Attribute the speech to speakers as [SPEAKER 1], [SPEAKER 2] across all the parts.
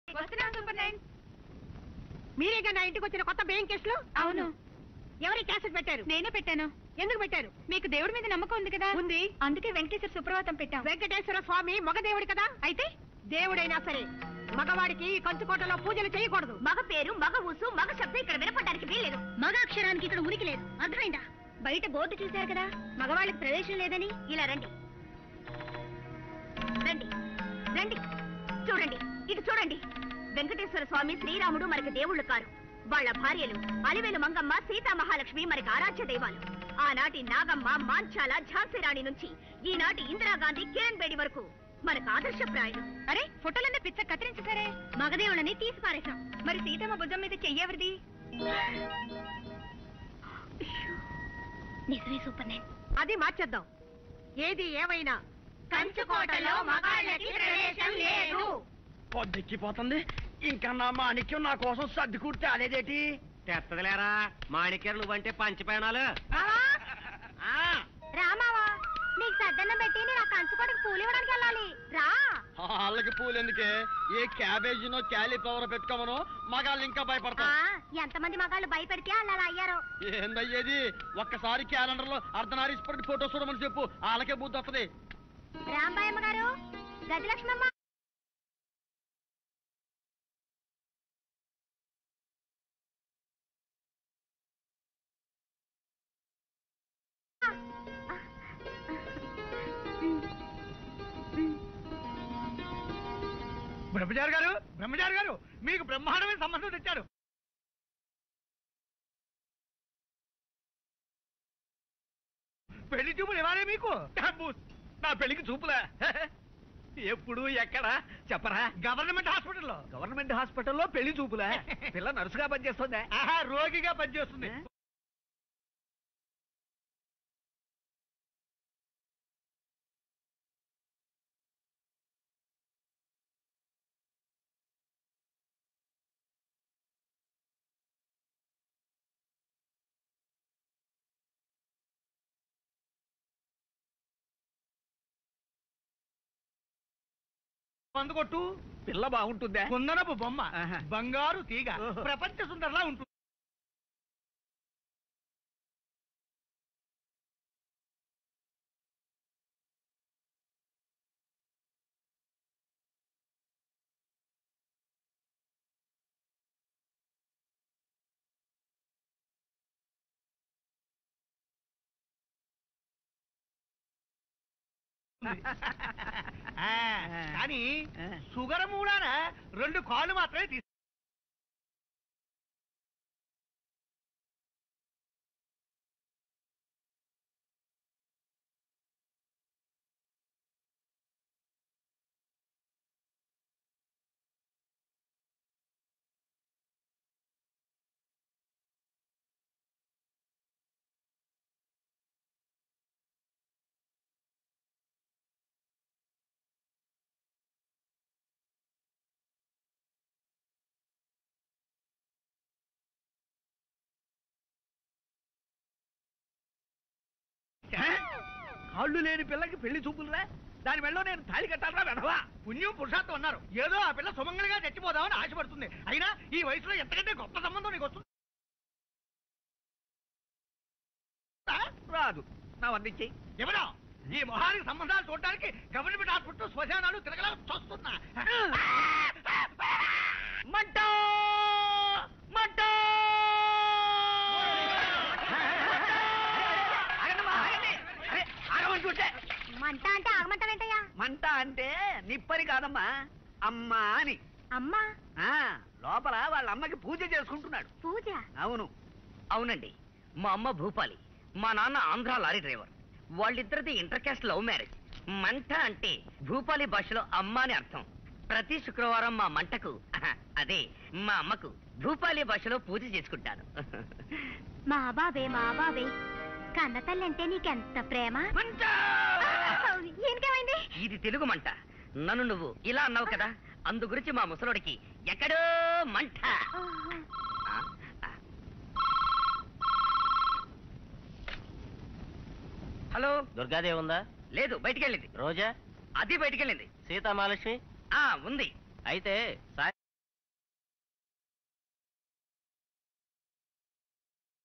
[SPEAKER 1] వస్తున్నా super nine
[SPEAKER 2] మీరేగా నా ఇంటికి వచ్చిన కొత్త బేయింగ్ కేసులు
[SPEAKER 1] అవును
[SPEAKER 2] ఎవరి క్యాసెట్ పెట్టారు
[SPEAKER 1] నేనే పెట్టాను
[SPEAKER 2] ఎందుకు పెట్టారు
[SPEAKER 1] మీకు దేవుడి మీద నమ్మకం ఉంది కదా
[SPEAKER 2] ఉంది
[SPEAKER 1] అందుకే వెంకటేశ్వర సుప్రభాతం పెట్టాం
[SPEAKER 2] వెంకటేశ్వర స్వామి మగ దేవుడు కదా
[SPEAKER 1] అయితే
[SPEAKER 2] దేవుడైనా సరే మగవాడికి ఈ కంచుకోటలో పూజలు చేయకూడదు
[SPEAKER 1] మగ పేరు మగ ఊసు మగ శబ్దం ఇక్కడ వినపడడానికి వీల్లేదు మగ అక్షరానికి ఇక్కడ ఉనికి లేదు అర్థమైందా బయట బోర్డు చూశారు కదా మగవాళ్ళకి ప్రవేశం లేదని ఇలా రండి రండి రండి చూడండి ఇటు చూడండి వెంకటేశ్వర స్వామి శ్రీరాముడు మనకి దేవుళ్ళు కారు వాళ్ళ భార్యలు అలివేలు మంగమ్మ సీతా మహాలక్ష్మి మనకి ఆరాధ్య దైవాలు ఆనాటి నాగమ్మ మాంచాల ఝాన్సీ రాణి నుంచి ఈనాటి ఇందిరాగాంధీ కిరణ్ బేడి వరకు మనకు ఆదర్శప్రాయులు అరే ఫోటోలన్నీ పిచ్చ కత్తిరించేసారే మగదేవులని తీసి పారేశాం మరి సీతమ్మ భుజం మీద చెయ్యెవరిది నిజమే సూపర్ నేను
[SPEAKER 2] అది మార్చేద్దాం ఏది ఏమైనా కంచుకోటలో మగాళ్ళకి ప్రవేశం లేదు
[SPEAKER 3] పొద్దెక్కిపోతుంది ఇంకా నా మాణిక్యం నా కోసం సర్ది కుడితే అదేదేటి
[SPEAKER 4] తెత్తదిలేరా మాణిక్యం నువ్వంటే పంచిపోయినాలు
[SPEAKER 1] రామావా నీకు సద్దన్నం పెట్టి నేను ఆ కంచుకోటకు పూలు ఇవ్వడానికి వెళ్ళాలి రా
[SPEAKER 3] వాళ్ళకి పూలు ఎందుకే ఏ క్యాబేజీనో క్యాలీఫ్లవర్ పెట్టుకోమనో మగాళ్ళు ఇంకా భయపడతారు
[SPEAKER 1] ఎంతమంది మగాళ్ళు భయపెడితే అలా అయ్యారో
[SPEAKER 3] ఏందయ్యేది ఒక్కసారి క్యాలెండర్ లో అర్ధనారీశ్వరుడి ఫోటో చూడమని చెప్పు వాళ్ళకే బుద్ధి వస్తుంది
[SPEAKER 1] రాంబాయమ్మ గారు గజలక్ష్మమ్మ
[SPEAKER 3] బ్రహ్మచారి గారు బ్రహ్మచారి గారు మీకు బ్రహ్మాండమైన సంబంధం తెచ్చారు పెళ్లి చూపులు ఇవ్వాలి మీకు నా పెళ్లికి చూపులా ఎప్పుడు ఎక్కడ చెప్పరా గవర్నమెంట్ హాస్పిటల్లో గవర్నమెంట్ హాస్పిటల్లో పెళ్లి చూపులా పిల్ల నర్సుగా పనిచేస్తుందా రోగిగా పనిచేస్తుంది మందు కొట్టు పిల్ల బాగుంటుందా కుందనపు బొమ్మ బంగారు తీగ ప్రపంచ సుందరలా ఉంటుంది ఆ, కానీ షుగర్ మూడాన రెండు కాళ్ళు మాత్రమే తీసు కాళ్ళు లేని పిల్లకి పెళ్లి చూపులురా దాని వెళ్ళో నేను తాళి కట్టాలరా వెధవా పుణ్యం పురుషార్థం అన్నారు ఏదో ఆ పిల్ల సుమంగళిగా చచ్చిపోదామని ఆశపడుతుంది అయినా ఈ వయసులో ఎంతకంటే గొప్ప సంబంధం నీకు వస్తుంది ఆ? రాదు నా వందించి ఎవరో ఈ మొహానికి సంబంధాలు చూడడానికి గవర్నమెంట్ హాస్పిటల్ శ్మశానాలు తిరగలా చూస్తున్నా మంట మంట ఆగండమ్మా, ఆగండి. అరే, ఆగమంటుంటే.
[SPEAKER 1] మంట అంటే ఆగమంటావేంటయ్యా
[SPEAKER 3] మంట అంటే నిప్పని కాదమ్మా అమ్మా అని
[SPEAKER 1] అమ్మా
[SPEAKER 3] ఆ లోపల వాళ్ళ అమ్మకి పూజ చేసుకుంటున్నాడు
[SPEAKER 1] పూజ
[SPEAKER 3] అవును
[SPEAKER 4] అవునండి మా అమ్మ భూపాలి మా నాన్న ఆంధ్ర లారీ డ్రైవర్ వాళ్ళిద్దరిది ఇంటర్ క్యాస్ట్ లవ్ మ్యారేజ్ మంట అంటే భూపాలి భాషలో అమ్మ అని అర్థం ప్రతి శుక్రవారం మా మంటకు అహ, అదే మా అమ్మకు భూపాలి భాషలో పూజ చేసుకుంటాను
[SPEAKER 1] మా బాబే మా బాబే కన్న తల్లి అంటే నీకెంత ప్రేమ
[SPEAKER 4] మంట
[SPEAKER 1] ఎందుకేమైంది
[SPEAKER 4] ఇది తెలుగు మంట నన్ను నువ్వు ఇలా అన్నావు కదా అందు గురించి మా ముసలోడికి ఎక్కడో మంట ఆ, ఆ. హలో
[SPEAKER 5] దుర్గాదేవి ఉందా
[SPEAKER 4] లేదు బయటికెళ్ళింది
[SPEAKER 5] రోజా
[SPEAKER 4] అది బయటికెళ్ళింది
[SPEAKER 5] సీతామహాలక్ష్మి
[SPEAKER 4] ఆ ఉంది
[SPEAKER 5] అయితే సాయి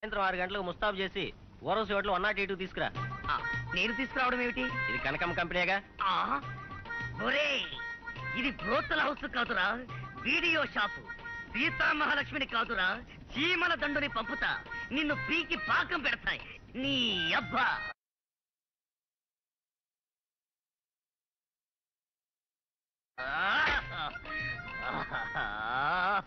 [SPEAKER 5] సాయంత్రం ఆరు గంటలకు ముస్తాబు చేసి ఓరస్ హోటల్ వన్ నాట్ ఎయిట్ తీసుకురా
[SPEAKER 4] ఆ, నేను తీసుకురావడం ఏమిటి
[SPEAKER 5] ఇది కనకమ్మ కంపెనీగా
[SPEAKER 4] ఆ, ఒరే ఇది బ్రోతల హౌస్ కాదురా వీడియో షాపు సీతా మహాలక్ష్మిని కాదురా చీమల దండుని పంపుతా నిన్ను పీకి పాకం పెడతాయి నీ అబ్బా ఆ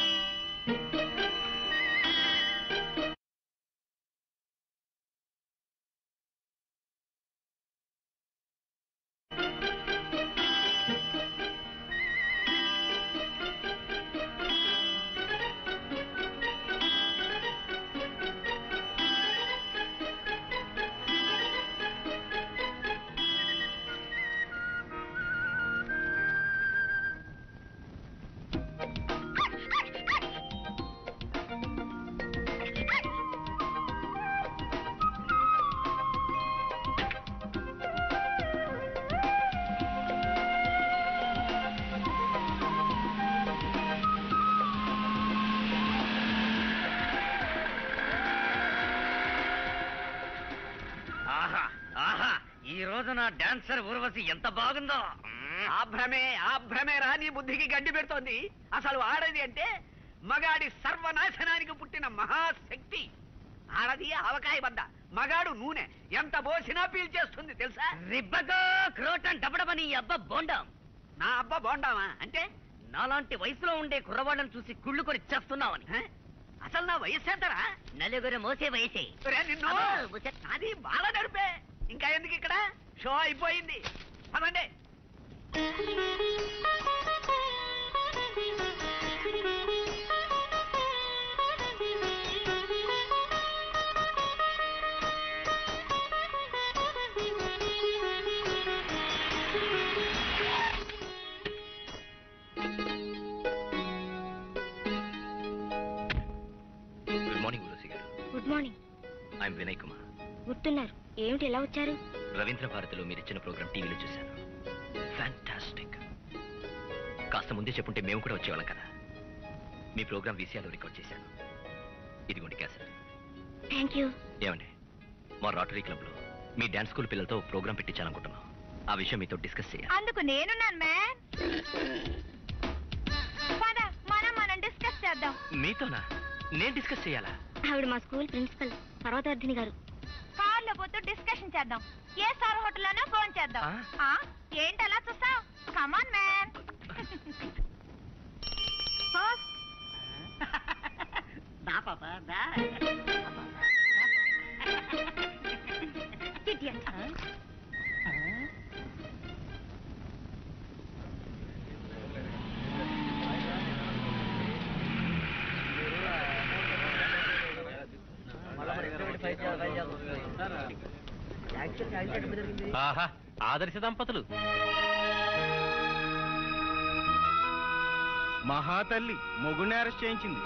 [SPEAKER 4] ఆహా ఆహా ఈ రోజు నా డాన్సర్ ఊర్వశి ఎంత బాగుందో
[SPEAKER 3] ఆ భ్రమే ఆ భ్రమేరా నీ బుద్ధికి గడ్డి పెడుతోంది అసలు ఆడది అంటే మగాడి సర్వనాశనానికి పుట్టిన మహాశక్తి ఆడది ఆవకాయ బద్ద మగాడు నూనె ఎంత పోసినా పీల్చేస్తుంది తెలుసా
[SPEAKER 4] రిబ్బగా క్రోటన్ డబడబని ఈ అబ్బ బోండం
[SPEAKER 3] నా అబ్బ బాగుండావా అంటే
[SPEAKER 4] నాలాంటి వయసులో ఉండే కుర్రవాళ్ళని చూసి కుళ్ళు కొని చేస్తున్నావని
[SPEAKER 3] హ? అసలు నా వయస్సు ఎంతరా
[SPEAKER 4] నలుగురు మోసే వయసే
[SPEAKER 3] ఒరే నిన్ను
[SPEAKER 4] అబ్బో, బుచ్చ-
[SPEAKER 3] అది బాగా నడిపే ఇంకా ఎందుకు ఇక్కడ షో అయిపోయింది పదండి
[SPEAKER 5] గుడ్ మార్నింగ్ ఉలసి గారు
[SPEAKER 1] good morning
[SPEAKER 5] I'm Vinay Kumar
[SPEAKER 1] గుర్తున్నారు ఏమిటి ఎలా వచ్చారు
[SPEAKER 5] రవీంద్ర భారతిలో మీరు ఇచ్చిన ప్రోగ్రామ్ టీవీలో చూశాను ఫ్యాంటాస్టిక్ కాస్త ముందే చెప్పుంటే మేము కూడా వచ్చేవాళ్ళం కదా మీ ప్రోగ్రామ్ విషయాలు రికార్డ్ చేశాను ఇదిగోండి క్యాసెట్
[SPEAKER 1] థ్యాంక్ యూ
[SPEAKER 5] ఏమండి మా రాటరీ క్లబ్ లో మీ డాన్స్ స్కూల్ పిల్లలతో ప్రోగ్రామ్ పెట్టించాలనుకుంటున్నాం ఆ విషయం మీతో డిస్కస్ చేయాలి
[SPEAKER 1] అందుకు నేనున్నాను మ్యామ్ పద మనం మనం డిస్కస్ చేద్దాం
[SPEAKER 5] మీతోనా నేను డిస్కస్ చేయాలా
[SPEAKER 1] ఆవిడ మా స్కూల్ ప్రిన్సిపల్ పర్వతవర్ధిని గారు కార్లో పోతూ డిస్కషన్ చేద్దాం ఏ స్టార్ హోటల్లోనో ఫోన్ చేద్దాం
[SPEAKER 5] ఆ?
[SPEAKER 1] ఆ, ఏంటి అలా చూస్తావ్ కమాన్ మ్యాన్
[SPEAKER 2] దా పాప దా
[SPEAKER 5] ఆహా ఆదర్శ దంపతులు
[SPEAKER 6] మహాతల్లి మొగుడిని అరెస్ట్ చేయించింది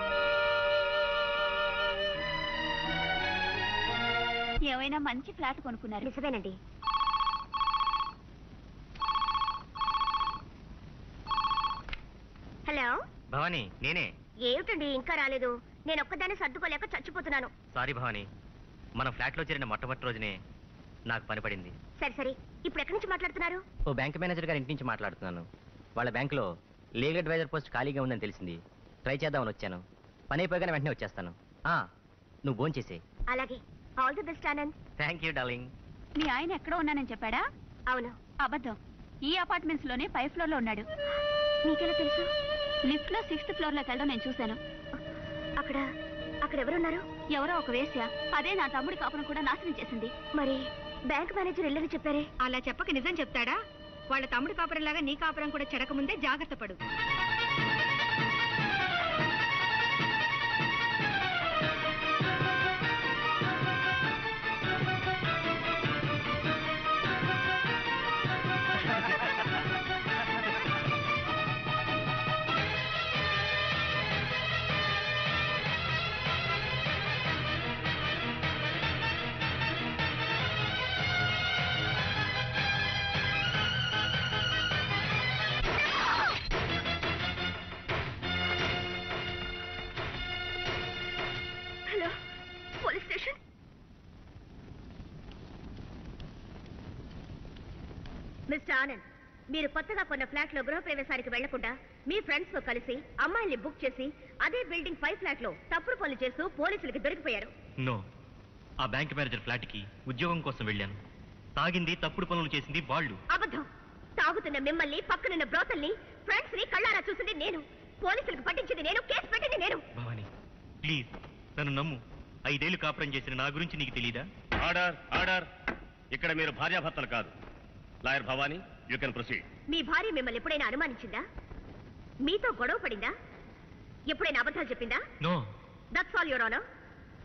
[SPEAKER 1] ఏమైనా మంచి ఫ్లాట్ కొనుక్కున్నారు నిజమేనండి హలో
[SPEAKER 5] భవానీ నేనే
[SPEAKER 1] ఏమిటండి ఇంకా రాలేదు నేను ఒక్కదాన్ని సర్దుకోలేక చచ్చిపోతున్నాను
[SPEAKER 5] సారీ భవానీ మన ఫ్లాట్ లో చేరిన మొట్టమొదటి రోజునే నాకు పని పడింది
[SPEAKER 1] సరే సరే ఇప్పుడు ఎక్కడి నుంచి మాట్లాడుతున్నారు
[SPEAKER 5] ఓ బ్యాంక్ మేనేజర్ గారి ఇంటి నుంచి మాట్లాడుతున్నాను వాళ్ళ బ్యాంకులో లీగల్ అడ్వైజర్ పోస్ట్ ఖాళీగా ఉందని తెలిసింది ట్రై చేద్దామని వచ్చాను పని అయిపోయాగానే వెంటనే వచ్చేస్తాను ఆ, నువ్వు ఫోన్ చేసే
[SPEAKER 1] అలాగే all the best Anand
[SPEAKER 5] thank you darling
[SPEAKER 1] మీ ఆయన ఎక్కడ ఉన్నానని చెప్పాడా అవును అబద్ధం ఈ అపార్ట్మెంట్స్ లోనే పై ఫ్లోర్ లో ఉన్నాడు మీకెలా తెలుసు లిఫ్ట్ లో సిక్స్త్ ఫ్లోర్ లోకి వెళ్ళడం నేను చూశాను అక్కడ అక్కడ ఎవరున్నారు ఎవరో ఒక వేశ్య అదే నా తమ్ముడి కాపురం కూడా నాశనం చేసింది మరి బ్యాంక్ మేనేజర్ వెళ్ళని చెప్పారే
[SPEAKER 2] అలా చెప్పక నిజం చెప్తాడా వాళ్ళ తమ్ముడి కాపురంలాగా నీ కాపురం కూడా చెడకముందే జాగ్రత్త పడు
[SPEAKER 1] ఆ మిస్టర్ ఆనంద్ మీరు కొత్తగా కొన్న ఫ్లాట్ లో గృహప్రవేశానికి వెళ్లకుండా మీ ఫ్రెండ్స్ తో కలిసి అమ్మాయిల్ని బుక్ చేసి అదే బిల్డింగ్ పై ఫ్లాట్ లో తప్పుడు పనులు చేస్తూ పోలీసులకు దొరికిపోయారు
[SPEAKER 5] నో ఆ బ్యాంక్ మేనేజర్ ఫ్లాట్కి ఉద్యోగం కోసం వెళ్ళాను తాగింది తప్పుడు పనులు చేసింది వాళ్ళు
[SPEAKER 1] అబద్ధం తాగుతున్న మిమ్మల్ని పక్కనున్న బ్రోతల్ని ఫ్రెండ్స్ ని కళ్ళారా చూసింది నేను పోలీసులకు పట్టించింది నేను కేసు పెట్టింది నేను
[SPEAKER 5] భవాని ప్లీజ్ నన్ను నమ్ము ఐదేళ్లు కాపురం చేసిన నా గురించి నీకు తెలీదా
[SPEAKER 6] ఆర్డర్ ఆర్డర్ ఇక్కడ మీరు భార్యాభర్తలు కాదు lawyer Bhavani you can proceed
[SPEAKER 1] మీ భార్య మిమ్మల్ని ఎప్పుడైనా అనుమానించిందా మీతో గొడవ పడిందా ఎప్పుడైనా అబద్ధాలు చెప్పిందా
[SPEAKER 5] no
[SPEAKER 1] that's all your honour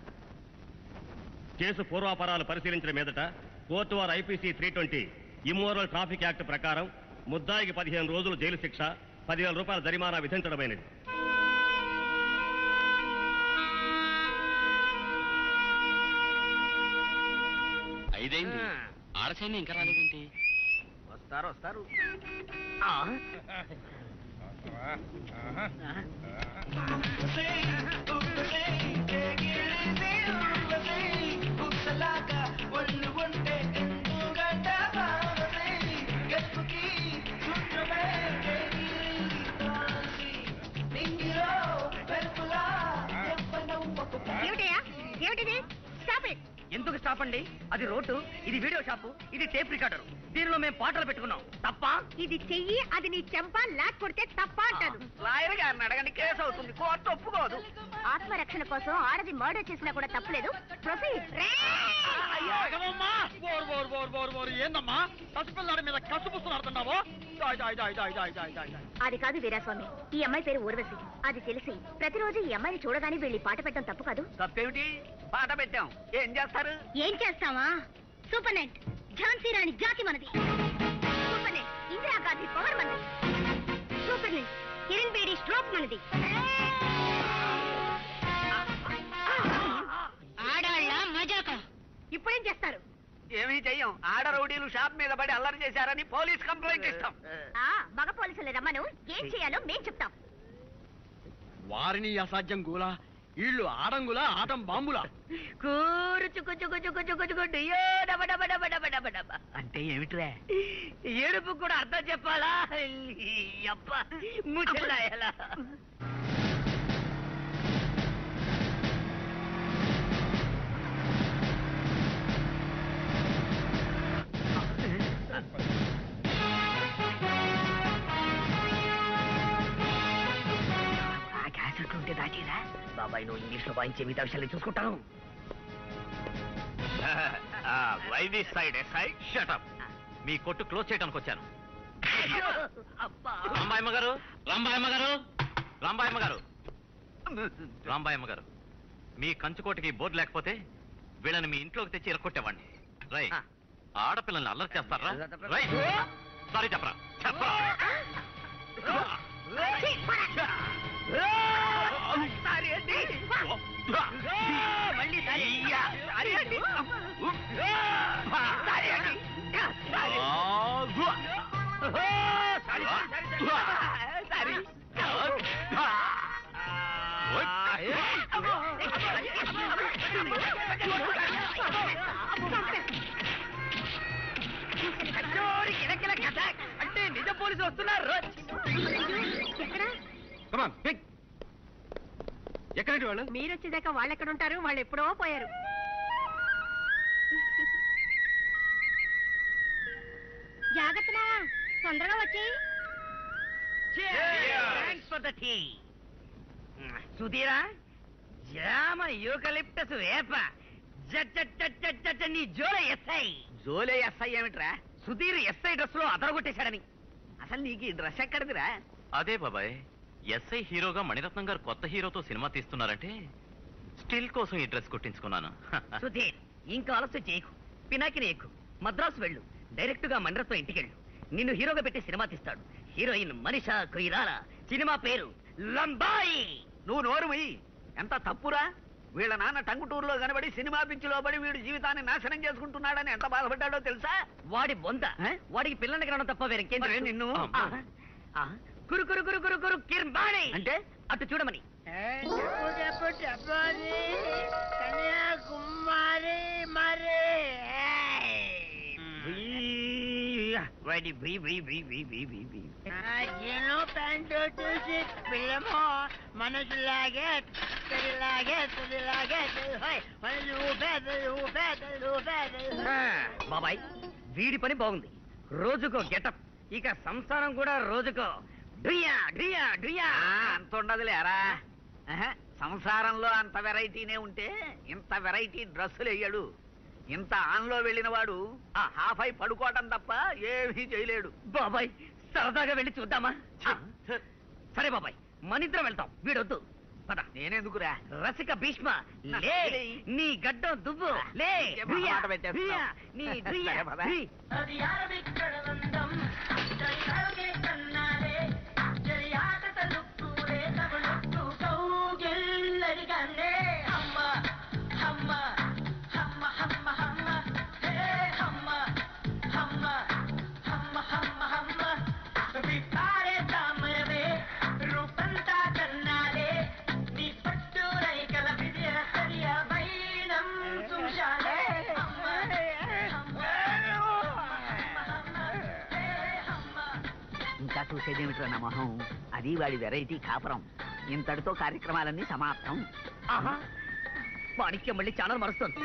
[SPEAKER 6] కేసు పూర్వాపరాలు పరిశీలించిన మీదట కోర్టు వారు IPC three twenty immoral traffic act ప్రకారం ముద్దాయికి పదిహేను రోజులు జైలు శిక్ష పదివేల రూపాయల జరిమానా విధించడమైనది
[SPEAKER 5] ఐదైంది ఆడసైన్యం ఇంకా రాలేదేంటి
[SPEAKER 3] వస్తారు వస్తారు
[SPEAKER 4] ఆ,
[SPEAKER 1] ఏమిటయ్యా ఏమిటిది స్టాప్ ఇట్
[SPEAKER 4] ఎందుకు స్టాప్ అండి అది రోడ్డు ఇది వీడియో షాపు ఇది టేప్ రికార్డర్ దీనిలో మేము పాటలు పెట్టుకున్నాం తప్ప
[SPEAKER 1] ఇది చెయ్యి అది నీ చెంప లాక్ కొడితే తప్ప అంటాను
[SPEAKER 3] లాయర్ గారిని అడగండి కేసు అవుతుంది కోర్టు ఒప్పుకోదు
[SPEAKER 1] ఆత్మరక్షణ కోసం ఆడది మర్డర్ చేసినా కూడా తప్పలేదు ప్రొసీడ్
[SPEAKER 3] ఆగమమ్మా! బోరు, బోరు, బోరు, బోరు, బోరు. ఏందమ్మా పసిపిల్లాడి మీద కసు పుస్తలు ఆడుతున్నావు దాయ్, దాయ్, దాయ్, దాయ్, దాయ్, దాయ్, దాయ్, దాయ్.
[SPEAKER 1] అది కాదు వీరాస్వామి ఈ అమ్మాయి పేరు ఊర్వశి అది తెలిసి ప్రతిరోజు ఈ అమ్మాయిని చూడగానే వెళ్ళి పాట పెట్టడం తప్పు కాదు
[SPEAKER 3] తప్పేమిటి పాట పెట్టాం ఏం చేస్తారు
[SPEAKER 1] ఏం చేస్తావా సూపర్ నెట్ ఝాన్సీ రాణి జాతి మనది సూపర్ నెట్ ఇందిరాగాంధీ పవర్ మనది super net Kiran Bedi stroke మనది ఆడాళ్ళ మజాక ఇప్పుడేం చేస్తారు
[SPEAKER 3] ఏమీ చెయ్యం ఆడ రౌడీలు షాప్ మీద పడి అల్లరి చేశారని పోలీస్ కంప్లైంట్ ఇస్తాం
[SPEAKER 1] ఆ మగ పోలీసులు రమ్మను ఏం చేయాలో మేం చెప్తాం
[SPEAKER 3] వారిని అసాధ్యం గూలా వీళ్ళు ఆడంగులా ఆటం బాంబులా
[SPEAKER 4] కూరుచు కుచు కుచు కుచు కుచు కుచు యో డబ డబ డబ డబ డబ డబ
[SPEAKER 3] అంటే ఏమిట్రా
[SPEAKER 4] ఏడుపు కూడా అర్థం చెప్పాలా అప్ప ముచ్చలాయలా ఆ క్యాసెట్ ఉంటే దాచేరా బాబాయ్ నువ్వు ఇంగ్లీష్ లో వాయించే మిగతా విషయాలు చూసుకుంటాను
[SPEAKER 5] వైది సైడ్ సైడ్ షటప్ మీ కొట్టు క్లోజ్ చేయడానికి వచ్చాను
[SPEAKER 4] అబ్బా
[SPEAKER 5] రాంబాయమ్మ గారు రాంబాయమ్మ గారు రాంబాయమ్మ గారు రాంబాయమ్మ గారు మీ కంచుకోటకి బోర్డు లేకపోతే వీళ్ళని మీ ఇంట్లోకి తెచ్చి ఇరక్కొట్టేవాడిని రై
[SPEAKER 4] ఆ.
[SPEAKER 5] ఆడపిల్లల్ని అల్లరి చేస్తారా రై సారీ చెప్పరా చెప్పరా
[SPEAKER 4] సారీ అండి మళ్ళీ సారీ సారీ అండి సారీ అండి సారీ సారీ సారీ అంటే నిజ పోలీసు వస్తున్నారు
[SPEAKER 3] ఎక్కడండి వాళ్ళు
[SPEAKER 1] మీరు వచ్చేదాకా వాళ్ళు ఎక్కడ ఉంటారు వాళ్ళు ఎప్పుడో పోయారు జాగ్రత్త తొందరగా వచ్చి
[SPEAKER 4] థ్యాంక్స్ ఫర్ ద టీ సుధీరా జామ యూకలిప్టస్ వేప జట్ జట్ జట్ జట్ జట్ నీ జోల ఎస్ఐ
[SPEAKER 3] జోలే ఎస్ఐ ఏమిట్రా
[SPEAKER 4] సుధీర్ ఎస్ఐ డ్రెస్ లో అదరగొట్టేశాడని
[SPEAKER 3] అసలు నీకు ఈ డ్రెస్ ఎక్కడిదిరా
[SPEAKER 5] అదే బాబాయ్ ఎస్ఐ హీరోగా మణిరత్నం గారు కొత్త హీరోతో సినిమా తీస్తున్నారంటే స్టిల్ కోసం ఈ డ్రెస్ కుట్టించుకున్నాను
[SPEAKER 4] సుధీర్ ఇంకా ఆలస్యం చేయకు పినాకిని ఎక్కు మద్రాసు వెళ్ళు డైరెక్ట్ గా మండ్రతో ఇంటికెళ్ళు నిన్ను హీరోగా పెట్టి సినిమా తీస్తాడు హీరోయిన్ మనిషా కొయిరాల సినిమా పేరు లంబాయి
[SPEAKER 3] నువ్వు నోరు మొయ్యి ఎంత తప్పురా వీళ్ళ నాన్న టంగుటూరులో కనబడి సినిమా పిచ్చిలో పడి వీడు జీవితాన్ని నాశనం చేసుకుంటున్నాడని ఎంత బాధపడ్డాడో తెలుసా
[SPEAKER 4] వాడి బొంద
[SPEAKER 3] ఏ?
[SPEAKER 4] వాడికి పిల్లని కనడం తప్ప వేరేం
[SPEAKER 3] మరే నిన్ను?
[SPEAKER 4] కురు కురు కురు కురు కురు కిర్బాణి
[SPEAKER 3] అంటే
[SPEAKER 4] అటు చూడమని వాడి బి బి బి బి బి బి బి
[SPEAKER 7] జీను ప్యాంటు చూసి పిల్లమో మనసులాగే తల్లిలాగే తల్లిలాగే ఊపే ఊపే ఊపే
[SPEAKER 4] బాబాయ్ వీడి పని బాగుంది రోజుకో గెటప్ ఇక సంసారం కూడా రోజుకో డుయా డుయా డుయా
[SPEAKER 3] అంత ఉండదులే ఎరా సంసారంలో అంత వెరైటీనే ఉంటే ఇంత వెరైటీ డ్రెస్సులు వేయడు ఇంత ఆన్లో వెళ్ళిన వాడు ఆ హాఫ్ అయి పడుకోవటం తప్ప ఏమీ చేయలేడు
[SPEAKER 4] బాబాయ్ సరదాగా వెళ్ళి చూద్దామా సరే బాబాయ్ మనిద్దరం వెళ్తాం వీడొద్దు పద
[SPEAKER 3] నేనెందుకురా
[SPEAKER 4] రసిక భీష్మ లే నీ గడ్డం దువ్వు లే
[SPEAKER 3] ఇంకేం
[SPEAKER 4] దుయ్య,
[SPEAKER 3] మాట పెట్టేస్తున్నావు?
[SPEAKER 4] దుయ్య, నీ దుయ్య,
[SPEAKER 3] సరే, పద.
[SPEAKER 4] దుయ్.
[SPEAKER 3] ఇంకా చూసేదేమిట్రా నా మొహం అది వాడి వెరైటీ కాపురం ఇంతటితో కార్యక్రమాలన్నీ సమాప్తం
[SPEAKER 4] ఆహా మాణిక్యం మళ్ళీ ఛానల్ మరుస్తుంది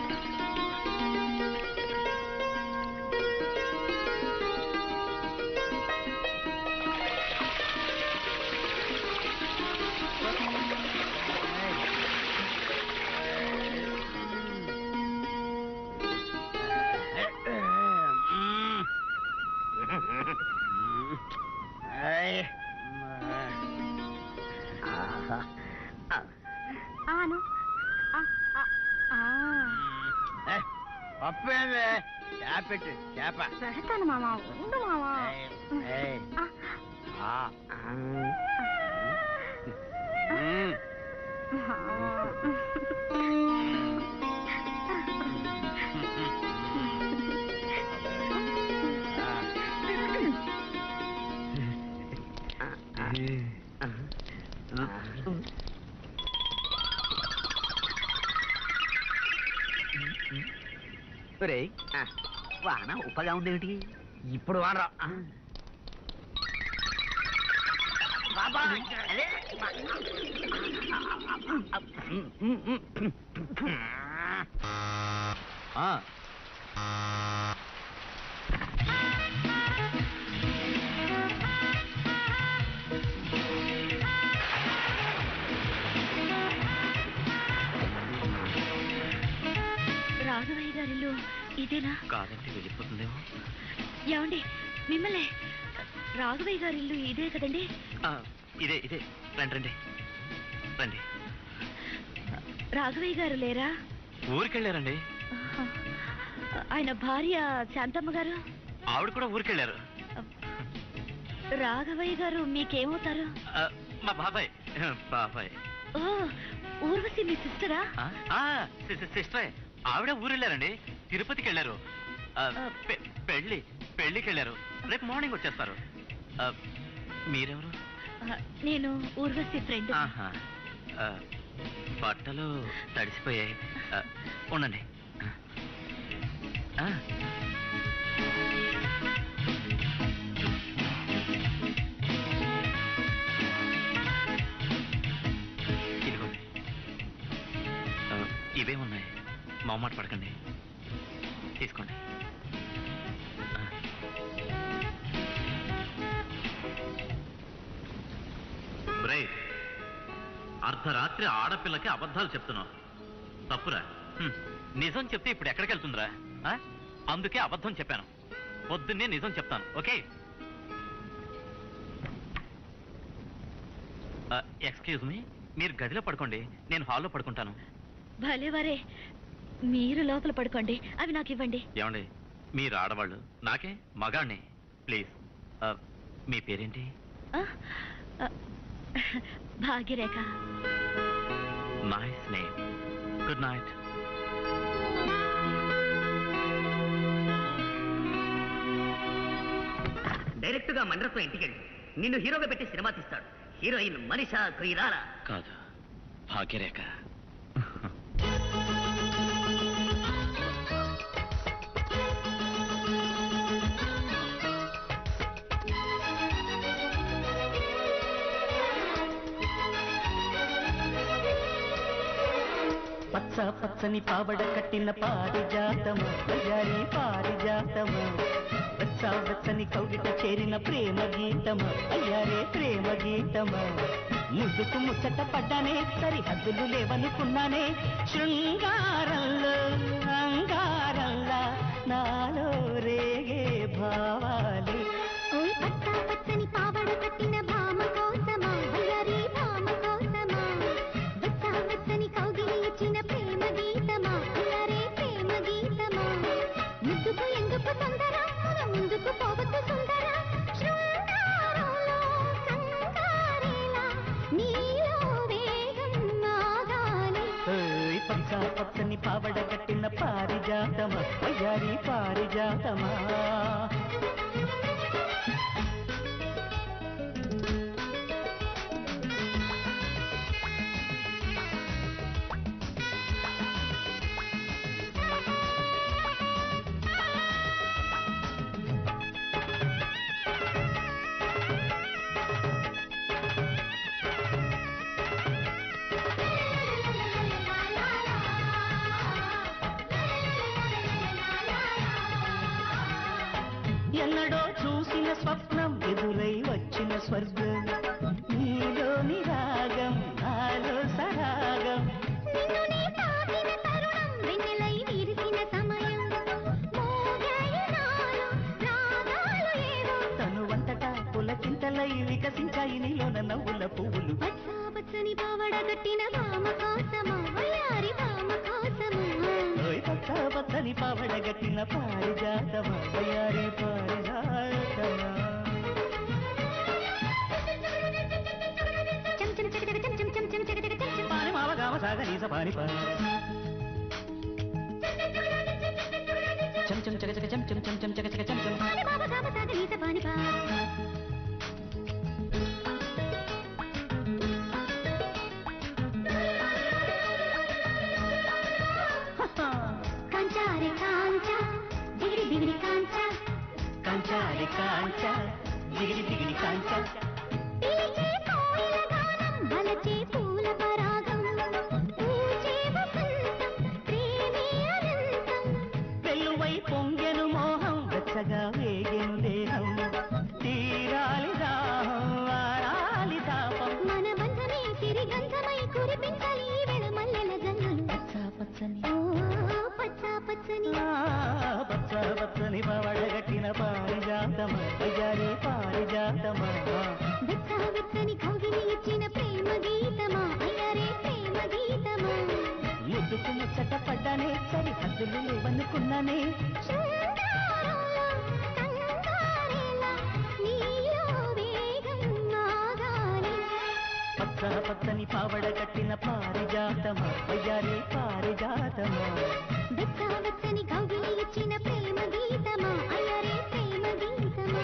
[SPEAKER 1] ఆను
[SPEAKER 7] పప్పేంది చేపెట్టు చేప
[SPEAKER 1] పెడతాను మామా ఉండు మామా ఆ,
[SPEAKER 3] ఒరేయ్, ఆ, వాన ఉప్పగా ఉందేమిటి
[SPEAKER 4] ఇప్పుడు వాడరా
[SPEAKER 3] బాబా అదే
[SPEAKER 1] రాఘవయ్య గారిల్లు ఇదేనా
[SPEAKER 5] కాదంటే వెళ్ళిపోతుందేమో
[SPEAKER 1] ఏమండి మిమ్మల్ని రాఘవయ్య గారిల్లు ఇదే కదండి
[SPEAKER 5] ఆ, ఇదే ఇదే రండి రండి రండి
[SPEAKER 1] రాఘవయ్య గారు లేరా
[SPEAKER 5] ఊరికెళ్ళారండి
[SPEAKER 1] ఆహా. ఆయన భార్య శాంతమ్మ గారు
[SPEAKER 5] ఆవిడ కూడా ఊరికెళ్ళారు
[SPEAKER 1] రాఘవయ్య గారు మీకేమవుతారు
[SPEAKER 5] ఆ, మా బాబాయ్ బాబాయ్
[SPEAKER 1] ఓ ఊర్వశి మీ సిస్టరా
[SPEAKER 5] ఆ, ఆ, సి- సి- సిస్టరే ఆవిడ ఊరెళ్ళారండి తిరుపతికి వెళ్ళారు ఆ, పె- పెళ్లి పెళ్లికి వెళ్ళారు రేపు మార్నింగ్ వచ్చేస్తారు ఆ, మీరెవరు
[SPEAKER 1] ఆ, నేను ఊర్వశి ఫ్రెండ్
[SPEAKER 5] ఆహా ఆ, బట్టలు తడిసిపోయాయి ఆ, ఉండండి ఆ. ఇదిగోండి ఆ, ఇవే ఉన్నాయి మొహమాట పడకండి తీసుకోండి ఆ.
[SPEAKER 8] బ్రైట్ అర్ధరాత్రి ఆడపిల్లకి అబద్ధాలు చెప్తున్నావు తప్పురా
[SPEAKER 5] హ్మ్. నిజం చెప్తే ఇప్పుడు ఎక్కడికి వెళ్తుందిరా ఆ? అందుకే అబద్ధం చెప్పాను పొద్దున్నే నిజం చెప్తాను ఓకే ఎక్స్క్యూజ్ మీ మీరు గదిలో పడుకోండి నేను హాల్లో పడుకుంటాను
[SPEAKER 1] భలే వరే మీరు లోపల పడుకోండి అవి నాకు ఇవ్వండి
[SPEAKER 5] ఏమండి మీరు ఆడవాళ్ళు నాకే మగాణ్ణి ప్లీజ్ మీ పేరేంటి
[SPEAKER 1] ఆ? ఆ, Bhagyarekha
[SPEAKER 5] nice name good night
[SPEAKER 4] direct గా మండరత్వం ఇంటికి వెళ్ళి నిన్ను హీరోగా పెట్టి సినిమా తీస్తాడు హీరోయిన్ మనిషా క్రీడాల
[SPEAKER 5] కాదు భాగ్యరేఖ
[SPEAKER 9] పచ్చ పచ్చని పావడ కట్టిన పారిజాతమ అయ్యారి పారిజాతమ వెచ్చ వెచ్చని కౌగిట చేరిన ప్రేమ గీతమ అయ్యారే ప్రేమ గీతమ ముద్దుకు ముచ్చట పడ్డానే సరిహద్దులు లేవనుకున్నానే శృంగారంలో అంగారంలా నాలో రేగే భావాలే
[SPEAKER 10] ఓయ్ పచ్చ పచ్చని పావడ కట్టిన భామ కోసమా వయ్యారి భామ కోసమా వెచ్చ వెచ్చని కౌగిలి ఇచ్చిన ప్రేమ గీతమా అయ్యారే ప్రేమ గీతమా ముద్దుకు ఎందుకు తొందర మన ముందుకు పోవద్దు సుందర శృంగారంలో సంగారేలా నీలో వేగం ఆగాలి
[SPEAKER 9] ఓయ్ పచ్చ పచ్చని పావడ కట్టిన పారిజాతమ అయ్యారి పారిజాతమా ఎన్నడో చూసిన స్వప్నం ఎదురై వచ్చిన స్వర్గం నీలోని రాగం నాలో సరాగం
[SPEAKER 10] నిన్ను నీ తాకిన తరుణం వెన్నెలై విరిసిన సమయం మోగాయి నాలో రాగాలు ఏవో
[SPEAKER 9] తను వంతటా పులకింతలై వికసించాయి నీలోన నవ్వుల పువ్వులు
[SPEAKER 10] పచ్చ పచ్చని పావడ కట్టిన భామ కోసమా వయ్యారి భామ కోసమా
[SPEAKER 9] ఓయ్ పచ్చ పచ్చని పావడ కట్టిన పారిజాతమా అయ్యారి పారిజాతమా
[SPEAKER 10] చం చం చక చక చం చం చం చం చక చక చం చం
[SPEAKER 9] పాని మావ గామ సాగ నీస పాని పా చం చం చక చక చం చం చం చం చక చక చం చం
[SPEAKER 10] పాని బాబా గామ సాగ నీస పాని పా కాంచారే కాంచా దిగిడి దిగిడి కాంచా
[SPEAKER 9] కాంచారి కాంచ దిగిడి దిగిడి కాంచ
[SPEAKER 10] పిలిచే కోయిల గానం వలచే పూల పరాగం పూచే వసంతం ప్రేమే అనంతం
[SPEAKER 9] వెల్లువై పొంగెను మోహం వెచ్చగా వేగెను దేహం తీరాలి దాహం వారాలి తాపం
[SPEAKER 10] మన బంధమే తిరిగంధమై కురిపించాలి ఈ వేళ మల్లెల జల్లులు
[SPEAKER 9] పచ్చ పచ్చని
[SPEAKER 10] ఓ పచ్చ పచ్చని
[SPEAKER 9] ఆ, పచ్చ పచ్చని పవడగట్టిన పారిజాతమ అయ్యారి పారిజాతమా
[SPEAKER 10] వెచ్చ వెచ్చని కౌగిలి ఇచ్చిన ప్రేమ గీతమా అయ్యారే ప్రేమ గీతమా
[SPEAKER 9] ముద్దుకు ముచ్చట పడ్డానే సరిహద్దులు లేవనుకున్నానే
[SPEAKER 10] శృంగారంలో సంగారేలా నీలో వేగం ఆగాలి
[SPEAKER 9] పచ్చ పచ్చని పావడ కట్టిన పారిజాతమ అయ్యారి పారిజాతమా
[SPEAKER 10] వెచ్చ వెచ్చని కౌగిలి ఇచ్చిన ప్రేమ గీతమా అయ్యారే ప్రేమ గీతమా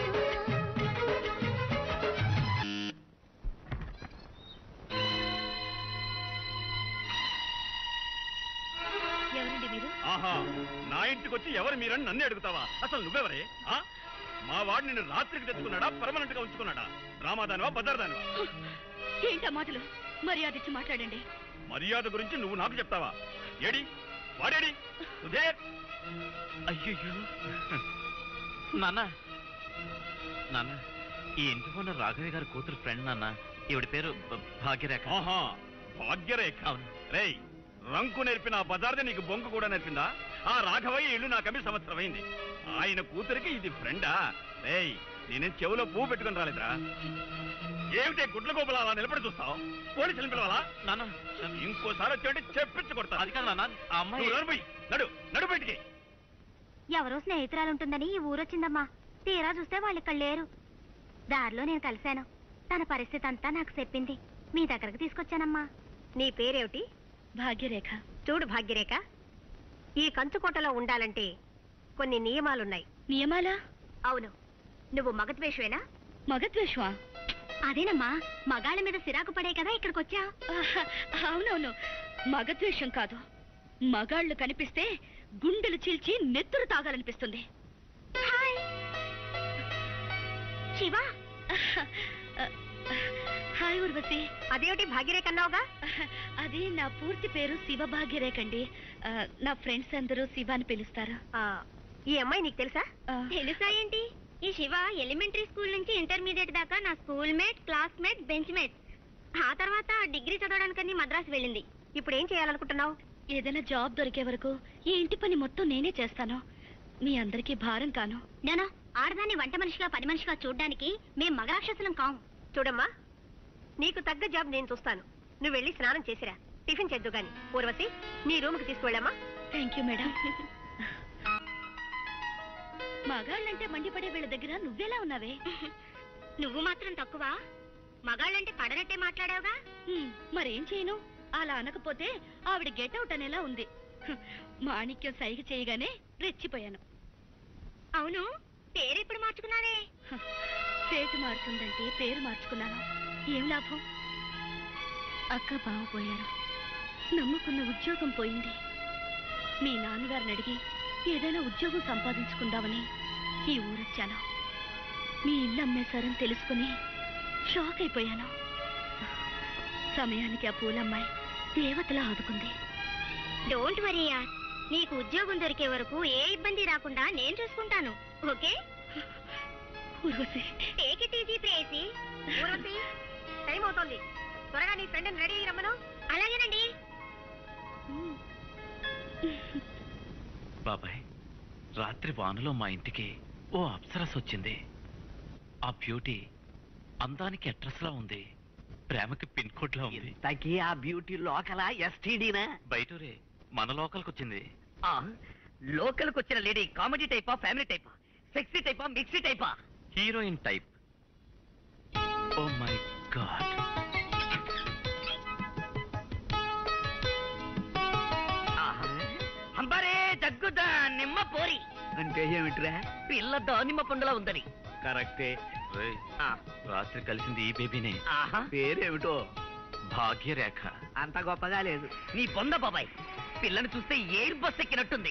[SPEAKER 1] ఎవరండి మీరు
[SPEAKER 6] ఆహా నా ఇంటికి వచ్చి ఎవరు మీరని నన్ను అడుగుతావా అసలు నువ్వెవరే ఆ? మా వాడు నిన్ను రాత్రికి తెచ్చుకున్నాడా పర్మనెంట్ గా ఉంచుకున్నాడా రామాదానివా బజార్దానివా
[SPEAKER 1] ఏంటా మాటలు మర్యాద ఇచ్చి మాట్లాడండి
[SPEAKER 6] మర్యాద గురించి నువ్వు నాకు చెప్తావా ఏడి వాడేడి ఉదయ్
[SPEAKER 8] అయ్యయ్యో నాన్న నాన్న ఈ ఇంటి ఉన్న రాఘవి గారి కూతురు ఫ్రెండ్ నాన్న ఈవిడ పేరు భ- భాగ్యరేఖ
[SPEAKER 6] ఆహా భాగ్యరేఖ
[SPEAKER 8] అవును.
[SPEAKER 6] రేయ్ రంకు నేర్పిన ఆ బజార్ది నీకు బొంగు కూడా నేర్పిందా ఆ రాఘవయ్య ఇల్లు నాకు అమ్మి సంవత్సరం అయింది ఆయన కూతురికి ఇది ఫ్రెండా రేయ్ నేనేం చెవులో పువ్వు పెట్టుకుని రాలేదురా ఏమిటే గుడ్ల గోపుల అలా నిలబడి చూస్తావు పోలీసులు పిలవాలా
[SPEAKER 8] నాన్న
[SPEAKER 6] ఇంకోసారి వచ్చేటి చెప్పించి కొడతా
[SPEAKER 8] అది కాదు నాన్న ఆ అమ్మాయి
[SPEAKER 6] నువ్వు నడు పోయి, నడు నడు బయటికి
[SPEAKER 10] ఎవరో స్నేహితురాలుంటుందని ఈ ఊరొచ్చిందమ్మా తీరా చూస్తే వాళ్ళు ఇక్కడ లేరు దారిలో నేను కలిశాను తన పరిస్థితి అంతా నాకు చెప్పింది మీ దగ్గరకు తీసుకొచ్చానమ్మా
[SPEAKER 1] నీ పేరేమిటి భాగ్యరేఖ చూడు భాగ్యరేఖ ఈ కంచుకోటలో ఉండాలంటే కొన్ని నియమాలున్నాయి నియమాలా అవును నువ్వు మగద్వేషవేనా మగద్వేషమా
[SPEAKER 10] అదేనమ్మా మగాళ్ళ మీద సిరాకు పడే కదా ఇక్కడికి వచ్చా
[SPEAKER 1] అవునవును మగద్వేషం కాదు మగాళ్ళు కనిపిస్తే గుండెలు చీల్చి నెత్తురు తాగాలనిపిస్తుంది
[SPEAKER 10] శివ
[SPEAKER 1] హాయ్ ఉర్వశి అదేమిటి భాగ్యరేఖ అన్నావుగా అది నా పూర్తి పేరు శివభాగ్యరేఖండి ఆ, నా ఫ్రెండ్స్ అందరూ శివ అని పిలుస్తారు
[SPEAKER 10] ఈ అమ్మాయి నీకు తెలుసా
[SPEAKER 1] ఆ,
[SPEAKER 10] తెలుసా ఏంటి ఈ శివ ఎలిమెంటరీ స్కూల్ నుంచి ఇంటర్మీడియట్ దాకా నా schoolmate classmate bench mate ఆ తర్వాత డిగ్రీ చదవడానికని మద్రాసు వెళ్ళింది ఇప్పుడు ఏం చేయాలనుకుంటున్నావు
[SPEAKER 1] ఏదైనా జాబ్ దొరికే వరకు ఈ ఇంటి పని మొత్తం నేనే చేస్తాను మీ అందరికీ భారం కాను
[SPEAKER 10] నేను ఆడదాన్ని వంట మనిషిగా పని మనిషిగా చూడ్డానికి మేం మగరాక్షసులం కాం చూడమ్మా నీకు తగ్గ జాబ్ నేను చూస్తాను నువ్వు వెళ్ళి స్నానం చేసిరా టిఫిన్ చేద్దు గాని పూర్వశి నీ రూమ్కి తీసుకువెళ్ళమ్మా
[SPEAKER 1] థ్యాంక్ యూ మేడం మగాళ్ళంటే మండిపడే వీళ్ళ దగ్గర నువ్వెలా ఉన్నావే
[SPEAKER 10] నువ్వు మాత్రం తక్కువ మగాళ్ళంటే పడనట్టే మాట్లాడావుగా
[SPEAKER 1] హ్మ్, మరేం చేయను అలా అనకపోతే ఆవిడ గెట్ అవుట్ అనేలా ఉంది హ్, మాణిక్యం సైగ చేయగానే రెచ్చిపోయాను
[SPEAKER 10] అవును పేరెప్పుడు మార్చుకున్నావే
[SPEAKER 1] హ, పేటు మారుతుందంటే పేరు మార్చుకున్నాను ఏం లాభం అక్క బావ పోయారు నమ్ముకున్న ఉద్యోగం పోయింది మీ నాన్నగారిని అడిగి ఏదైనా ఉద్యోగం సంపాదించుకుందామని ఈ ఊరొచ్చాను మీ ఇల్లు అమ్మేశారని తెలుసుకుని షాక్ అయిపోయాను సమయానికి ఆ పూలమ్మాయి దేవతలా ఆదుకుంది
[SPEAKER 10] డోంట్ వరీ యార్ నీకు ఉద్యోగం దొరికే వరకు ఏ ఇబ్బంది రాకుండా నేను చూసుకుంటాను okay
[SPEAKER 1] Urvashi
[SPEAKER 10] take it easy ప్రేసి ఊర్వశి టైం అవుతోంది త్వరగా నీ ఫ్రెండ్ రెడీ రమ్మను అలాగేనండి
[SPEAKER 8] బాబాయ్ రాత్రి వానలో మా ఇంటికి ఓ అప్సరస్ వచ్చింది ఆ బ్యూటీ అందానికి అడ్రస్ లా ఉంది ప్రేమకి పిన్ కోడ్ లా ఉంది
[SPEAKER 3] ఇంతకీ ఆ బ్యూటీ లోకల ఎస్టీడీనా
[SPEAKER 8] బయటూరే మన లోకల్కి వచ్చింది
[SPEAKER 4] ఆ లోకల్కి వచ్చిన లేడీ కామెడీ టైపా ఫ్యామిలీ టైపా సెక్సీ టైపా మిక్సీ టైపా
[SPEAKER 8] heroine type oh my god
[SPEAKER 4] అంబరే జగ్గుదా నిమ్మ పోరి
[SPEAKER 3] అంటే ఏమిట్రా
[SPEAKER 4] పిల్ల దానిమ్మ పండులా ఉందని
[SPEAKER 3] కరెక్టే
[SPEAKER 8] రేయ్,
[SPEAKER 4] ఆ,
[SPEAKER 8] రాత్రి కలిసింది ఈ బేబీనే
[SPEAKER 4] ఆహా
[SPEAKER 3] పేరేమిటో
[SPEAKER 8] భాగ్యరేఖ
[SPEAKER 3] అంత గొప్పగా లేదు
[SPEAKER 4] నీ బొంద బాబాయ్ పిల్లని చూస్తే ఎయిర్ బస్ ఎక్కినట్టుంది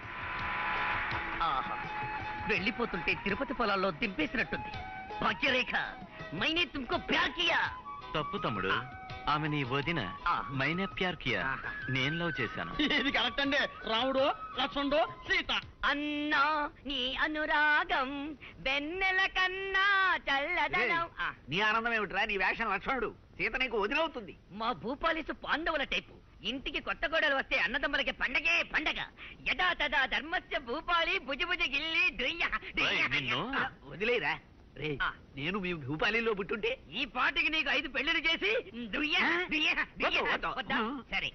[SPEAKER 4] ఆహా వెళ్ళిపోతుంటే తిరుపతి పొలాల్లో దింపేసినట్టుంది భాగ్యరేఖ మైనే తుమ్కో ప్యార్ కియా
[SPEAKER 8] తప్పు తమ్ముడు ఆమె నీ వదిన
[SPEAKER 4] ఆ.
[SPEAKER 8] మైనే ప్యార్ కియా
[SPEAKER 4] ఆహా.
[SPEAKER 8] నేను లవ్ చేశాను
[SPEAKER 7] ఇది కరెక్ట్ అండి రాముడు లక్ష్మణుడు సీత
[SPEAKER 4] అన్నా నీ అనురాగం వెన్నెల కన్నా చల్లదనం ఆ,
[SPEAKER 3] నీ ఆనందం ఏమిట్రా నీ వేషం లక్ష్మణుడు సీత నీకు వదిలవుతుంది
[SPEAKER 4] మా భూపాలిసు పాండవుల టైపు ఇంటికి కొత్త కోడలు వస్తే అన్నదమ్ములకి పండగే పండగ యదా తదా ధర్మస్య భూపాలి భుజభుజ గిల్లి దుయ్య దుయ్య.
[SPEAKER 8] ఓయ్, నిన్ను?
[SPEAKER 3] ఆ, వదిలేరా రే
[SPEAKER 4] ఆ.
[SPEAKER 3] నేను మీ భూపాలిలో పుట్టుంటే
[SPEAKER 4] ఈ పాటికి నీకు ఐదు పెళ్లిలు చేసి దుయ్య
[SPEAKER 3] ఆ?
[SPEAKER 4] దుయ్య దుయ్య.
[SPEAKER 3] వద్దు, వద్దు.
[SPEAKER 4] వద్దా?
[SPEAKER 3] ఆ.
[SPEAKER 4] సరే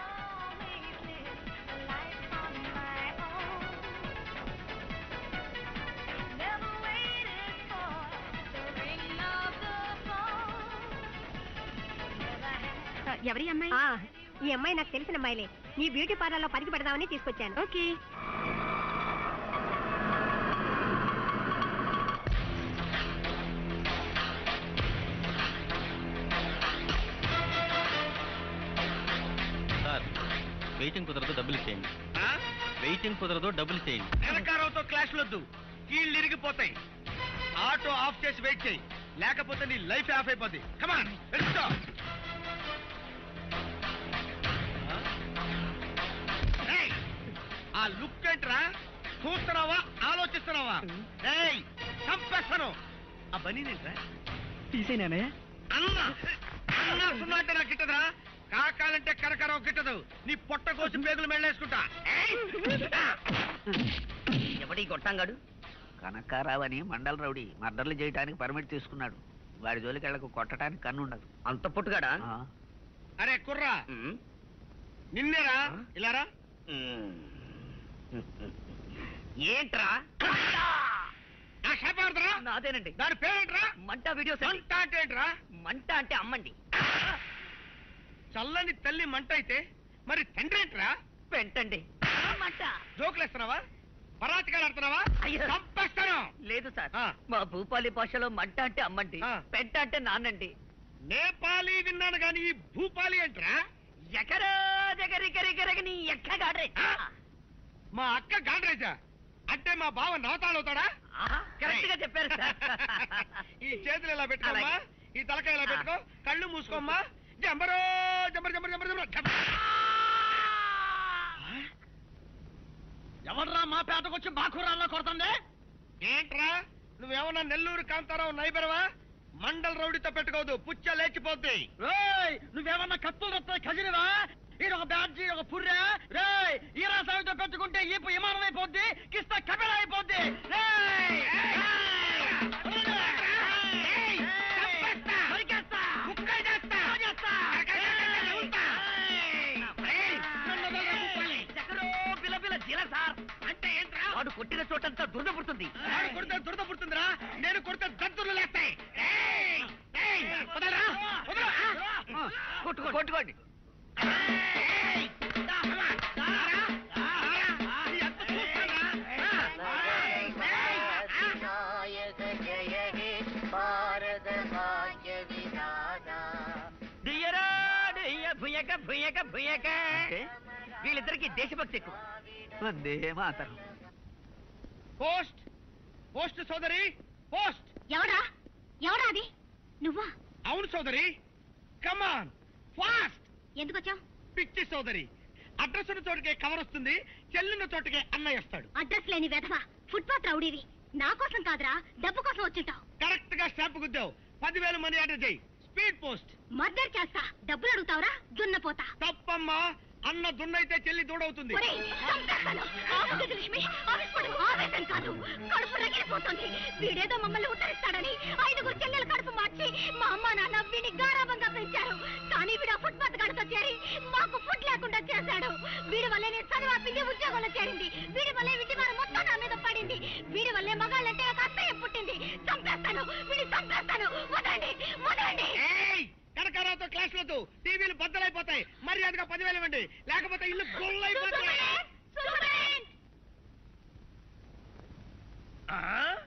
[SPEAKER 1] ఎవరి అమ్మాయి
[SPEAKER 10] ఈ అమ్మాయి నాకు తెలిసిన అమ్మాయిలే నీ బ్యూటీ పార్లర్లో పనికి పెడదామని తీసుకొచ్చాను
[SPEAKER 1] ఓకే
[SPEAKER 11] సార్ వెయిటింగ్ కుదరదు డబ్బులు ఇచ్చేయండి వెయిటింగ్ కుదరదు డబ్బులు ఇచ్చేయండి
[SPEAKER 3] వెనకారంతో క్లాష్ లొద్దు కీళ్ళు ఇరిగిపోతాయి ఆటో ఆఫ్ చేసి వెయిట్ చేయి లేకపోతే నీ లైఫ్ ఆఫ్ అయిపోద్ది కమాన్ వెళ్ళిపో ఏయ్, ఆ లుక్ ఏంట్రా చూస్తున్నావా ఆలోచిస్తున్నావా ఏయ్ చంపేస్తాను ఆ బనీ ఏంట్రా
[SPEAKER 7] తీసేనానే
[SPEAKER 3] అన్న అన్న సున్నా అంటే నాకు గిట్టదురా కాకాలంటే కరకరం గిట్టదు నీ పొట్ట కోసి పేగులు మెళ్ళేసుకుంటా
[SPEAKER 4] ఎవడి గొట్టంగాడు
[SPEAKER 3] కనకారావని మండల రౌడీ మర్డర్లు చేయడానికి పర్మిట్ తీసుకున్నాడు వాడి జోలికి వెళ్ళకు కొట్టడానికి కన్ను ఉండదు
[SPEAKER 4] అంత పుట్టుగాడా
[SPEAKER 3] అరే కుర్రా
[SPEAKER 4] ఉమ్.
[SPEAKER 3] నిన్నేరా ఇలారా
[SPEAKER 4] ఉమ్. ఏంట్రా
[SPEAKER 3] నా షాప్ ఆడుతురా
[SPEAKER 4] నాదేనండి
[SPEAKER 3] దాని పేరేంట్రా
[SPEAKER 4] మంట వీడియోస్ అండి.
[SPEAKER 3] మంట అంటే ఏంట్రా
[SPEAKER 4] మంట అంటే అమ్మండి
[SPEAKER 3] చల్లని తల్లి మంట అయితే మరి తండ్రి ఏంట్రా
[SPEAKER 4] పెంటండి మంట
[SPEAKER 3] జోకులు వేస్తున్నావా పరాతికాలు ఆడుతున్నావా
[SPEAKER 4] అయ్యో.
[SPEAKER 3] చంపేస్తాను
[SPEAKER 4] లేదు సార్
[SPEAKER 3] ఆ.
[SPEAKER 4] మా భూపాలి భాషలో మంట అంటే అమ్మండి
[SPEAKER 3] ఆ.
[SPEAKER 4] పెంట అంటే నాన్నండి
[SPEAKER 3] నేపాలి విన్నాను కానీ ఈ భూపాలి ఏంట్రా
[SPEAKER 4] ఎకరా దగ్గరికరికరగ నీ ఎక్కగాడ్రే
[SPEAKER 3] మా అక్క గాండ్రేజా అంటే మా బావ నవతాళవుతాడా
[SPEAKER 4] కరెక్ట్ గా చెప్పారు సార్
[SPEAKER 3] ఈ చేతులు ఇలా పెట్టుకోమ్మా
[SPEAKER 4] అలాగే.
[SPEAKER 3] ఈ తలకాయ ఇలా పెట్టుకో కళ్ళు మూసుకోమ్మా జంబరో జంబ jumper jumper jumper jumper jumper
[SPEAKER 7] ఎవర్రా మా పేటకు వచ్చి బాకురాల్లో కొడుతుంది
[SPEAKER 3] ఏంట్రా నువ్వేమన్నా నెల్లూరు కాంతారావు నైబరవా మండల్ రౌడీతో పెట్టుకోవద్దు పుచ్చ లేచిపోద్ది
[SPEAKER 7] రేయ్ నువ్వేమన్నా కత్తులు రత్త ఖజరివా ఈడొక బ్యాడ్జీ ఒక పుర్రె రేయ్ ఈరా సాగుతో పెట్టుకుంటే ఈపు విమానం అయిపోద్ది కిస్తా కబెర అయిపోద్ది రేయ్! రేయ్! నరికేస్తా! ముక్కలు చేస్తా! చేస్తా! రేయ్! నన్ను వదలరా ముప్పాలి.
[SPEAKER 4] ఎక్కడో పిల్ల పిల్ల జీల సార్ అంటే ఏంట్రా వాడు కొట్టిన చోటంతా దురద పుడుతుంది
[SPEAKER 3] వాడు కొడితే దురద పుడుతుందిరా నేను కొడితే దద్దులు లేస్తాయి ఏయ్! ఏయ్! వదలరా! వదలరా!
[SPEAKER 4] కొట్టుకోండి కొట్టుకోండి
[SPEAKER 3] ఏయ్! దా, అమ్మా! దారా! దారా! నీ అంత చూస్తానా? ఆ! ఏయ్!
[SPEAKER 4] దియ్యరా దియ్య భుయక భుయక భుయక వీళ్ళిద్దరికి దేశభక్తి ఎక్కువ
[SPEAKER 3] వందే మాతరం పోస్ట్ పోస్ట్ సోదరి పోస్ట్
[SPEAKER 10] ఎవడా ఎవడా అది నువ్వా
[SPEAKER 3] అవును సోదరి కమాన్ ఫాస్ట్
[SPEAKER 10] ఎందుకు వచ్చావు
[SPEAKER 3] పిచ్చి సోదరి అడ్రస్ ఉన్న చోటుకే కవర్ వస్తుంది చెల్లిన చోటుకే అన్నయ్య వస్తాడు
[SPEAKER 10] అడ్రస్ లేని వెధవా ఫుట్పాత్ రౌడీవి నా కోసం కాదురా డబ్బు కోసం వచ్చింటావు
[SPEAKER 3] కరెక్ట్ గా స్టాంప్ గుద్దావు పదివేలు మనీ ఆర్డర్ చేయి స్పీడ్ పోస్ట్
[SPEAKER 10] మర్డర్ చేస్తా డబ్బులు అడుగుతావురా దున్నపోతా
[SPEAKER 3] తప్పమ్మా అన్న దున్నైతే చెల్లి దూడవుతుంది
[SPEAKER 10] ఒరేయ్, చంపేస్తాను. ఆగు లక్ష్మి, ఆవేశపడు. ఆవేశం కాదు కడుపు రగిలిపోతుంది వీడేదో మమ్మల్ని ఉద్ధరిస్తాడని ఐదుగురు చెల్లెలు కడుపు మార్చి మా అమ్మ నాన్న వీడిని గారాబంగా పెంచారు కానీ వీడు ఆ ఫుట్పాత్ గడతో చేరి మాకు ఫుడ్ లేకుండా చేశాడు వీడి వల్లే నేను చదివాపింది ఉద్యోగంలో చేరింది వీడి వల్లే వీటి వారు మొత్తం నా మీద పడింది వీడి వల్లే మగాళ్ళంటే నాకు అసహ్యం పుట్టింది చంపేస్తాను వీడిని చంపేస్తాను వదండి వదండి
[SPEAKER 3] ఏయ్! కనకారావుతో క్లాస్ వద్దు టీవీలు బద్దలైపోతాయి మర్యాదగా పదివేలు ఇవ్వండి లేకపోతే ఇల్లు గొల్లైపోతాయి
[SPEAKER 10] సూపరింటెండెంట్!
[SPEAKER 3] ఆ?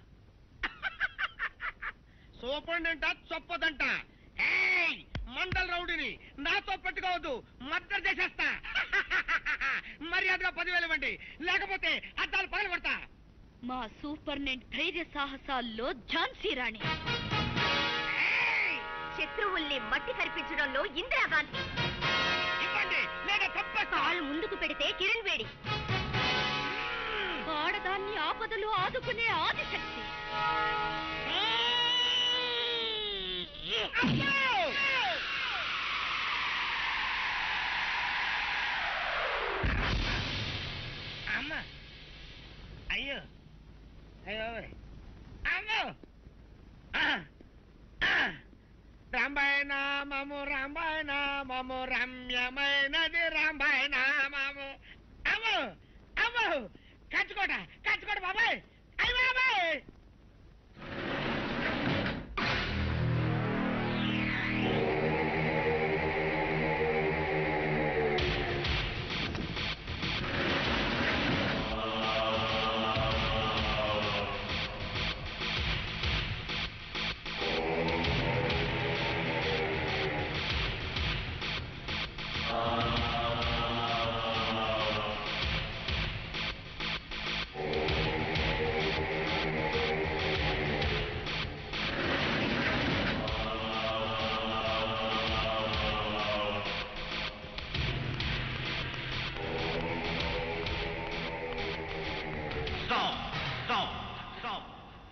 [SPEAKER 3] సూపరింటెండెంట్ చొప్పదంట ఏయ్ మండల్ రౌడీని నాతో పెట్టుకోవద్దు మద్దతు చేసేస్తా మర్యాదగా పదివేలు ఇవ్వండి లేకపోతే అద్దాలు పగలు కొడతా
[SPEAKER 1] మా సూపర్నెంట్ ధైర్య సాహసాల్లో ఝాన్సీ రాణి శత్రువుల్ని మట్టి కరిపించడంలో ఇందిరాగాంధీ
[SPEAKER 3] ఇవ్వండి లేక చంపేస్తా
[SPEAKER 1] కాళ్ళు ముందుకు పెడితే కిరణ్ వేడి ఆడదాన్ని ఆపదలు ఆదుకునే ఆదిశక్తి
[SPEAKER 3] అమ్మ అయ్యో అయ్యో అమ్మో రాంబాయన మము రాంబాయన మము రమ్యమైనది రాంబాయన మము అమ్మో అమ్మో కచ్చుకోట కచ్చుకోట బాబాయ్ అయ్య బాబాయ్
[SPEAKER 8] స్టాప్ స్టాప్ స్టాప్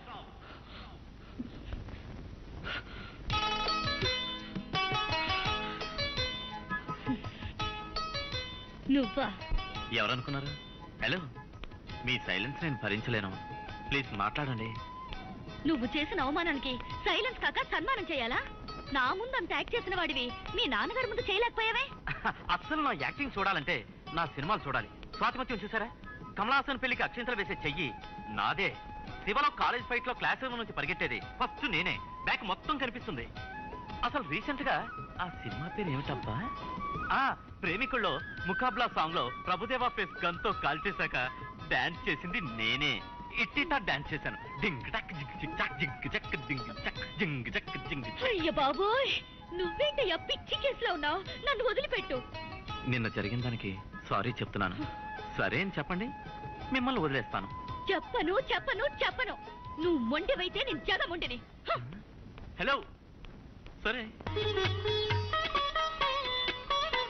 [SPEAKER 1] నువ్వా
[SPEAKER 8] ఎవరనుకున్నారు హలో మీ సైలెన్స్ నేను భరించలేను ప్లీజ్ మాట్లాడండి
[SPEAKER 1] నువ్వు చేసిన అవమానానికి సైలెన్స్ కాక సన్మానం చేయాలా నా ముందు అంత యాక్ట్ చేసిన వాడివి మీ నాన్నగారి ముందు చేయలేకపోయావే
[SPEAKER 8] అస్సలు నా యాక్టింగ్ చూడాలంటే నా సినిమాలు చూడాలి స్వాతిమత్యం చూసారా కమలాసన్ పెళ్లికి అక్షింతలు వేసే చెయ్యి నాదే శివలో కాలేజ్ ఫైట్ లో క్లాస్ రూమ్ నుంచి పరిగెట్టేది ఫస్ట్ నేనే బ్యాక్ మొత్తం కనిపిస్తుంది అసలు రీసెంట్ గా ఆ సినిమా పేరు ఏమిటబ్బా ఆ ప్రేమికుల్లో ముకాబ్లా సాంగ్ లో ప్రభుదేవా ఫేస్ గన్ తో కాల్చేశాక డాన్స్ చేసింది నేనే ఇట్టిటా డాన్స్ చేశాను డింగ్ టక్ జింగ్ జింగ్ టక్ జింగ్ జక్ డింగ్ జక్ జింగ్ జక్ జింగ్ జక్.
[SPEAKER 1] అయ్య బాబోయ్ నువ్వేంటయ్యా పిచ్చి కేసులో ఉన్నావు నన్ను వదిలిపెట్టు
[SPEAKER 8] నిన్న జరిగిన దానికి సారీ చెప్తున్నాను సరే అని చెప్పండి మిమ్మల్ని వదిలేస్తాను
[SPEAKER 1] చెప్పను చెప్పను చెప్పను నువ్వు మొండివైతే నేను జగ మొండిని హ!
[SPEAKER 8] హలో సరే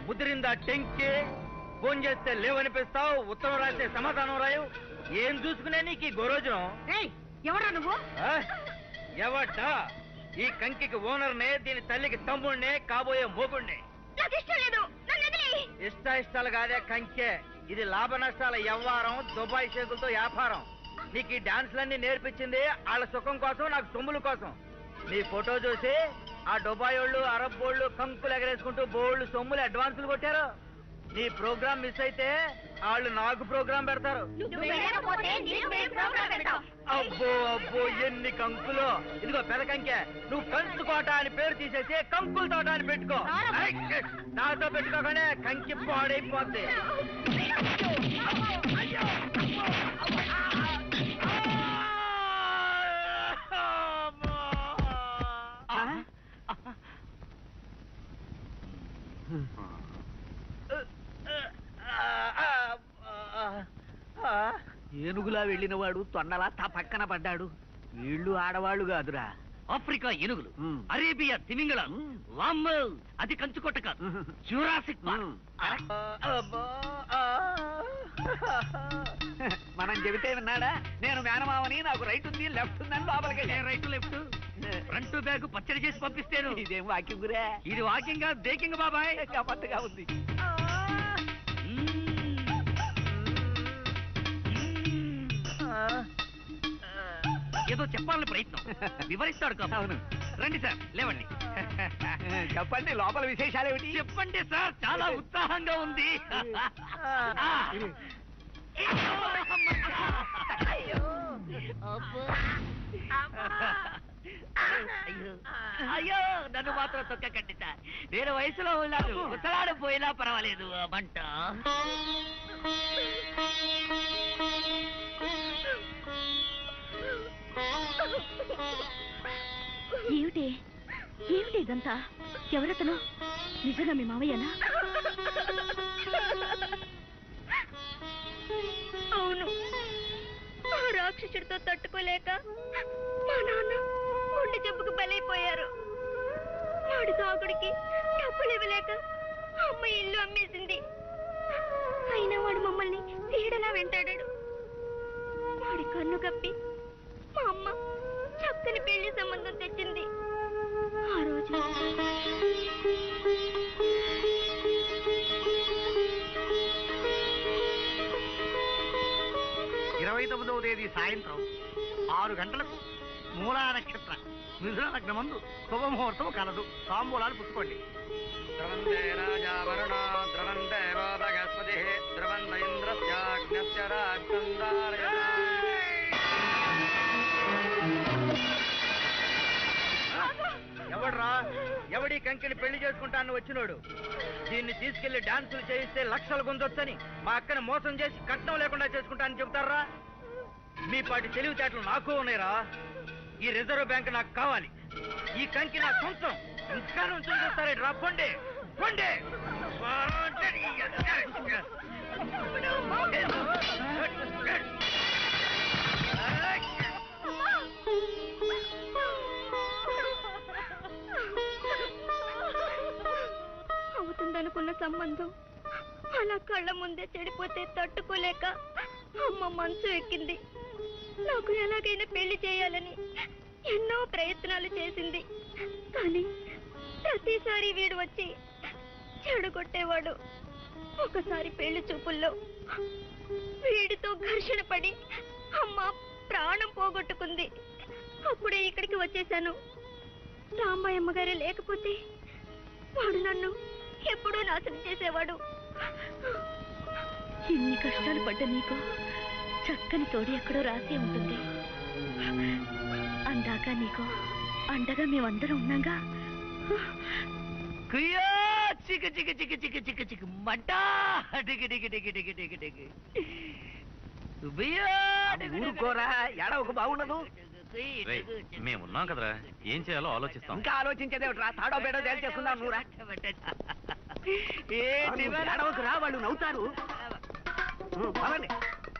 [SPEAKER 7] ముదిరిందా టెంకి ఫోన్ చేస్తే లేవనిపిస్తావు ఉత్తరం రాస్తే సమాధానం రాయు ఏం చూసుకునే నీకు ఈ గోరోజనం
[SPEAKER 2] ఎవరా నువ్వు
[SPEAKER 7] ఆ? ఎవడ్డా ఈ కంకికి ఓనర్నే దీని తల్లికి తమ్ముడినే కాబోయే మోగుణ్ణే
[SPEAKER 1] నాకు ఇష్టం లేదు నన్ను వదిలేయ్.
[SPEAKER 7] ఇష్ట ఇష్టాలు కాదే కంకే ఇది లాభ నష్టాల వ్యవహారం దుబాయ్ షేకులతో వ్యాపారం నీకు ఈ డాన్స్లన్నీ నేర్పించింది వాళ్ళ సుఖం కోసం నాకు సొమ్ముల కోసం నీ ఫోటో చూసి ఆ దుబాయ్ వాళ్ళు అరబ్ వాళ్ళు కంకులు ఎగరేసుకుంటూ బోళ్ళు సొమ్ములు అడ్వాన్సులు కొట్టారు నీ ప్రోగ్రామ్ మిస్ అయితే వాళ్ళు నాకు ప్రోగ్రామ్ పెడతారు
[SPEAKER 1] నువ్వు వెళ్ళకపోతే నీకు మేము ప్రోగ్రాం పెడతాం.
[SPEAKER 7] అబ్బో అబ్బో ఎన్ని కంకులు ఇదిగో పెద కంకే నువ్వు కంచు కోట అని పేరు తీసేసి కంకుల తోట అని పెట్టుకో ఐ, నాతో పెట్టుకోగానే కంకి పాడైపోద్ది
[SPEAKER 3] ఏనుగులా వెళ్ళిన వాడు తొండలా తా పక్కన పడ్డాడు వీళ్ళు ఆడవాళ్ళు కాదురా
[SPEAKER 4] ఆఫ్రికా ఏనుగులు
[SPEAKER 3] మ్మ్.
[SPEAKER 4] అరేబియా తిమింగళం వామ్మో అది కంచుకొట్ట కాదు జూరాసిక్ పార్క్
[SPEAKER 7] అబ్బా, ఆ.
[SPEAKER 3] మనం చెబితే విన్నాడా నేను మేనమావని నాకు రైట్ ఉంది లెఫ్ట్ ఉందని లోపలికి
[SPEAKER 4] ఏ రైట్ లెఫ్ట్ ఫ్రంట్ బ్యాగ్ పచ్చడి చేసి పంపిస్తేను
[SPEAKER 3] ఇదేం వాక్యం గురే
[SPEAKER 4] ఇది వాకింగ్ బేకింగ్ బాబాయ్
[SPEAKER 3] గమ్మత్తుగా ఉంది
[SPEAKER 4] ఏదో చెప్పాలని ప్రయత్నం వివరిస్తాడు కాదు
[SPEAKER 3] అవును.
[SPEAKER 4] రండి సార్ లేవండి
[SPEAKER 3] చెప్పండి లోపల విశేషాలు ఏమిటి
[SPEAKER 4] చెప్పండి సార్ చాలా ఉత్సాహంగా ఉంది ఆ. అయ్యో. అయ్యో నన్ను మాత్రం తొక్కకండి సార్ నేను వయసులో ఉన్నాను ముసలాడు పోయినా పర్వాలేదు ఆ మంట
[SPEAKER 10] ఏమిటి ఏమిటి ఇదంతా ఎవరతను నిజంగా మీ మావయ్యనా అవును ఆ రాక్షసుడితో తట్టుకోలేక మా నాన్న గుండె జబ్బుకు బలైపోయారు వాడి తాగుడికి డబ్బులు ఇవ్వలేక అమ్మ ఇల్లు అమ్మేసింది అయినా వాడు మమ్మల్ని పీడలా వెంటాడాడు వాడి కన్ను కప్పి మా అమ్మ చక్కని పెళ్లి సంబంధం తెచ్చింది ఆ రోజు
[SPEAKER 7] ఇరవై తొమ్మిదవ తేదీ సాయంత్రం ఆరు గంటలకు మూలా నక్షత్ర మిథున లగ్నమందు శుభముహూర్తం కలదు తాంబూలాలు పుచ్చుకోండి ద్రవందే రాజా వరుణ ద్రవందే బృహస్పతి ద్రవంద ఇంద్రస్యాగ్నస్య ఎవడ్రా ఎవడి కంకిని పెళ్లి చేసుకుంటాను వచ్చినోడు దీన్ని తీసుకెళ్లి డాన్సులు చేయిస్తే లక్షలు గుంజొచ్చని మా అక్కని మోసం చేసి కట్నం లేకుండా చేసుకుంటానని చెబుతారా మీ పాటి తెలివితేటలు నాకు ఉన్నాయిరా ఈ రిజర్వ్ బ్యాంక్ నాకు కావాలి ఈ కంకి నా సొంతం ఇంకా నుంచి చూస్తారే రా పొండి పొండి
[SPEAKER 10] అవుతుందనుకున్న సంబంధం అలా కళ్ళ ముందే చెడిపోతే తట్టుకోలేక అమ్మ మనసు ఎక్కింది నాకు ఎలాగైనా పెళ్లి చేయాలని ఎన్నో ప్రయత్నాలు చేసింది కానీ ప్రతిసారి వీడు వచ్చి చెడగొట్టేవాడు ఒకసారి పెళ్లి చూపుల్లో వీడితో ఘర్షణ పడి అమ్మ ప్రాణం పోగొట్టుకుంది అప్పుడే ఇక్కడికి వచ్చేసాను రాంబాయమ్మ గారే లేకపోతే వాడు నన్ను ఎప్పుడూ నాశనం చేసేవాడు ఎన్ని కష్టాలు పడ్డ నీకు చక్కని తోడి ఎక్కడో రాసి ఉంటుంది అందాక నీకు అండగా మేమందరం ఉన్నాగా
[SPEAKER 4] కుయ్యో చిక చిక చిక చిక చిక చిక మంట డిగి డిగి డిగి డిగి డిగి డిగి ఉబియో డిగి డిగి
[SPEAKER 3] ఊరుకోరా ఎడవకు బాగుండదు
[SPEAKER 4] కుయ్
[SPEAKER 8] రేయ్,
[SPEAKER 4] డిగి డిగి.
[SPEAKER 8] మేము ఉన్నాం కదరా ఏం చేయాలో ఆలోచిస్తాం
[SPEAKER 3] ఇంకా ఆలోచించేదేమిట్రా తాడో బేడో తేల్చేసుకుందాం నువ్వురా
[SPEAKER 4] ఏంటి
[SPEAKER 3] నువ్వు
[SPEAKER 4] మరి?
[SPEAKER 3] ఏడవకురా వాళ్ళు నవ్వుతారు ఉం, పదండి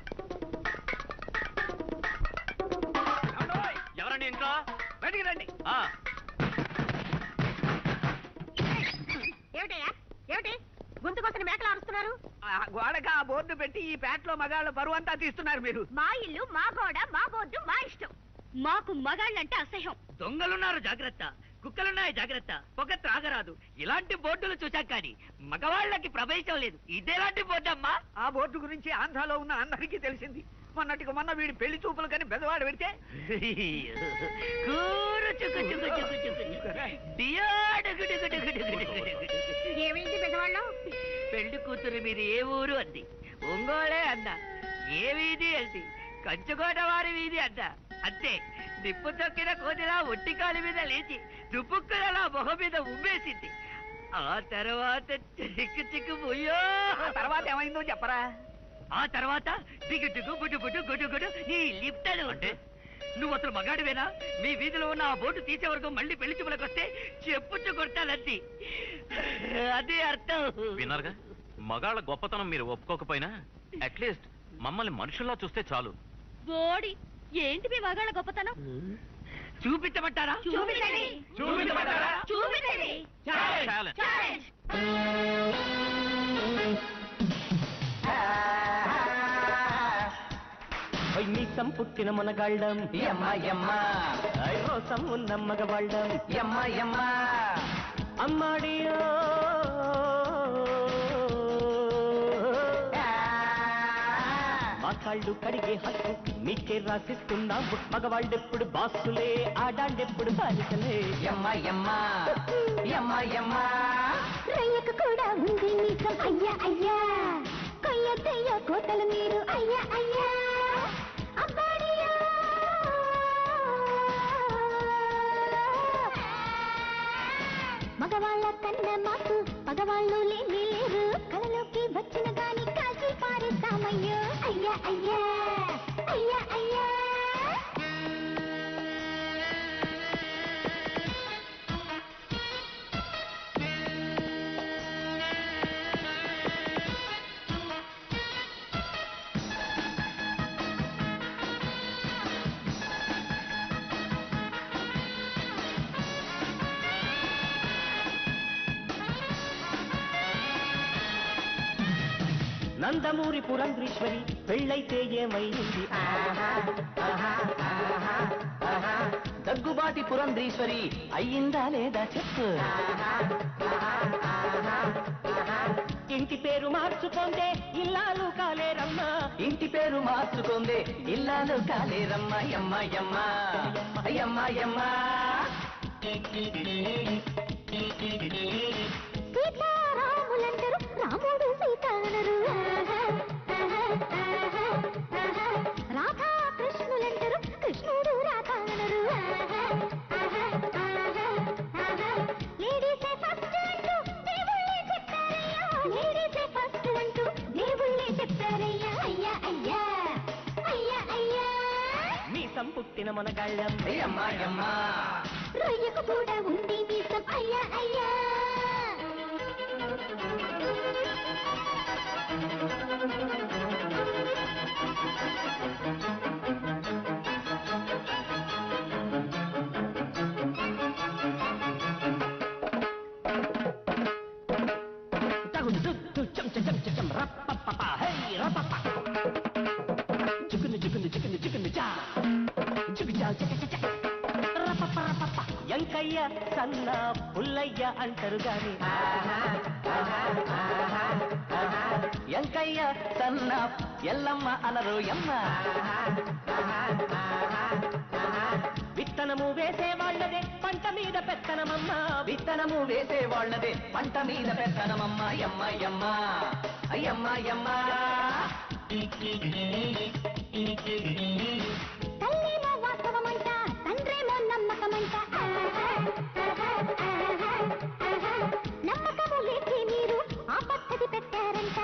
[SPEAKER 8] ఎవరండి ఇంట్లో
[SPEAKER 3] బయటికి రండి
[SPEAKER 8] ఆ,
[SPEAKER 2] ఏమిటయ్యా ఏమిటి
[SPEAKER 10] కూతని మేకలు అరుస్తున్నారు
[SPEAKER 3] ఆ గోడకి ఆ బోర్డు పెట్టి ఈ పేటలో మగాళ్ళ బరువు అంతా తీస్తున్నారు మీరు
[SPEAKER 1] మా ఇల్లు మా గోడ మా బోర్డు మా ఇష్టం మాకు మగాళ్ళంటే అసహ్యం
[SPEAKER 4] దొంగలున్నారు జాగ్రత్త కుక్కలున్నాయి జాగ్రత్త పొగ త్రాగరాదు ఇలాంటి బోర్డులు చూశాక కానీ మగవాళ్ళకి ప్రవేశం లేదు ఇదేలాంటి బోర్డు అమ్మా
[SPEAKER 3] ఆ బోర్డు గురించి ఆంధ్రాలో ఉన్న అందరికీ తెలిసింది మొన్నటికి మొన్న వీడి పెళ్లి చూపులు కానీ బెదవాడు పెడితే
[SPEAKER 4] కూరు చుక్కు చుక్కు చుక్కు చుక్కు చుక్కు. డియా డుగు డుగు డుగు డుగు డుగు డుగు డుగు.
[SPEAKER 10] ఏమైంది పెద్దవాళ్ళు
[SPEAKER 4] పెళ్లి కూతురు మీది ఏ ఊరు అంది ఒంగోలే అన్న ఏ వీధి అంది కంచుకోట వారి వీధి అన్న అంతే నిప్పు తొక్కిన కోతిలా ఒట్టి కాలి మీద లేచి దుబ్బుక్కునలా మొహం మీద ఉమ్మేసింది ఆ తర్వాత చిక్కు చిక్కు పోయో
[SPEAKER 3] ఆ తర్వాత ఏమైందో చెప్పరా
[SPEAKER 4] ఆ తర్వాత దిగు దిగు గుడు గుడు గుడు గుడు నీ లిప్టలు అంటే నువ్వు అసలు మగాడివేనా మీ వీధిలో ఉన్న ఆ బోటు తీసే వరకు మళ్ళీ పెళ్లి చూపులకు వస్తే చెప్పుచ్చు కొట్టాలంది అదే అర్థం
[SPEAKER 8] విన్నారుగా మగాళ్ళ గొప్పతనం మీరు ఒప్పుకోకపోయినా అట్లీస్ట్ మమ్మల్ని మనుషుల్లా చూస్తే చాలు
[SPEAKER 1] బోడి ఏంటి మీ మగాళ్ళ గొప్పతనం
[SPEAKER 4] చూపించమంటారా
[SPEAKER 1] చూపించండి
[SPEAKER 3] చూపించమంటారా?
[SPEAKER 1] చూపించండి
[SPEAKER 8] Challenge.
[SPEAKER 9] మీసం పుట్టిన మునగాళ్ళం
[SPEAKER 7] యమ్మ యమ్మ
[SPEAKER 9] ఐ రోసం ఉన్న మగవాళ్ళం
[SPEAKER 7] యమ్మ యమ్మ
[SPEAKER 9] అమ్మాడియో మా కాళ్ళు కడిగే హక్కు మీకే రాసిస్తున్నాము మగవాళ్ళెప్పుడు బాసులే ఆడాళ్ళెప్పుడు బాలికలే
[SPEAKER 7] యమ్మ యమ్మ యమ్మ యమ్మ
[SPEAKER 10] రయ్యకు కూడా ఉంది మీసం అయ్యా అయ్యా కొయ్య తెయ్య కోతలు మీరు అయ్యా అయ్యా అబ్బాడియా మగవాళ్ళ కన్న మాకు మగవాళ్ళు లేని లేరు కలలోకి వచ్చిన గాని కాల్చి పారేస్తామయ్యో అయ్యా అయ్యా అయ్యా అయ్యా
[SPEAKER 9] నందమూరి పురంధ్రీశ్వరి పెళ్ళైతే ఏమైంది దగ్గుబాటి పురంధ్రీశ్వరి అయ్యిందా లేదా చెప్పు ఇంటి పేరు మార్చుకోందే ఇల్లాలు కాలేరమ్మా
[SPEAKER 7] ఇంటి పేరు మార్చుకుందే ఇల్లాలు కాలేరమ్మ యమ్మ యమ్మ యమ్మ యమ్మ
[SPEAKER 10] సీతారాములందరూ రాముడు సీత అనరు రాధా కృష్ణులందరూ కృష్ణుడు రాధ అనరు లేడీసే ఫస్ట్ అంటూ దేవుళ్ళే చెప్పారయ్యా లేడీసే ఫస్ట్ అంటూ దేవుళ్ళే చెప్పారయ్యా అయ్యా అయ్యా అయ్యా అయ్యా
[SPEAKER 9] మీసం పుట్టిన మునగాళ్ళం
[SPEAKER 7] యమ్మ యమ్మ
[SPEAKER 10] రొయ్యకు కూడా ఉంది మీసం అయ్యా అయ్యా
[SPEAKER 9] తగుడు దుద్దు చం చం చం చం చం రప్పప్పప హై రప్పప్ప చుకును చుకును చుకును చుకును చా చుకు చా చక చక రప్పప్ప రప్పప్ప ఎంకయ్య సన్న పుల్లయ్య అంటారు గాని
[SPEAKER 7] ఎంకయ్య సన్న ఎల్లమ్మ అనరు యమ్మ
[SPEAKER 9] విత్తనము వేసే వాళ్ళదే పంట మీద పెత్తనమమ్మ
[SPEAKER 7] విత్తనము వేసే వాళ్ళదే పంట మీద పెత్తనమమ్మ యమ్మ యమ్మ అయ్యమ్మ యమ్మ
[SPEAKER 10] తల్లేమో వాస్తవమంట తండ్రేమో నమ్మకమంట నమ్మకము లేకే మీరు ఆ పద్ధతి పెట్టారంట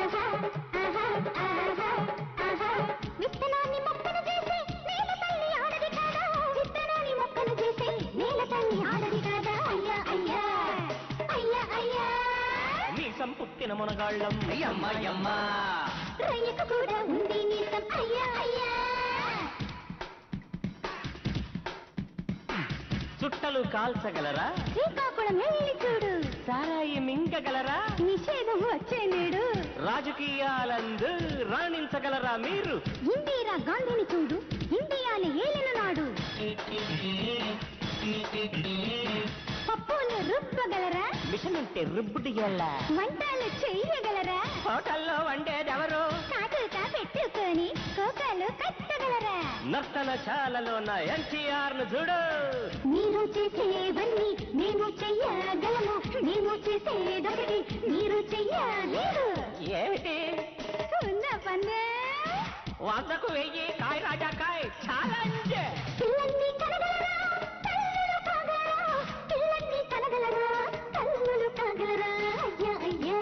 [SPEAKER 10] విత్తనాన్ని మొక్కను చేసి నేల తల్లి ఆడది కాదా విత్తనాన్ని మొక్కను చేసి నేల తల్లి ఆడది కాదా అయ్యా అయ్యా అయ్యా అయ్యా
[SPEAKER 9] మీసం పుట్టిన మునగాళ్ళం
[SPEAKER 7] అయ్యమ్మ యమ్మ
[SPEAKER 10] రొయ్యకు కూడా ఉంది నీసం అయ్యా అయ్యా
[SPEAKER 9] సుట్టలు కాల్చగలరా
[SPEAKER 10] శ్రీకాకుళం వెళ్ళి చూడు
[SPEAKER 9] సారాయి మింగగలరా
[SPEAKER 10] నిషేధం వచ్చే నేడు
[SPEAKER 9] రాజకీయాలందు రాణించగలరా మీరు
[SPEAKER 10] ఇందిరా గాంధీని చూడు ఇండియాని ఏలిన నాడు పప్పులు రుబ్బగలరా
[SPEAKER 9] మిషన్ అంటే రుబ్బుడు ఎలా
[SPEAKER 10] వంటలు చెయ్యగలరా
[SPEAKER 9] హోటల్లో వండేదెవరు
[SPEAKER 10] కాటుక పెట్టుకొని కోకలు కట్టగలరా
[SPEAKER 9] నర్తనశాలలోన ఎన్టీఆర్ ను చూడు
[SPEAKER 10] మీరు చేసేవన్నీ మేము చెయ్యగలము మేము చేసేదొకటి మీరు చెయ్యలేరు
[SPEAKER 9] ఏమిటి
[SPEAKER 10] ఉన్న పన్నే
[SPEAKER 9] వందకు వెయ్యి కాయ రాజా కాయ్ ఛాలెంజ్
[SPEAKER 10] పిల్లల్ని కనగలరా తల్లులు కాగలరా పిల్లల్ని కనగలరా తల్లులు కాగలరా అయ్యా అయ్యా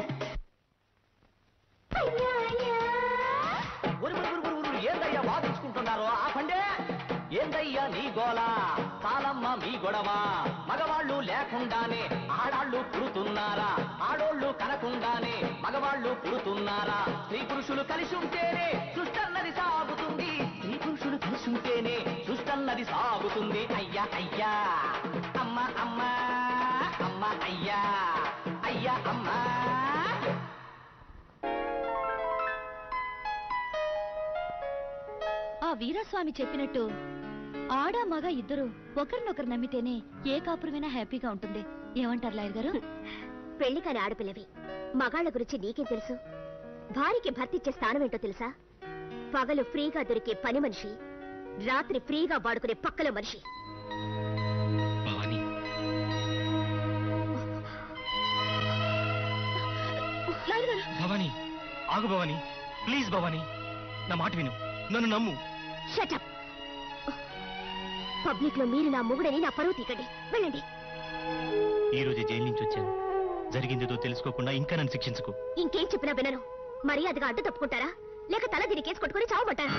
[SPEAKER 10] అయ్యా అయ్యా
[SPEAKER 9] ఉరు ఉరు ఉరు ఉరు ఉరు ఏందయ్యా వాదించుకుంటున్నారో ఆపండే ఏందయ్యా నీ గోల కాలమ్మ మీ గొడవ మగవాళ్ళు లేకుండానే ఆడాళ్ళు పుడుతున్నారా ఆడోళ్ళు కనకుండానే మగవాళ్ళు పుడుతున్నారా స్త్రీ పురుషులు కలిసి ఉంటేనే సృష్టన్నది సాగుతుంది స్త్రీ పురుషులు కలిసి ఉంటేనే సృష్టన్నది సాగుతుంది అయ్యా అయ్యా అమ్మ అమ్మ అమ్మ అయ్యా అయ్యా అమ్మా
[SPEAKER 10] ఆ వీరస్వామి చెప్పినట్టు ఆడ మగ ఇద్దరు ఒకరినొకరు నమ్మితేనే ఏ కాపురమైనా హ్యాపీగా ఉంటుంది ఏమంటారు లాయర్ గారు
[SPEAKER 1] పెళ్లి కాని ఆడపిల్లవి మగాళ్ళ గురించి నీకేం తెలుసు భార్యకి భర్తిచ్చే స్థానం ఏంటో తెలుసా పగలు ఫ్రీగా దొరికే పని మనిషి రాత్రి ఫ్రీగా వాడుకునే పక్కల మనిషి
[SPEAKER 5] భవానీ
[SPEAKER 10] లాయర్ గారు
[SPEAKER 11] భవానీ ఆగు భవానీ ప్లీజ్ భవానీ నా మాట విను నన్ను నమ్ము
[SPEAKER 1] షటప్ పబ్లిక్ లో మీరు నా మొగుడని నా పరువు తీకండి వెళ్ళండి
[SPEAKER 11] ఈ రోజు జైలు నుంచి వచ్చాను జరిగిందేదో తెలుసుకోకుండా ఇంకా నన్ను శిక్షించుకో
[SPEAKER 1] ఇంకేం చెప్పినా వినరు మర్యాదగా అడ్డు తప్పుకుంటారా లేక తల దీని కేసు కొట్టుకుని చావమంటారా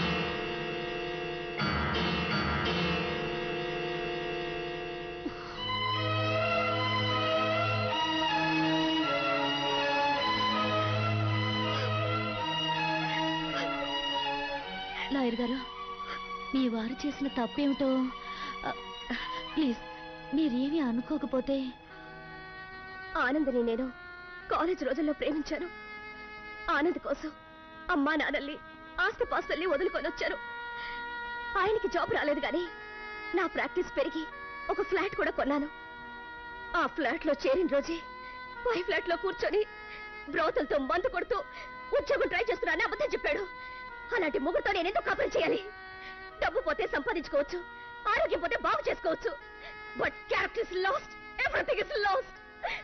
[SPEAKER 10] లాయర్ గారు మీ వారు చేసిన తప్పేమిటో ఆ, ప్లీజ్ మీరేమీ అనుకోకపోతే
[SPEAKER 1] ఆనందని నేను కాలేజ్ రోజుల్లో ప్రేమించాను ఆనంద్ కోసం అమ్మా నాన్నల్ని ఆస్తిపాస్తుల్ని వదులుకొని వచ్చాను ఆయనకి జాబ్ రాలేదు కానీ నా ప్రాక్టీస్ పెరిగి ఒక ఫ్లాట్ కూడా కొన్నాను ఆ ఫ్లాట్ లో చేరిన రోజే పై ఫ్లాట్ లో కూర్చొని బ్రోతలతో మందు కొడుతూ ఉద్యోగం ట్రై చేస్తున్నానని అబద్ధం చెప్పాడు అలాంటి ముగ్గురుతో నేను ఎందుకు కాపురం చేయాలి డబ్బు పోతే సంపాదించుకోవచ్చు ఆరోగ్యం పోతే బాగు చేసుకోవచ్చు but character is lost everything is lost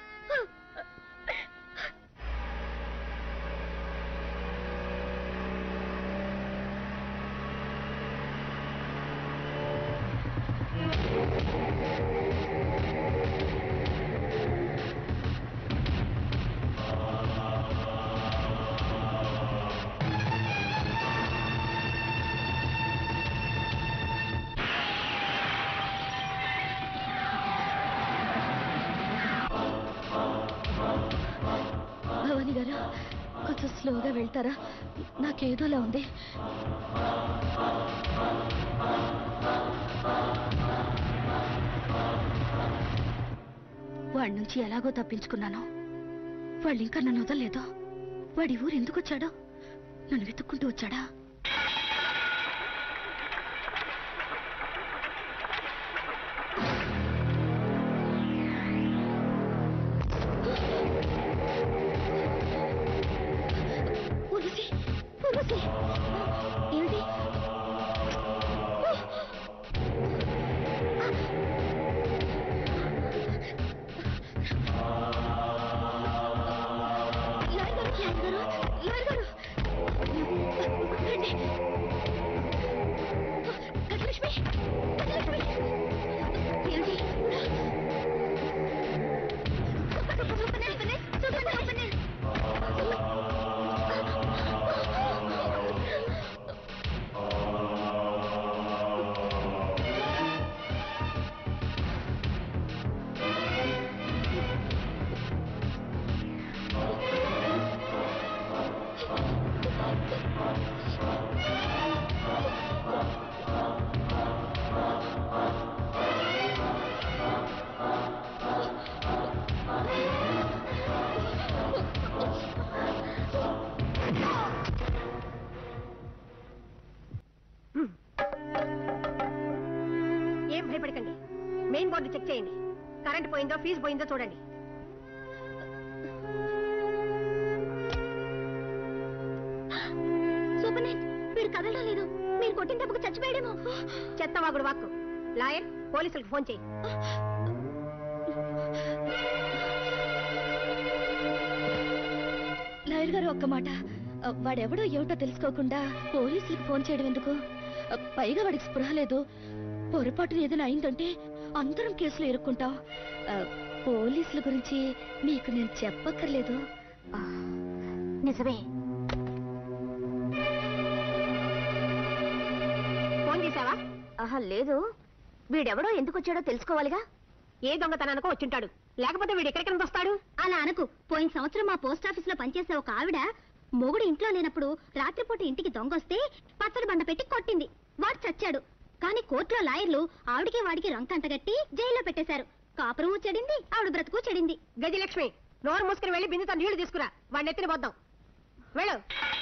[SPEAKER 10] Bhavani గారు కొంచెం స్లోగా వెళ్తారా నాకేదోలా ఉంది వాడి నుంచి ఎలాగో తప్పించుకున్నాను వాళ్ళు ఇంకా నన్ను వదలలేదు వాడి ఊరు ఎందుకు వచ్చాడో నన్ను వెతుక్కుంటూ వచ్చాడా ఉర్వశి ఉర్వశి ఏమిటి లాయర్ గారు, లాయర్ గారు, లాయర్ గారు. ఏం భయపడకండి మెయిన్ బోర్డు చెక్ చేయండి కరెంట్ పోయిందో ఫీజు పోయిందో చూడండి
[SPEAKER 1] సూపర్నెంట్ వీడు కదలడం లేదు మీరు కొట్టిన దెబ్బకు చచ్చిపోయాడేమో
[SPEAKER 10] చెత్తవాగుడు వాక్కు లాయర్ పోలీసులకు ఫోన్ చేయి
[SPEAKER 1] లాయర్ గారు ఒక్క మాట ఆ, వాడెవడో ఏమిటో తెలుసుకోకుండా పోలీసులకు ఫోన్ చేయడం ఎందుకు ఆ, పైగా వాడికి స్పృహ లేదు పొరపాటున ఏదైనా అయిందంటే అందరం కేసులో ఇరుక్కుంటాం ఆ, పోలీసుల గురించి మీకు నేను చెప్పక్కర్లేదు ఆ, నిజమే
[SPEAKER 10] ఫోన్ చేశావా
[SPEAKER 1] ఆహా లేదు వీడెవడో ఎందుకు వచ్చాడో తెలుసుకోవాలిగా
[SPEAKER 10] ఏ దొంగతనానికో వచ్చింటాడు లేకపోతే వీడు ఎక్కడికి వస్తాడు
[SPEAKER 1] అలా అనకు పోయిన సంవత్సరం మా పోస్ట్ ఆఫీస్ లో పనిచేసే ఒక ఆవిడ మొగుడు ఇంట్లో లేనప్పుడు రాత్రిపూట ఇంటికి దొంగొస్తే పచ్చడి బండ పెట్టి కొట్టింది వాడు చచ్చాడు కానీ కోర్టులో లాయర్లు ఆవిడికి వాడికి రంకంటగట్టి జైల్లో పెట్టేశారు కాపురం చెడింది ఆవిడ బ్రతుకు చెడింది
[SPEAKER 10] గజలక్ష్మి నోరు మూసుకుని వెళ్ళి బిందుతో నీళ్లు తీసుకురా వాడిని ఎత్తిన పోద్దాం వెళ్ళు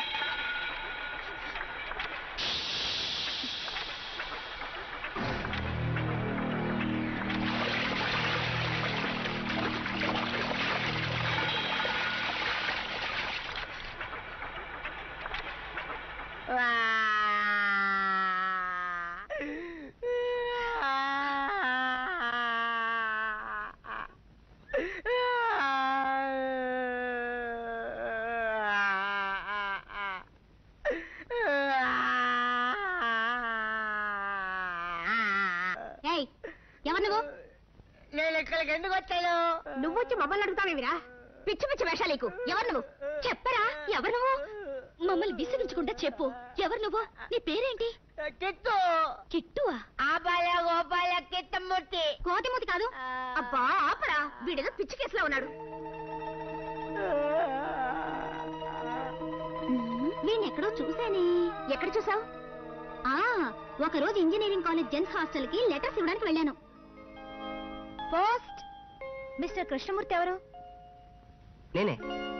[SPEAKER 1] ఏయ్ ఎవరు నువ్వు
[SPEAKER 10] నేను ఇక్కడికి ఎందుకు వచ్చాను నువ్వు వచ్చి మమ్మల్ని అడుగుతావేమిరా
[SPEAKER 1] పిచ్చి పిచ్చి వేషాలేకు ఎవరు నువ్వు చెప్పరా ఎవరు నువ్వు మమ్మల్ని విసిగించకుండా చెప్పు ఎవరు నువ్వు నీ పేరేంటి
[SPEAKER 10] కిట్టు
[SPEAKER 1] కిట్టువా
[SPEAKER 10] ఆపాల గోపాల కిట్టమూర్తి
[SPEAKER 1] కోతిమూతి కాదు అబ్బా ఆపరా వీడేదో పిచ్చి కేసులో ఉన్నాడు వీణ్ణి ఎక్కడో చూసానే ఎక్కడ చూసావు ఆ ఒక రోజు ఇంజనీరింగ్ కాలేజ్ జెంట్స్ హాస్టల్ కి లెటర్స్ ఇవ్వడానికి వెళ్ళాను పోస్ట్ మిస్టర్ కృష్ణమూర్తి ఎవరు
[SPEAKER 9] నేనే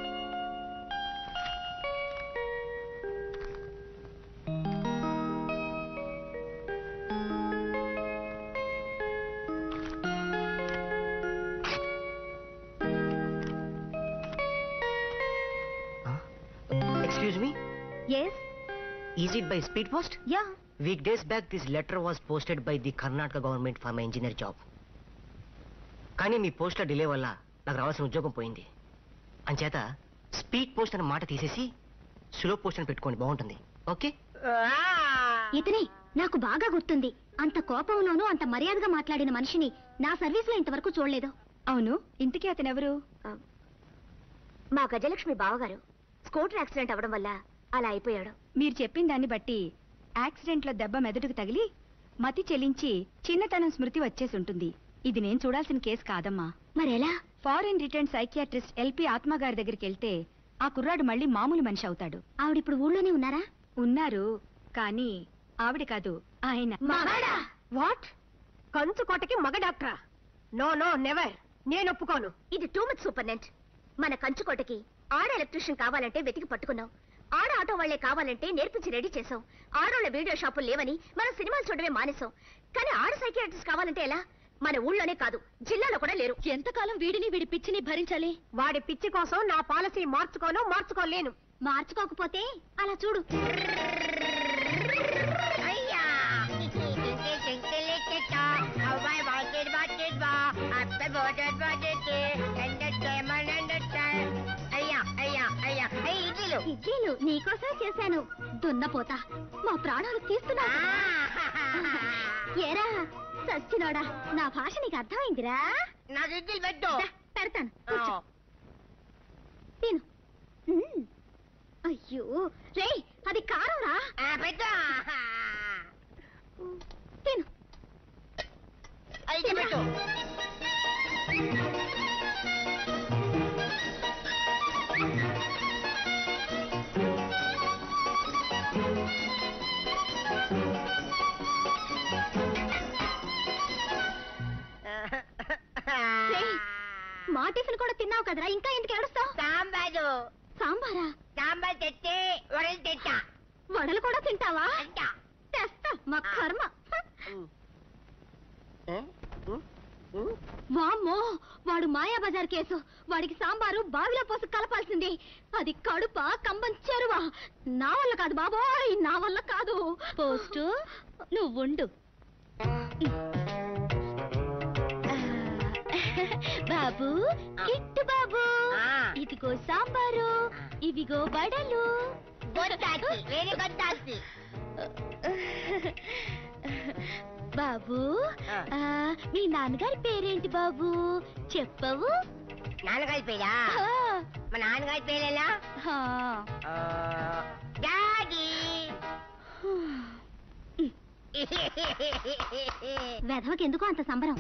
[SPEAKER 12] Excuse me,
[SPEAKER 1] yes
[SPEAKER 12] is it by speed post?
[SPEAKER 1] Yeah
[SPEAKER 12] Weekdays back, this letter was posted by the Karnataka government for my engineer job. కానీ మీ పోస్ట్ల డిలే వల్ల నాకు రావాల్సిన ఉద్యోగం పోయింది అంచేత స్పీడ్ పోస్ట్ అనే మాట తీసేసి స్లో పోస్ట్ అని పెట్టుకోండి బాగుంటుంది ఓకే
[SPEAKER 1] ఇతనే నాకు బాగా గుర్తుంది అంత కోపంలోనూ అంత మర్యాదగా మాట్లాడిన మనిషిని నా సర్వీస్ లో ఇంతవరకు చూడలేదు
[SPEAKER 2] అవును ఇంతకీ అతనెవరు
[SPEAKER 1] మా గజలక్ష్మి బావగారు స్కూటర్ యాక్సిడెంట్ అవ్వడం వల్ల అలా అయిపోయాడు
[SPEAKER 2] మీరు చెప్పిన దాన్ని బట్టి యాక్సిడెంట్ లో దెబ్బ మెదడుకు తగిలి మతి చెలించి చిన్నతనం స్మృతి వచ్చేసి ఉంటుంది ఇది నేను చూడాల్సిన కేసు కాదమ్మా
[SPEAKER 1] మరెలా
[SPEAKER 2] ఫారిన్ రిటర్న్ సైకియాట్రిస్ట్ ఎల్పి ఆత్మ గారి దగ్గరికి వెళ్తే ఆ కుర్రాడు మళ్ళీ మామూలు మనిషి అవుతాడు
[SPEAKER 1] ఆవిడిప్పుడు ఊళ్ళోనే ఉన్నారా
[SPEAKER 2] ఉన్నారు కానీ ఆవిడ కాదు ఆయన
[SPEAKER 10] వాట్ కంచు కోటకి మగ డాక్టరా నో నో నెవర్ నేను ఒప్పుకోను
[SPEAKER 1] ఇది టూ మచ్ సూపర్నెంట్ మన కంచుకోటకి ఆడ ఎలక్ట్రీషియన్ కావాలంటే వెతికి పట్టుకున్నాం ఆడ ఆటో వాళ్లే కావాలంటే నేర్పించి రెడీ చేసాం ఆడోళ్ళ వీడియో షాపులు లేవని మనం సినిమాలు చూడడమే మానేసాం కానీ ఆడ సైకియాట్రిస్ట్ కావాలంటే ఎలా మన ఊళ్ళోనే కాదు జిల్లాలో కూడా లేరు ఎంతకాలం వీడిని వీడి పిచ్చిని భరించాలి
[SPEAKER 10] వాడి పిచ్చి కోసం నా పాలసీ మార్చుకోను మార్చుకోలేను
[SPEAKER 1] మార్చుకోకపోతే అలా చూడు ఇడ్లీలు నీకోసమే చేశాను దున్నపోతా మా ప్రాణాలు తీస్తున్నా ఏరా సచ్చినోడా నా భాష నీకు అర్థమైందిరా
[SPEAKER 10] నాకు ఇడ్లీ పెట్టు
[SPEAKER 1] దా, పెడతాను కూర్చో. తిను మ్మ్. అయ్యో రే అది కారం రా
[SPEAKER 10] పెట్టు
[SPEAKER 1] తిను
[SPEAKER 10] అయితే పెట్టు
[SPEAKER 1] రేయ్, మా టిఫిన్ కూడా తిన్నావు కదరా ఇంకా ఎందుకు ఏడుస్తావు
[SPEAKER 10] సాంబారు
[SPEAKER 1] సాంబారా
[SPEAKER 10] సాంబార్ తెచ్చి వడలు తెచ్చా
[SPEAKER 1] వడలు కూడా తింటావా
[SPEAKER 10] అంటా
[SPEAKER 1] తెస్తా మా కర్మ
[SPEAKER 10] వామ్మో వాడు మాయా బజార్ కేసు వాడికి సాంబారు బావిలో పోసి కలపాల్సింది అది కడుప కంబం చెరువా నా వల్ల కాదు బాబోయ్ నా వల్ల కాదు పోస్టు నువ్వుండు బాబు కిట్టు బాబు ఇదిగో సాంబారు ఇవిగో వడలు
[SPEAKER 1] వేరే గొట్టాసి
[SPEAKER 10] బాబు ఆ, మీ నాన్నగారి పేరేంటి బాబు చెప్పవు
[SPEAKER 1] నాన్నగారి పేరా
[SPEAKER 10] ఆ,
[SPEAKER 1] మా నాన్నగారి పేరేలా
[SPEAKER 10] ఆ.
[SPEAKER 1] డాడీ
[SPEAKER 10] వెధవకి ఎందుకు అంత సంబరం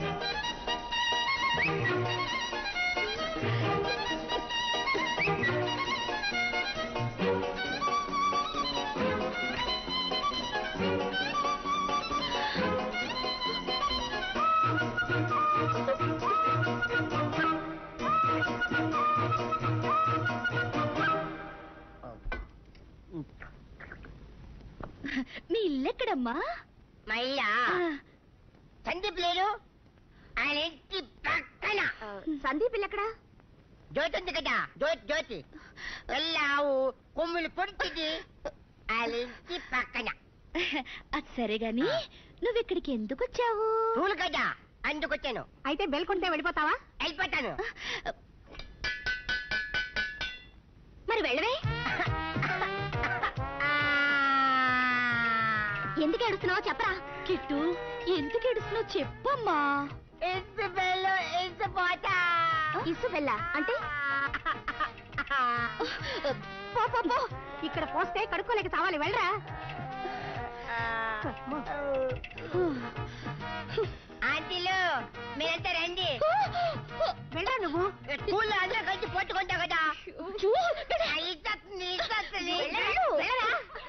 [SPEAKER 10] మీ ఇల్లెక్కడమ్మా
[SPEAKER 1] మయ్యా సందీప్ లేరు ఆయన ఇంటి పక్కన
[SPEAKER 10] సందీప్ ఇల్లెక్కడా
[SPEAKER 1] జ్యోతి ఉంది కదా జ్యోతి జ్యోతి వెళ్ళావు కొమ్ములు పొడిచింది ఆయన ఇంటి పక్కన
[SPEAKER 10] అది సరే గాని నువ్వు ఇక్కడికి ఎందుకు వచ్చావు
[SPEAKER 1] పూలు కదా అందుకొచ్చాను
[SPEAKER 10] అయితే బెల్ కొంటే వెళ్ళిపోతావా
[SPEAKER 1] వెళ్ళిపోతాను
[SPEAKER 10] మరి వెళ్ళవే ఎందుకు ఏడుస్తున్నావో చెప్పరా కిట్టు ఎందుకు ఏడుస్తున్నావు చెప్పమ్మా
[SPEAKER 1] ఇసు బెల్లు ఇసు పోతా
[SPEAKER 10] ఇసు బెల్ల అంటే పో పో పో ఇక్కడ పోస్తే కడుక్కోలేక చావాలి వెళ్ళరా
[SPEAKER 1] ఆంటీలు మీరంతా రండి
[SPEAKER 10] వెళ్ళరా నువ్వు
[SPEAKER 1] స్కూల్లో అందరూ కలిసి పొట్టుకుంటావు కదా ఆ ఇస్తొస్తుంది, ఇస్తొస్తుంది.
[SPEAKER 10] వెళ్ళరా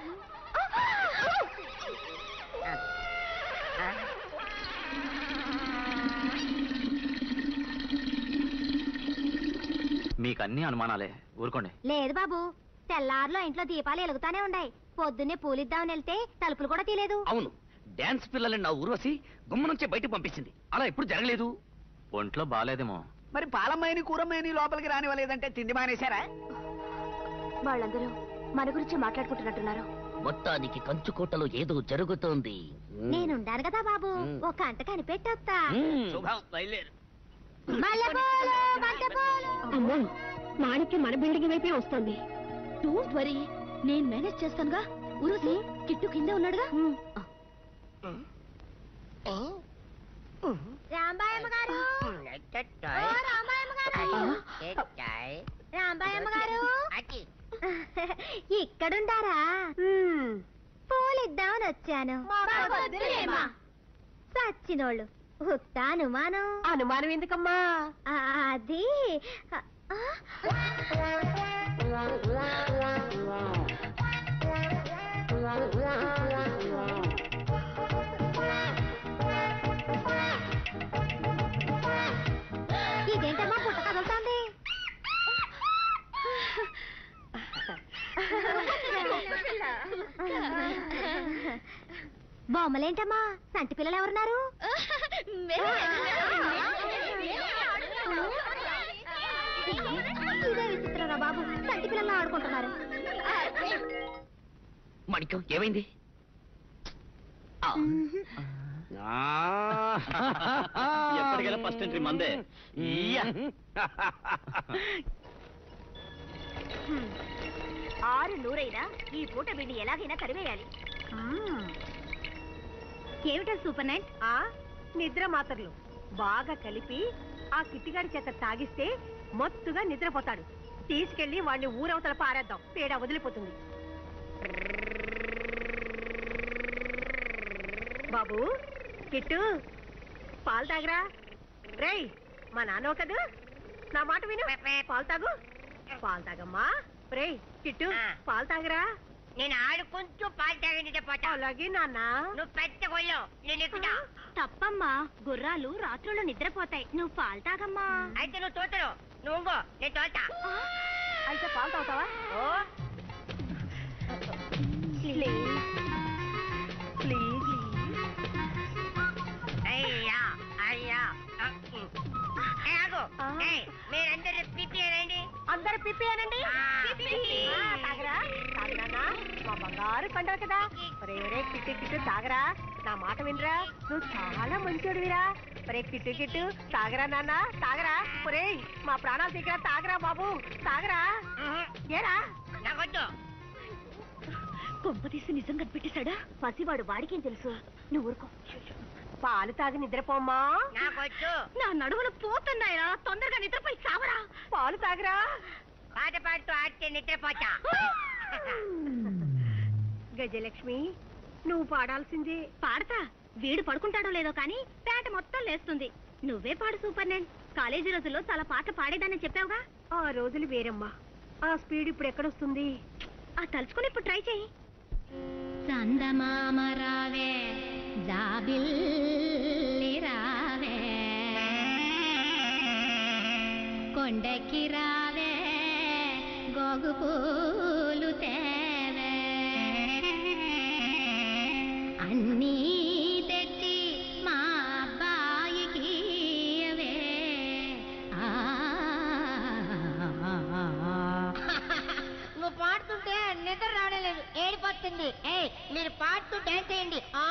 [SPEAKER 8] మీకు అన్ని అనుమానాలే ఊరుకోండి
[SPEAKER 10] లేదు బాబు తెల్లారులో ఇంట్లో దీపాలు వెలుగుతానే ఉన్నాయి పొద్దున్నే పూలిద్దామని వెళ్తే తలుపులు కూడా తీలేదు
[SPEAKER 4] అవును డాన్స్ పిల్లలని నా ఊర్వశి గుమ్మ నుంచే బయటకు పంపించింది అలా ఎప్పుడు జరగలేదు
[SPEAKER 8] ఒంట్లో బాగాలేదేమో
[SPEAKER 3] మరి పాలమ్మాయిని కూరమ్మాయిని లోపలికి రానివ్వలేదంటే తిండి మానేశారా
[SPEAKER 10] వాళ్ళందరూ మన గురించి మాట్లాడుకుంటున్నట్టున్నారు
[SPEAKER 4] మొత్తానికి కంచుకోటలో ఏదో జరుగుతోంది
[SPEAKER 10] నేనుండాను కదా బాబు ఒక అంట కనిపెట్టొస్తా
[SPEAKER 4] శుభం బయలుదేరు
[SPEAKER 10] మల్లెపూలు, బంతిపూలు. అమ్మో మాణిక్యం మన బిల్డింగ్ వైపే వస్తుంది డోంట్ వరీ నేను మేనేజ్ చేస్తానుగా ఉరుసి కిట్టు కింద ఉన్నాడుగా రాంబాయమ్మ గారు ఓ రాంబాయమ్మ గారు రాంబాయమ్మ గారు ఇక్కడుండారా పూలిద్దామని వచ్చాను సచ్చినోళ్ళు ఉత్త అనుమానం అనుమానం ఎందుకమ్మా అది ఆ, ఇదేంటమ్మా పుట్ట కదులుతోంది బొమ్మలేంటమ్మా సంటి పిల్లలు ఎవరున్నారు ఇదే విచిత్రంగా బాబు సంటి పిల్లలు ఆడుకుంటున్నారు
[SPEAKER 4] మణికం ఏమైంది ఆ.
[SPEAKER 8] ఎప్పటికైనా ఫస్ట్ ఎంట్రీ మందే ఇయ్యా.
[SPEAKER 1] ఆరు నూరైనా ఈ పూట వీడిని ఎలాగైనా తరివేయాలి
[SPEAKER 10] ఏమిటా సూపర్ నైట్
[SPEAKER 13] ఆ నిద్ర మాత్రలు బాగా కలిపి ఆ కిట్టిగాడి చేత తాగిస్తే మొత్తుగా నిద్రపోతాడు తీసుకెళ్లి వాడిని ఊరవతల పారేద్దాం పేడ వదిలిపోతుంది బాబు కిట్టు పాలు తాగరా రేయ్ మా నాన్న కదూ నా మాట విను పాలు తాగు పాలు తాగమ్మా రేయ్ కిట్టు పాలు తాగరా
[SPEAKER 1] నేను ఆడు కొంచెం పాలు తాగండి పోతా
[SPEAKER 13] అలాగే నాన్న
[SPEAKER 1] నువ్వు పెద్ద కొల్లో నేను ఎక్కుతా
[SPEAKER 10] తప్పమ్మా గుర్రాలు రాత్రులు నిద్రపోతాయి నువ్వు పాలు తాగమ్మా
[SPEAKER 1] అయితే నువ్వు తోటరు నువ్వు ఇంకో, నేను తోట
[SPEAKER 13] అయితే పాలు తాగుతావా
[SPEAKER 1] ఓ
[SPEAKER 13] ప్లీజ్ ప్లీజ్
[SPEAKER 1] అయ్యా
[SPEAKER 10] ఆగు ఏయ్, మీరందరూ పిపి అనండి
[SPEAKER 13] అందరు పిప్పి అనండి ఆ, తాగరా తాగరానా మా బంగారు కొండలు కదా ఒరే ఒరే కిట్టు కిట్టు తాగరా నా మాట వినరా నువ్వు చాలా మంచోడివిరా ఒరే కిట్టు కిట్టు తాగరా నాన్న తాగరా ఒరే మా ప్రాణాలు తీగరా తాగరా బాబు తాగరా ఏరా
[SPEAKER 10] నాకొద్దు
[SPEAKER 1] కొంప తీసి నిజం కనిపెట్టేశాడా పసివాడు వాడికేం తెలుసు నువ్వు ఊరుకో
[SPEAKER 13] పాలు తాగి నిద్రపోమ్మా
[SPEAKER 10] నాకొద్దు
[SPEAKER 1] నా నడువులు పోతున్నాయరా తొందరగా నిద్రపోయి చావరా
[SPEAKER 13] పాలు తాగరా
[SPEAKER 10] పాట పాడుతూ ఆడితే నిద్రపోతా
[SPEAKER 13] గజలక్ష్మి నువ్వు పాడాల్సిందే
[SPEAKER 1] పాడతా వీడు పడుకుంటాడో లేదో కానీ పేట మొత్తం లేస్తుంది నువ్వే పాడు సూపర్ నెంట్ కాలేజీ రోజుల్లో చాలా పాటలు పాడేదాన్ని చెప్పావుగా
[SPEAKER 13] ఆ రోజులు వేరమ్మా ఆ స్పీడ్ ఇప్పుడు ఎక్కడొస్తుంది
[SPEAKER 1] ఆ తలుచుకుని ఇప్పుడు ట్రై చేయి
[SPEAKER 10] చందమామ రావే జాబిల్లి రావే కొండకి రావే గోగు పూలు తేవే అన్నీ తెచ్చి మా అబ్బాయికి ఇయ్యవే. ఆ నువ్వు పాడుతుంటే నిద్ర రావడం ఏడిపోతుంది ఏ మీరు పాడుతూ డాన్స్ చేయండి ఆ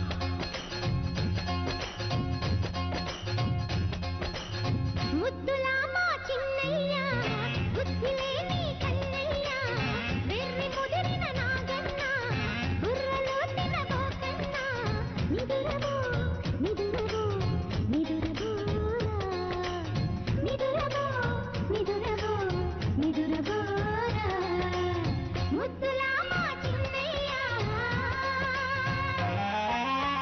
[SPEAKER 10] ముద్దులా మా చిన్నయ్య బుద్ధిలేని కన్నయ్య వెర్రి ముదిరిన నాగన్న బుర్రలో తినబోకన్న నిదురబో నిదురబో నిదురబోరా నిదురబో నిదురబో నిదురబోరా ముద్దులా మా చిన్నయ్య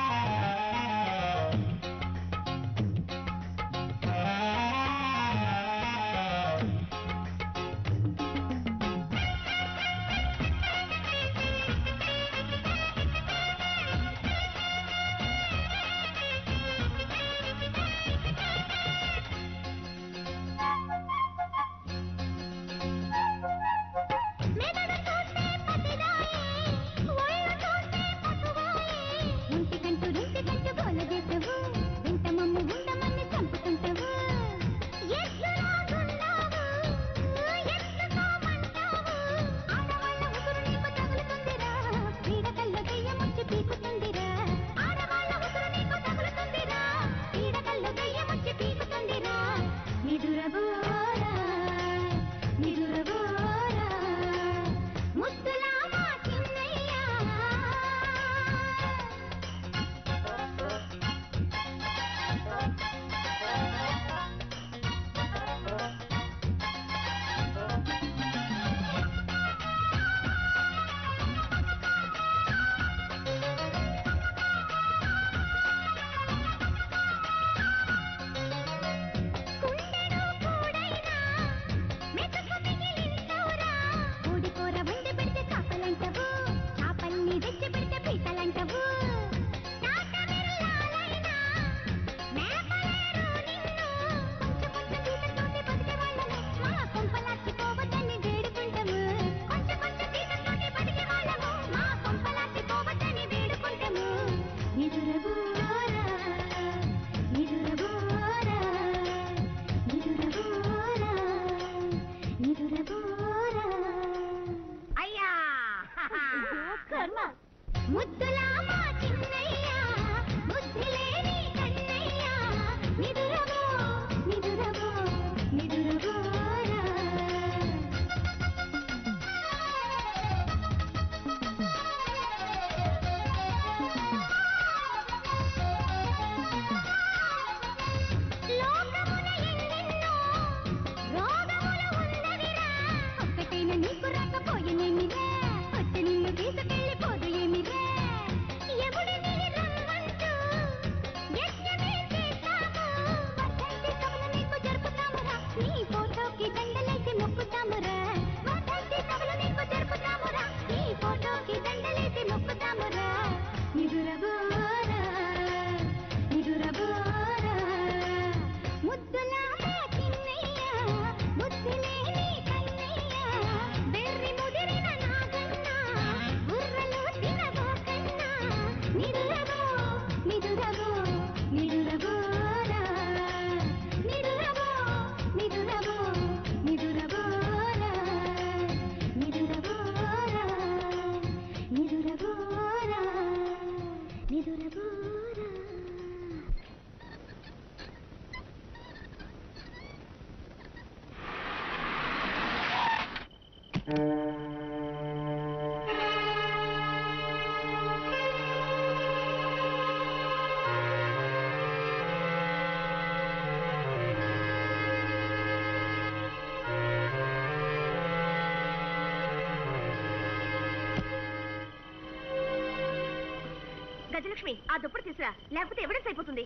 [SPEAKER 1] గజలక్ష్మి ఆ దుప్పటి తీసురా లేకపోతే ఎవిడెన్స్ అయిపోతుంది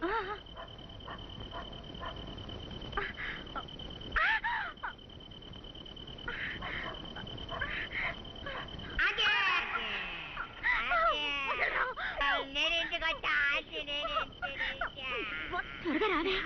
[SPEAKER 1] త్వరగా రావే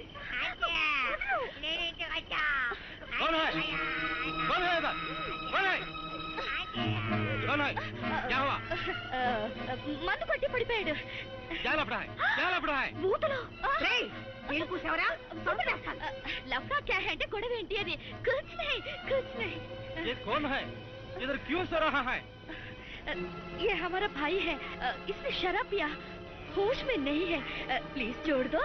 [SPEAKER 11] कौन है कौन है इधर कौन है कौन है क्या हुआ
[SPEAKER 1] మందు కొట్టి పడిపోయాడు
[SPEAKER 11] क्या लपड़ा है क्या लपड़ा है
[SPEAKER 1] బూతులు వీళ్ళు కూర్చోవరా లఫ్డా క్యా హై అంటే గొడవ ఏంటి అది కుచ్ నహీ కుచ్ నహీ
[SPEAKER 11] ये कौन है इधर क्यों सो रहा है
[SPEAKER 1] ये हमारा भाई है इसने शराब पिया होश में नहीं है प्लीज छोड़ दो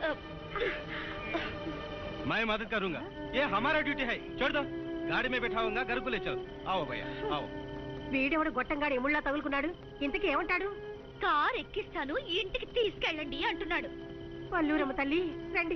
[SPEAKER 11] मैं मदद करूंगा ये हमारा ड्यूटी है छोड़ दो गाड़ी में बैठाऊंगा घर को ले चलो आओ भैया आओ
[SPEAKER 13] వీడెవడు గొట్టంగాడు ఎముళ్ళ తగులుకున్నాడు ఇంతకీ ఏమంటాడు
[SPEAKER 1] కార్ ఎక్కిస్తాను ఇంటికి తీసుకెళ్ళండి అంటున్నాడు
[SPEAKER 13] పల్లూరమ్మ తల్లి రండి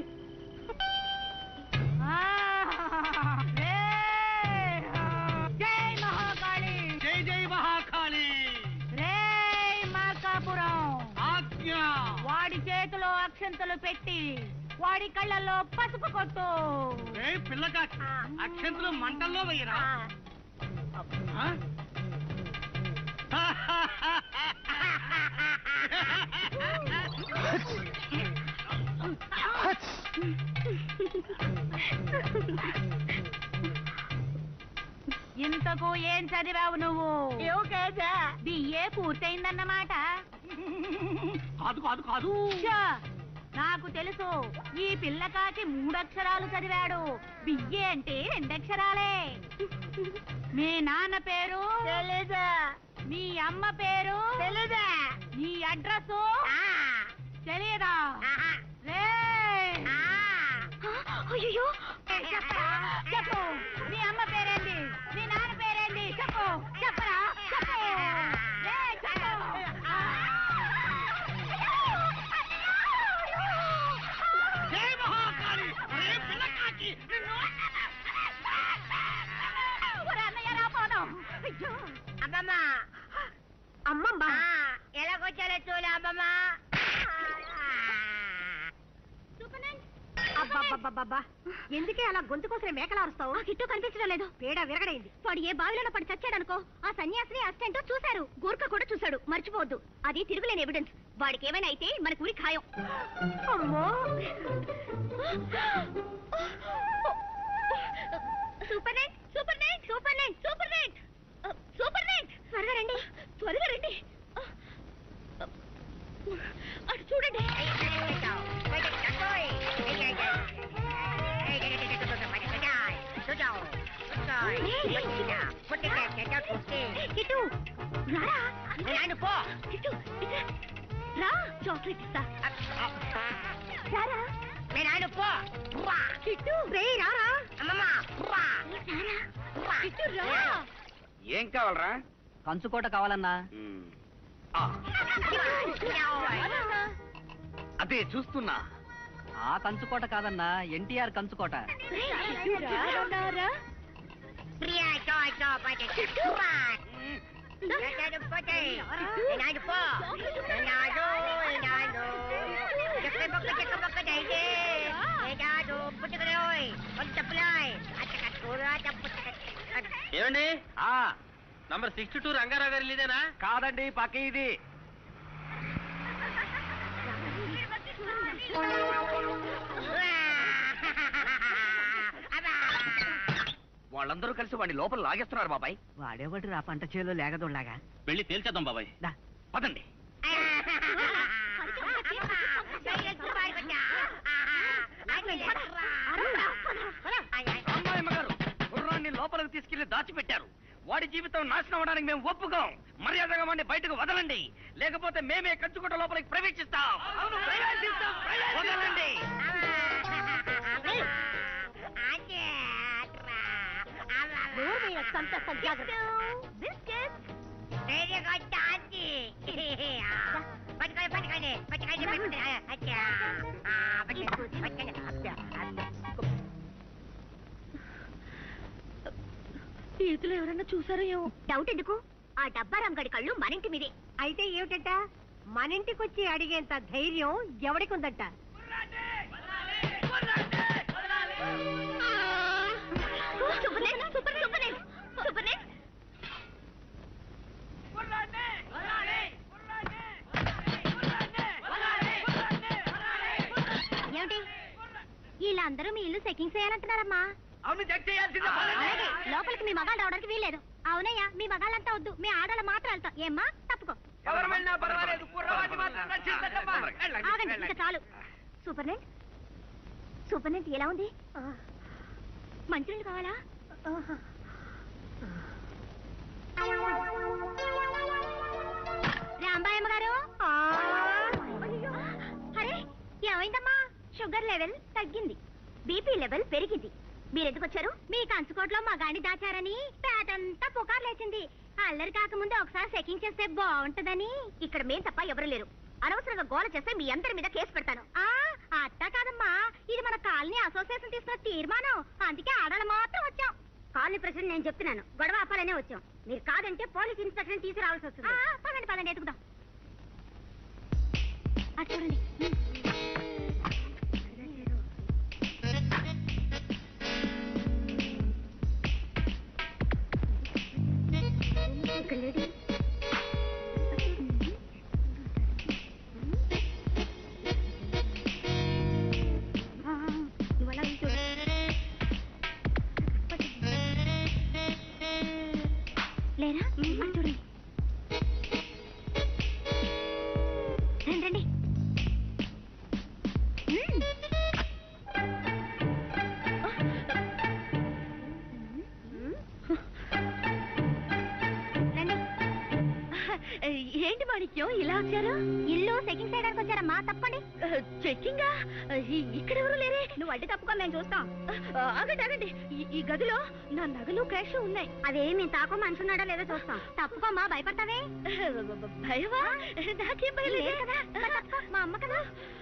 [SPEAKER 10] జై మహాకాళి
[SPEAKER 3] జై జై మహాకాళి
[SPEAKER 10] రే మార్కాపురం
[SPEAKER 3] ఆజ్ఞ
[SPEAKER 10] వాడి చేతిలో అక్షంతలు పెట్టి వాడి కళ్ళల్లో పసుపు కొట్టు
[SPEAKER 3] ఏ పిల్లకాకి అక్షంతలు మంటల్లో వెయ్యరా ఆ?
[SPEAKER 10] ఇంతకు ఏం చదివావు నువ్వు బిఏ పూర్తయిందన్నమాట
[SPEAKER 3] కాదు కాదు కాదు
[SPEAKER 10] ఛ! నాకు తెలుసు ఈ పిల్లకాకి మూడక్షరాలు చదివాడు బియ్యే అంటే రెండక్షరాలే మీ నాన్న పేరు తెలీదా మీ అమ్మ పేరు తెలీదా నీ అడ్రస్ తెలియదా అయ్యో చెప్పు మీ అమ్మ పేరేంటి మీ నాన్న పేరేంటి చెప్పు చెప్పరా చెప్పు రేయ్, చెప్పు
[SPEAKER 3] జై మహాకాళి ఏ పిల్లకాకి
[SPEAKER 10] ఒరే అన్నయ్య రా పోదాం. అయ్యో.
[SPEAKER 13] అమ్మమ్మ అమ్మమ్మ ఎలాగొచ్చారో చూడు అమ్మమ్మ అబ్బబ్బబ్బబ్బబ్బా ఎందుకే అలా గొంతు కోసం మేకలారుస్తావు
[SPEAKER 1] ఆ కిట్టు కనిపించడం లేదు
[SPEAKER 13] పేడ విరగడైంది
[SPEAKER 1] వాడు ఏ బావిలో పడి చచ్చాడనుకో ఆ సన్యాసిని అసిస్టెంట్ చూశారు గోర్ఖ కూడా చూశాడు మర్చిపోవద్దు అది తిరుగులేని ఎవిడెన్స్ వాడికి ఏమైనా అయితే మన ఊరి ఖాయం
[SPEAKER 13] అమ్మో
[SPEAKER 1] super night super night super night super night super night త్వరగా రండి త్వరగా రండి అటు చూడండి కిట్టు రారా కిట్టు ఇట్రా. రా చాక్లెట్ ఇస్తా రారా కిట్టు రే రారా రారా కిట్టు రా
[SPEAKER 7] ఏం కావాలరా
[SPEAKER 4] కంచుకోట కావాలన్నా
[SPEAKER 1] రారా.
[SPEAKER 4] అదే చూస్తున్నా ఆ కంచుకోట కాదన్నా ఎన్టీఆర్ కంచుకోట
[SPEAKER 1] రేయ్, కిట్టు రా, రా, రా.
[SPEAKER 11] ఏమండి
[SPEAKER 4] ఆ
[SPEAKER 11] నంబర్ సిక్స్టీ టూ రంగారావు గారి ఇదేనా
[SPEAKER 4] కాదండి పక్క ఇది వాళ్ళందరూ కలిసి వాడిని లోపల లాగేస్తున్నారు బాబాయ్
[SPEAKER 12] వాడేవాడు రా పంట చేలో లేగదోళ్ళగా
[SPEAKER 11] వెళ్ళి తేల్చేద్దాం బాబాయ్
[SPEAKER 4] పదండి అమ్మాయమ్మ గారు గుర్రాన్ని లోపలికి తీసుకెళ్లి దాచిపెట్టారు వాడి జీవితం నాశనం అవడానికి మేము ఒప్పుకోం మర్యాదగా వాడిని బయటకు వదలండి లేకపోతే మేమే కంచుకోట లోపలికి ప్రవేశిస్తాం ప్రవేశిస్తాం, ప్రవేశిస్తాం. వదలండి
[SPEAKER 1] ఈతలో ఎవరన్నా చూసారో ఏమో డౌట్ ఎందుకు ఆ డబ్బా రంగడి కళ్ళు మనింటి మీదే
[SPEAKER 13] అయితే ఏమిటంట మన ఇంటికి వచ్చి అడిగేంత ధైర్యం ఎవడికి ఉందట
[SPEAKER 1] సూపర్నెంట్ సూపర్ సూపర్నెంట్ సూపర్నెంట్
[SPEAKER 10] ఏమిటి వీళ్ళందరూ మీ ఇల్లు చెకింగ్ చేయాలంటున్నారమ్మా
[SPEAKER 3] అవును చెక్ చేయాల్సిందే
[SPEAKER 10] అలాగే లోపలికి మీ మగాళ్ళు రావడానికి వీల్లేదు అవునయ్యా మీ మగాళ్ళంతా వద్దు మీ ఆడవాళ్ళు మాత్రం వెళ్తాం ఏమ్మా తప్పుకో
[SPEAKER 3] ఎవరు వెళ్ళినా పర్వాలేదు కుర్రవాడిని మాత్రం రక్షించద్దమ్మా. వెళ్ళండి,
[SPEAKER 10] ఆగండి
[SPEAKER 3] వెళ్ళండి.
[SPEAKER 10] ఇంకా చాలు సూపర్నెంట్ సూపర్నెంట్ ఎలా ఉంది మంచినీళ్ళు కావాలా రాంబాయమ్మ గారు అయ్యో, అరే ఏమైందమ్మా షుగర్ లెవెల్ తగ్గింది బీపీ లెవెల్ పెరిగింది మీరెందుకు వచ్చారు మీ కంచుకోట్లో మగాణి దాచారని పేదంతా పుకార్ లేచింది అల్లరి కాకముందు ఒకసారి చెకింగ్ చేస్తే బాగుంటదని ఇక్కడ మేం తప్ప ఎవరు లేరు అనవసరంగా గోల చేస్తే మీ అందరి మీద కేసు పెడతాను ఆ అట్ట కాదమ్మా ఇది మన కాలనీ అసోసియేషన్ తీసుకున్న తీర్మానం అందుకే ఆడాలి మాత్రం వచ్చాం కాలనీ ప్రెసిడెంట్ నేను చెప్తున్నాను గొడవ ఆపాలనే వచ్చాం మీరు కాదంటే పోలీస్ ఇన్స్పెక్టర్ తీసుకురావాల్సి వస్తుంది పదండి పదండి ఎదుగుదాం అటు చూడండి ఇక్కడ లేడీ ఆ, నువ్వు అలా ఉంచు. లేరా అటు చూడండి రండి రండి మ్మ్. రండి ఏంటి మాణిక్యం ఇలా వచ్చారు ఇల్లు చెకింగ్ చేయడానికి వచ్చారమ్మా తప్పండి చెకింగా ఇక్కడ ఎవరు లేరే నువ్వు అడ్డు తప్పుకో మేము చూస్తాం ఆగండి ఆగండి ఈ- ఈ గదిలో నా నగలు క్యాష్ ఉన్నాయి అదే మేము తాకో మనిషి ఉన్నాడో లేదో చూస్తాం తప్పుకోమ్మా భయపడతావే భయమా నాకేం భయం లేదు కదా తప్పుకో, మా అమ్మ కదా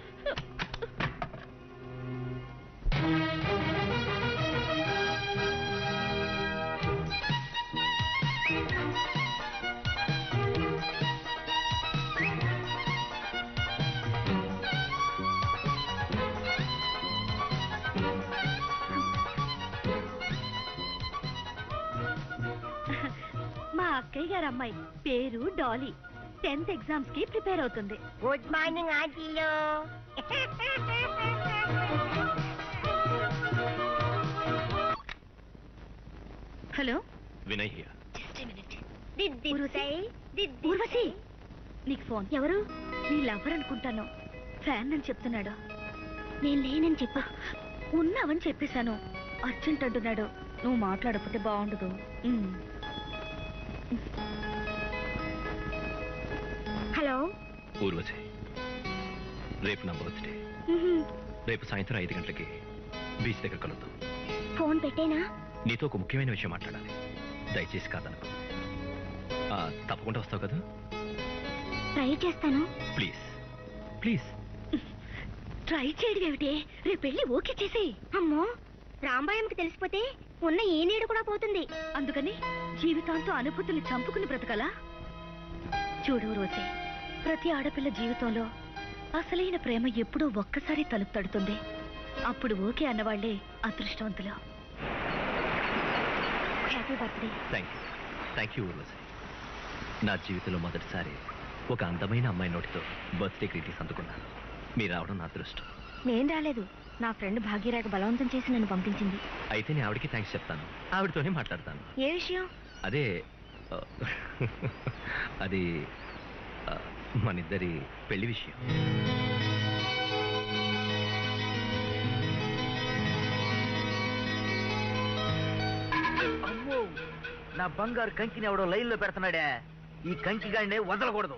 [SPEAKER 10] మా అక్కయ్య గారు అమ్మాయి పేరు డాలీ టెన్త్ ఎగ్జామ్స్ కి ప్రిపేర్ అవుతుంది
[SPEAKER 13] గుడ్ మార్నింగ్ ఆంటీలు
[SPEAKER 2] హలో
[SPEAKER 5] వినయ్ హియర్
[SPEAKER 2] ఊర్వశి నీకు ఫోన్ ఎవరు నీ లవర్ అనుకుంటాను ఫ్యాన్ అని చెప్తున్నాడు నేను లేనని చెప్పా ఉన్నావని చెప్పేశాను అర్జెంట్ అంటున్నాడు నువ్వు మాట్లాడకపోతే బాగుండదు ఉమ్.
[SPEAKER 10] హలో
[SPEAKER 5] ఊర్వశి రేపు నా బర్త్డే రేపు సాయంత్రం ఐదు గంటలకి బీచ్ దగ్గర కలుద్దాం
[SPEAKER 10] ఫోన్ పెట్టేనా
[SPEAKER 5] నీతో ఒక ముఖ్యమైన విషయం మాట్లాడాలి దయచేసి కాదనుకో ఆ, తప్పకుండా వస్తావు కదా
[SPEAKER 10] ట్రై చేస్తాను
[SPEAKER 5] ప్లీజ్ ప్లీజ్
[SPEAKER 10] ట్రై చేయడం ఏమిటి రేపు వెళ్ళి ఓకే చేసి అమ్మో రాంబాయంకి తెలిసిపోతే ఉన్న ఈ నీడు కూడా పోతుంది
[SPEAKER 2] అందుకని జీవితాంతం అనుభూతులు చంపుకుని బ్రతకాలా చూడు రోజే ప్రతి ఆడపిల్ల జీవితంలో అసలైన ప్రేమ ఎప్పుడో ఒక్కసారి తలుపు తడుతుంది అప్పుడు ఓకే అన్నవాళ్లే అదృష్టవంతులు happy birthday
[SPEAKER 5] thank you thank you Urvashi నా జీవితంలో మొదటిసారి ఒక అందమైన అమ్మాయి నోటితో బర్త్డే గ్రీటింగ్స్ అందుకున్నాను మీరు రావడం నా అదృష్టం
[SPEAKER 2] నేను రాలేదు నా ఫ్రెండ్ భాగ్యరేఖ బలవంతం చేసి నన్ను పంపించింది
[SPEAKER 5] అయితే నేను ఆవిడకి థ్యాంక్స్ చెప్తాను ఆవిడతోనే మాట్లాడతాను
[SPEAKER 2] ఏ విషయం
[SPEAKER 5] అదే ఆ, అది ఆ, మనిద్దరి పెళ్లి విషయం
[SPEAKER 7] అమ్మో నా బంగారు కంకిని ఎవడో లైన్ లో పెడుతున్నాడే ఈ కంకి గాడిని వదలకూడదు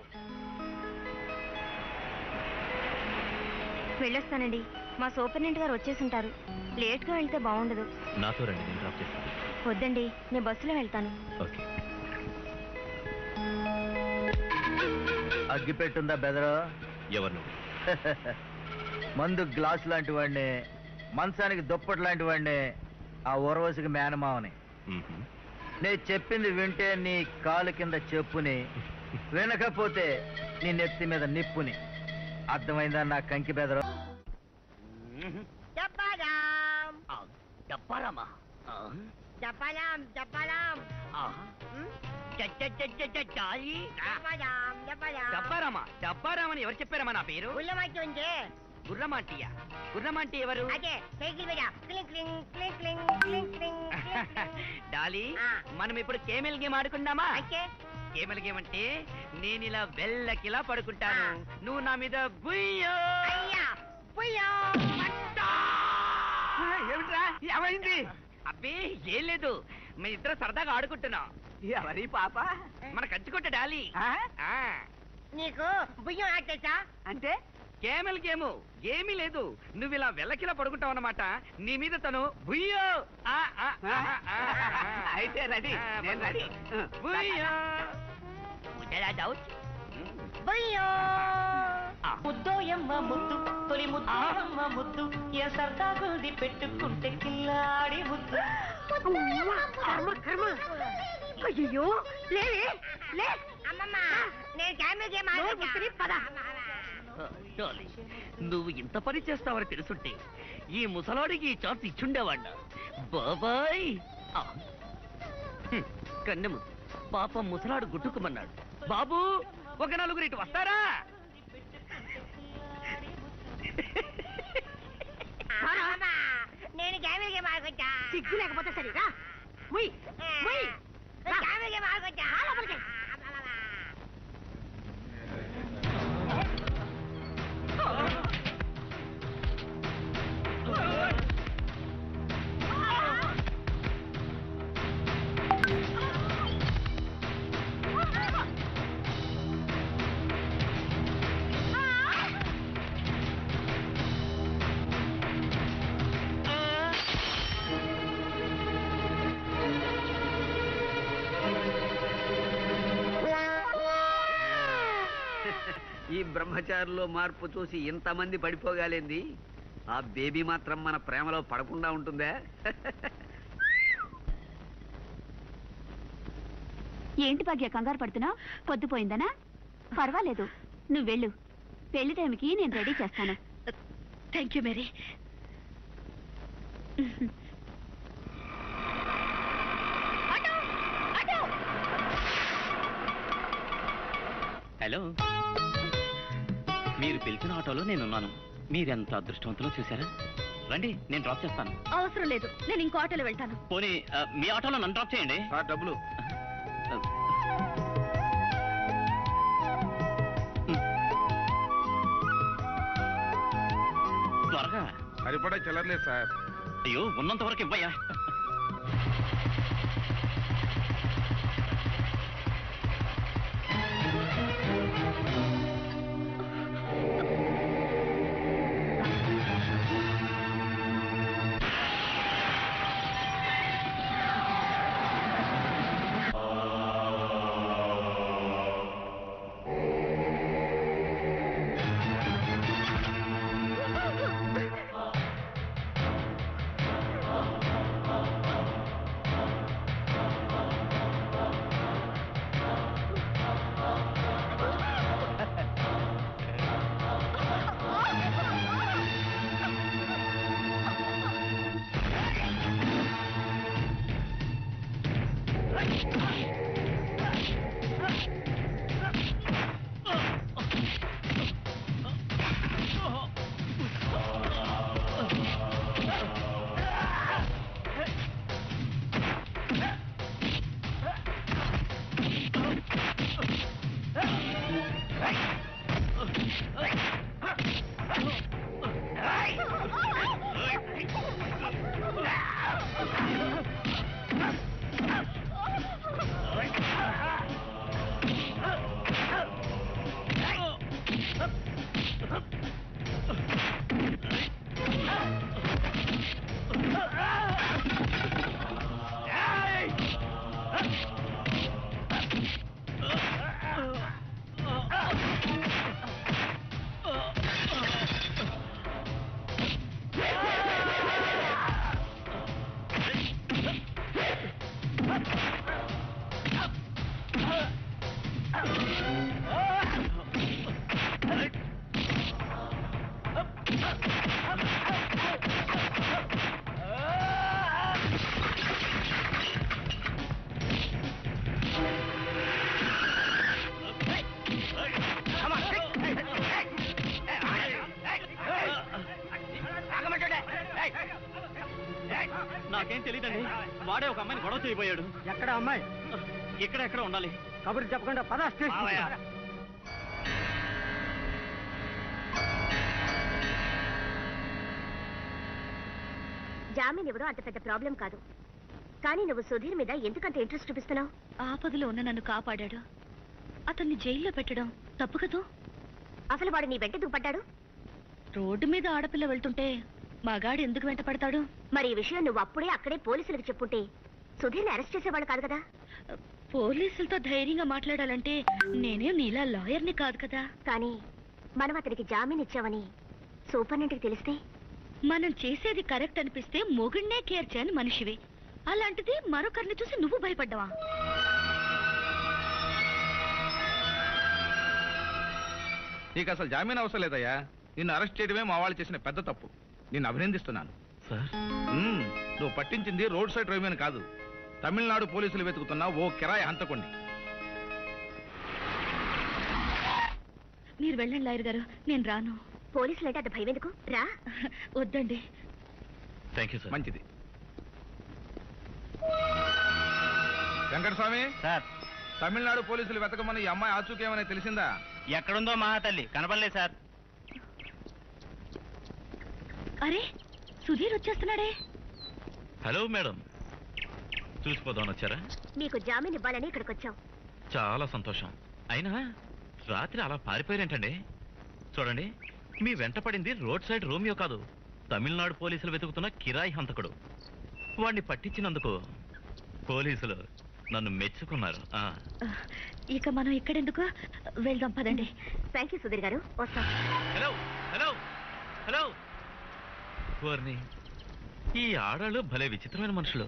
[SPEAKER 2] వెళ్ళొస్తానండి మా సూపరింటెండెంట్ గారు వచ్చేసుంటారు లేట్గా వెళ్తే బాగుండదు
[SPEAKER 5] నాతో రండి నేను డ్రాప్ చేస్తాను
[SPEAKER 2] వద్దండి నేను బస్సులో వెళ్తాను
[SPEAKER 5] ఓకే
[SPEAKER 7] అగ్గి పెట్టుందా బెదరు
[SPEAKER 5] ఎవరు నువ్వు
[SPEAKER 7] మందు గ్లాస్ లాంటి వాడిని మంచానికి దుప్పటి లాంటి వాడిని ఆ ఊర్వశికి మేనమావని
[SPEAKER 5] మ్మ్హ్మ్.
[SPEAKER 7] నేను చెప్పింది వింటే నీ కాలు కింద చెప్పుని వినకపోతే నీ నెత్తి మీద నిప్పుని అర్థమైందా నా కంకి బెదరు
[SPEAKER 13] చెప్పాలాం
[SPEAKER 4] డబ్బారామా
[SPEAKER 13] చెప్పాలాం చెప్పాలాం చెప్పాలాం చెప్పాలాం
[SPEAKER 4] డబ్బారామా డబ్బారామని ఎవరు చెప్పారమ్మా నా పేరు
[SPEAKER 13] ఉల్లమట్టి ఉంటే
[SPEAKER 4] గుర్రమాంటియా గుర్రమాంటి ఎవరు
[SPEAKER 13] అదే సైకిల్ మీద క్లింగ్ క్లింగ్ క్లింగ్ క్లింగ్ క్లింగ్ క్లింగ్ క్లింగ్ క్లింగ్.
[SPEAKER 4] డాలీ
[SPEAKER 13] ఆ.
[SPEAKER 4] మనం ఇప్పుడు కేమెల్ గేమ్ ఆడుకుందామా
[SPEAKER 13] అయితే
[SPEAKER 4] కేమెల్ గేమ్ అంటే నేను ఇలా వెళ్ళకిలా పడుకుంటాను నువ్వు నా మీద బుయ్యో
[SPEAKER 13] అయ్యా పుయ్యో
[SPEAKER 4] ఏమిట్రా ఏమైంది అబ్బే ఏం లేదు మీ ఇద్దరు సరదాగా ఆడుకుంటున్నాం
[SPEAKER 3] ఎవరి పాప
[SPEAKER 4] మన కంచుకొట్ట డాలీ
[SPEAKER 3] ఆ?
[SPEAKER 4] ఆ,
[SPEAKER 13] నీకు బుయ్యం ఆడేసా
[SPEAKER 3] అంటే
[SPEAKER 4] కేమెల్ గేము ఏమీ లేదు నువ్వు ఇలా వెళ్ళకిలా పడుకుంటావు అన్నమాట నీ మీద తను బుయ్యో ఆ, ఆ, ఆ, ఆ, ఆ.
[SPEAKER 3] అయితే రెడీ
[SPEAKER 4] ఆ,
[SPEAKER 3] నేను రెడీ
[SPEAKER 4] బుయ్యో ఉదరా డౌట్
[SPEAKER 13] బుయ్యో
[SPEAKER 4] ఆ.
[SPEAKER 9] ముద్దోయమ్మ ముద్దు తొలి ముద్దోయమ్మ ముద్దు ఏ సరదాగుంది పెట్టుకుంటే కిల్లాడి ముద్దు
[SPEAKER 13] కర్మ కర్మ అయ్యో లేవే లే అమ్మమ్మ నేను క్యామెల్ గేమ్ ఆడుకుంటాను పద
[SPEAKER 4] డాలీ, నువ్వు ఇంత పని చేస్తావని తెలుసుంటే ఈ ముసలాడికి ఈ ఛాన్స్ ఇచ్చుండేవాడిన బాబాయ్ ఆ. హ్మ్, కన్నెము పాపం ముసలాడు గుట్టుకుమన్నాడు బాబు ఒక నలుగురు ఇటు వస్తారా
[SPEAKER 13] అమ్మమ్మ నేను క్యామెల్ గేమ్ ఆడుకుంటా సిగ్గు లేకపోతే సరేరా ముయ్ ముయ్ క్యామెల్ గేమ్ ఆడుకుంటా
[SPEAKER 3] ఈ బ్రహ్మచారిలో మార్పు చూసి ఇంతమంది పడిపోగాలేంది ఆ బేబీ మాత్రం మన ప్రేమలో పడకుండా ఉంటుందా
[SPEAKER 1] ఏంటి భాగ్య కంగారు పడుతున్నావు పొద్దుపోయిందనా పర్వాలేదు నువ్వు వెళ్ళు పెళ్లి టైంకి నేను రెడీ చేస్తాను
[SPEAKER 2] థ్యాంక్ యూ మేరీ
[SPEAKER 8] హలో మీరు పిలిచిన ఆటోలో నేనున్నాను మీరెంత అదృష్టవంతులో చూసారా రండి నేను డ్రాప్ చేస్తాను
[SPEAKER 2] అవసరం లేదు నేను ఇంకో ఆటోలో వెళ్తాను
[SPEAKER 8] పోనీ ఆ, మీ ఆటోలో నన్ను డ్రాప్ చేయండి
[SPEAKER 6] డబ్బులు
[SPEAKER 8] త్వరగా
[SPEAKER 6] సరిపడా చిల్లర్లేదు సార్
[SPEAKER 8] అయ్యో ఉన్నంత వరకు ఇవ్వయ్యా
[SPEAKER 6] ఆ
[SPEAKER 8] నాకేం తెలియదండి వాడే ఒక అమ్మాయిని గొడవ చేయబోయాడు
[SPEAKER 7] ఎక్కడ అమ్మాయి
[SPEAKER 8] ఇక్కడ ఎక్కడ ఉండాలి
[SPEAKER 7] కబుర్లు చెప్పకుండా పద స్టేషన్
[SPEAKER 1] జామీన్ ఇవ్వడం అంత పెద్ద ప్రాబ్లం కాదు కానీ నువ్వు సుధీర్ మీద ఎందుకంత ఇంట్రెస్ట్ చూపిస్తున్నావు
[SPEAKER 2] ఆపదలో ఉన్న నన్ను కాపాడాడు అతన్ని జైల్లో పెట్టడం తప్పు కదూ
[SPEAKER 1] అసలు వాడు నీ వెంట దుప్పడ్డాడు
[SPEAKER 2] రోడ్డు మీద ఆడపిల్ల వెళ్తుంటే మగాడు ఎందుకు వెంట పడతాడు
[SPEAKER 1] మరి ఈ విషయం నువ్వు అప్పుడే అక్కడే పోలీసులకు చెప్పుంటే సుధీర్ని అరెస్ట్ చేసేవాడు కాదు కదా
[SPEAKER 2] పోలీసులతో ధైర్యంగా మాట్లాడాలంటే నేనే నీలా లాయర్ని కాదు కదా
[SPEAKER 1] కానీ మనం అతనికి జామీన్ ఇచ్చామని సూపరింటెండెంట్కి తెలిస్తే
[SPEAKER 2] మనం చేసేది కరెక్ట్ అనిపిస్తే మొగుడినే కేర్ చేయని మనిషివి అలాంటిది మరొకరిని చూసి నువ్వు భయపడ్డావా
[SPEAKER 11] నీకు అసలు జామీన్ అవసరం లేదయ్యా నిన్ను అరెస్ట్ చేయడమే మా వాళ్ళు చేసిన పెద్ద తప్పు నిన్ను అభినందిస్తున్నాను
[SPEAKER 8] సార్
[SPEAKER 11] మ్మ్, నువ్వు పట్టించింది రోడ్ సైడ్ డ్రైవ్ కాదు తమిళనాడు పోలీసులు వెతుకుతున్న ఓ కిరాయి హంతకుండి
[SPEAKER 2] మీరు వెళ్ళండి లాయర్ గారు నేను రాను
[SPEAKER 1] పోలీసులు అంటే అంత భయం ఎందుకు రా
[SPEAKER 2] వద్దండి
[SPEAKER 5] థ్యాంక్ యూ సార్
[SPEAKER 11] మంచిది వెంకటస్వామి
[SPEAKER 7] సార్
[SPEAKER 11] తమిళనాడు పోలీసులు వెతకమని ఈ అమ్మాయి ఆచూకేమని తెలిసిందా
[SPEAKER 7] ఎక్కడుందో మహాతల్లి కనపడలేదు సార్
[SPEAKER 2] అరే సుధీర్ వచ్చేస్తున్నాడే
[SPEAKER 5] హలో మేడం చూసిపోదామని వచ్చారా
[SPEAKER 1] మీకు జామీన్ ఇవ్వాలని ఇక్కడికి వచ్చాం
[SPEAKER 5] చాలా సంతోషం అయినా రాత్రి అలా పారిపోయారేంటండి చూడండి మీ వెంట పడింది రోడ్ సైడ్ రోమియో కాదు తమిళనాడు పోలీసులు వెతుకుతున్న కిరాయి హంతకుడు వాణ్ణి పట్టించినందుకు పోలీసులు నన్ను మెచ్చుకున్నారు ఆ,
[SPEAKER 2] ఇక మనం ఇక్కడెందుకు వెళ్దాం పదండి
[SPEAKER 1] థ్యాంక్ యూ సుధీర్ గారు వస్తాం
[SPEAKER 5] హలో హలో హలో ఓర్ని ఈ ఆడాళ్ళు భలే విచిత్రమైన మనుషులు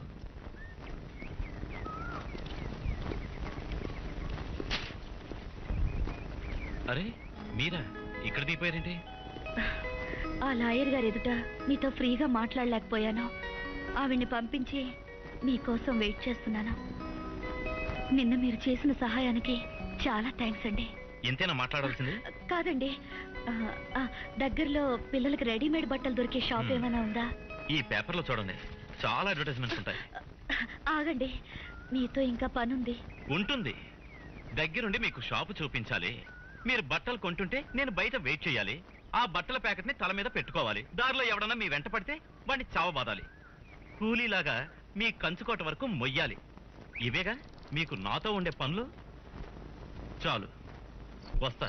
[SPEAKER 5] అరే మీరా ఇక్కడ దిగిపోయారేంటి
[SPEAKER 2] ఆ లాయర్ గారు ఎదుట మీతో ఫ్రీగా మాట్లాడలేకపోయాను ఆవిడ్ని పంపించి మీకోసం వెయిట్ చేస్తున్నాను నిన్న మీరు చేసిన సహాయానికి చాలా థ్యాంక్స్ అండి
[SPEAKER 5] ఇంతేనా మాట్లాడాల్సింది
[SPEAKER 2] కాదండి ఆ, ఆ, దగ్గరలో పిల్లలకి రెడీమేడ్ బట్టలు దొరికే షాప్
[SPEAKER 5] Hmm.
[SPEAKER 2] ఏమైనా ఉందా
[SPEAKER 5] ఈ పేపర్లో చూడండి చాలా అడ్వర్టైజ్మెంట్స్ ఉంటాయి
[SPEAKER 2] ఆగండి మీతో ఇంకా పనుంది
[SPEAKER 5] ఉంటుంది దగ్గరుండి మీకు షాపు చూపించాలి మీరు బట్టలు కొంటుంటే నేను బయట వెయిట్ చేయాలి ఆ బట్టల ప్యాకెట్ ని తల మీద పెట్టుకోవాలి దారిలో ఎవడన్నా మీ వెంట పడితే వాడిని చావబాదాలి కూలీలాగా మీ కంచుకోట వరకు మొయ్యాలి ఇవేగా మీకు నాతో ఉండే పనులు చాలు వస్తా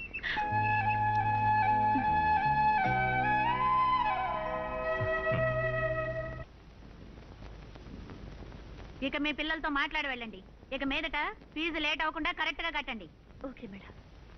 [SPEAKER 1] ఇక మీ పిల్లలతో మాట్లాడి వెళ్ళండి ఇక మీదట ఫీజు లేట్ అవ్వకుండా కరెక్ట్ గా కట్టండి
[SPEAKER 2] ఓకే మేడం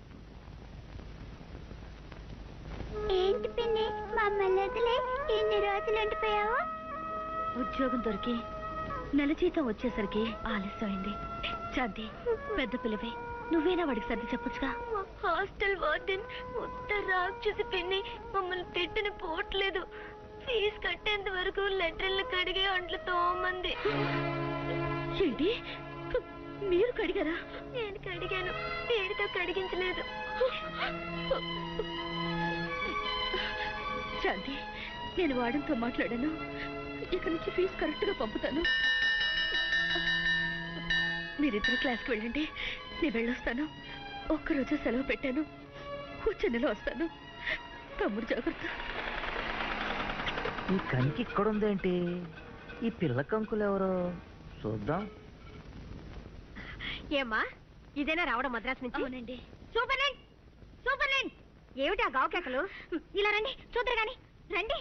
[SPEAKER 10] ఏంటి పిన్ని మమ్మల్ని వదిలే ఇన్ని రోజులు ఉండిపోయావు
[SPEAKER 2] ఉద్యోగం దొరికి నెల జీతం వచ్చేసరికి ఆలస్యమైంది శాంతి పెద్ద పిల్లవే నువ్వేనా వాడికి సర్ది చెప్పొచ్చుగా
[SPEAKER 10] హాస్టల్ వార్డెన్ ఉత్తర రాక్షసి పిన్ని మమ్మల్ని తిట్టిన పోవట్లేదు ఫీజు కట్టేంత వరకు లెటర్లు కడిగే అంట్లు తోమంది
[SPEAKER 2] ఏంటి మీరు కడిగారా
[SPEAKER 10] నేను కడిగాను పేరుతో కడిగించలేదు
[SPEAKER 2] శాంతి నేను వాడంతో మాట్లాడాను ఇక నుంచి ఫీజు కరెక్ట్ గా పంపుతాను మీరిద్దరు క్లాస్కి వెళ్ళండి నేను వెళ్ళొస్తాను ఒక్కరోజు సెలవు పెట్టాను వచ్చే నెల వస్తాను తమ్ముడు జాగ్రత్త
[SPEAKER 7] ఈ కంకి ఇక్కడ ఉందేంటి ఈ పిల్ల కంకులు ఎవరో చూద్దాం
[SPEAKER 13] ఏమ్మా ఇదేనా రావడం మద్రాసు నుంచి
[SPEAKER 2] అవునండి
[SPEAKER 13] సూపర్లెంట్ సూపర్లెంట్ ఏమిటి ఆ గావుకేకలు
[SPEAKER 1] ఇలా రండి చూద్దరు గాని రండి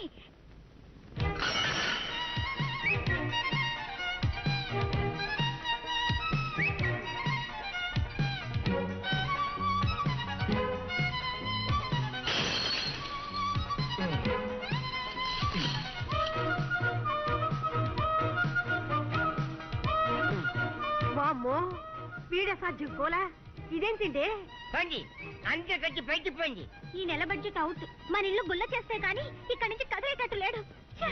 [SPEAKER 13] వామ్మో వీడే సాధ్యం కోలా ఇదేంటండి
[SPEAKER 7] పండి అంతే కట్టి పెట్టిపోయింది
[SPEAKER 1] ఈ నెల బడ్జెట్ అవుట్ మన ఇల్లు గుల్ల చేస్తే గాని ఇక్కడి నుంచి కదిలేటట్టు లేడు ఛ!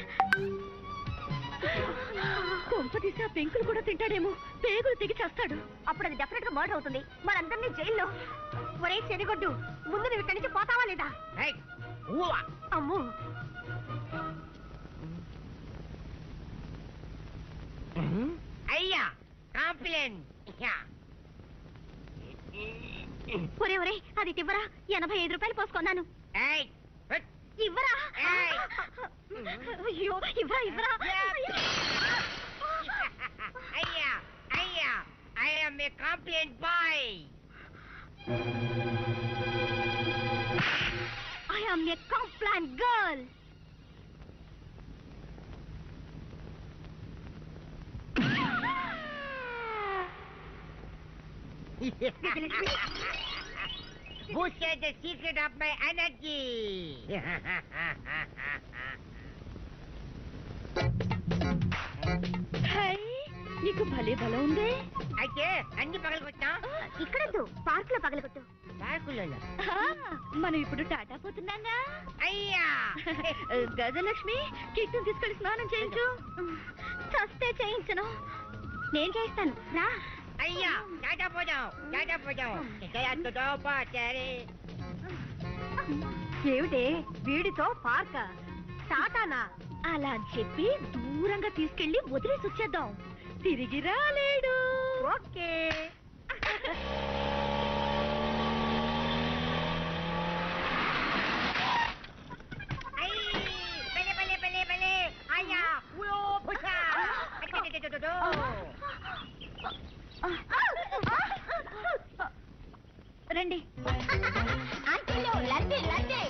[SPEAKER 2] కొంప తీసి ఆ పెంకులు కూడా తింటాడేమో పేగులు తెగి చేస్తాడు
[SPEAKER 1] అప్పుడు అది డెఫినెట్ గా మర్డర్ అవుతుంది మనందరినీ జైల్లో
[SPEAKER 13] ఒరే చెనిగొడ్డు ముందు నువ్వు ఇక్కడి నుంచి పోతావా లేదా అమ్మో అయ్యా కాంప్లైంట్
[SPEAKER 10] ఒరే ఒరే అది ఇవ్వరా ఎనభై ఐదు రూపాయలు పోసుకున్నాను
[SPEAKER 13] ఏయ్
[SPEAKER 10] ఇవ్వరా
[SPEAKER 13] ఏయ్.
[SPEAKER 10] అయ్యో ఇవ్వరా ఇవ్వరా
[SPEAKER 13] అయ్యా అయ్యా I am a complaint boy
[SPEAKER 10] I am a Complan girl
[SPEAKER 13] Boosted the secret of my energy.
[SPEAKER 2] Hi, నీకు భలే భలే ఉందే
[SPEAKER 13] అయితే అన్ని పగలగొట్టా
[SPEAKER 10] ఇక్కడొద్దు పార్క్ లో పగలగొట్టు
[SPEAKER 13] పార్కులలో
[SPEAKER 2] ఆ, మనం ఇప్పుడు టాటా పోతున్నాగా
[SPEAKER 13] అయ్యా
[SPEAKER 2] గజలక్ష్మి కిట్టు తీసుకెళ్లి స్నానం చేయించు
[SPEAKER 10] చస్తే చేయించను నేను చేయిస్తాను రా
[SPEAKER 13] అయ్యా టాటా పోదాం టాటా పోదాం ఇక్కడ పాచారే
[SPEAKER 10] ఏమిటి వీడితో పార్క టాటానా
[SPEAKER 2] అలా అని చెప్పి దూరంగా తీసుకెళ్లి వదిలేసి వచ్చేద్దాం తిరిగి రాలేడు
[SPEAKER 10] ఓకే
[SPEAKER 13] అయ్యి బలే బలే బలే బలే అయ్యా ఉయో పుషా అచ్చచ్చచ్చచ్చచ్చో.
[SPEAKER 10] రండి ఆంటీలో లండి లండి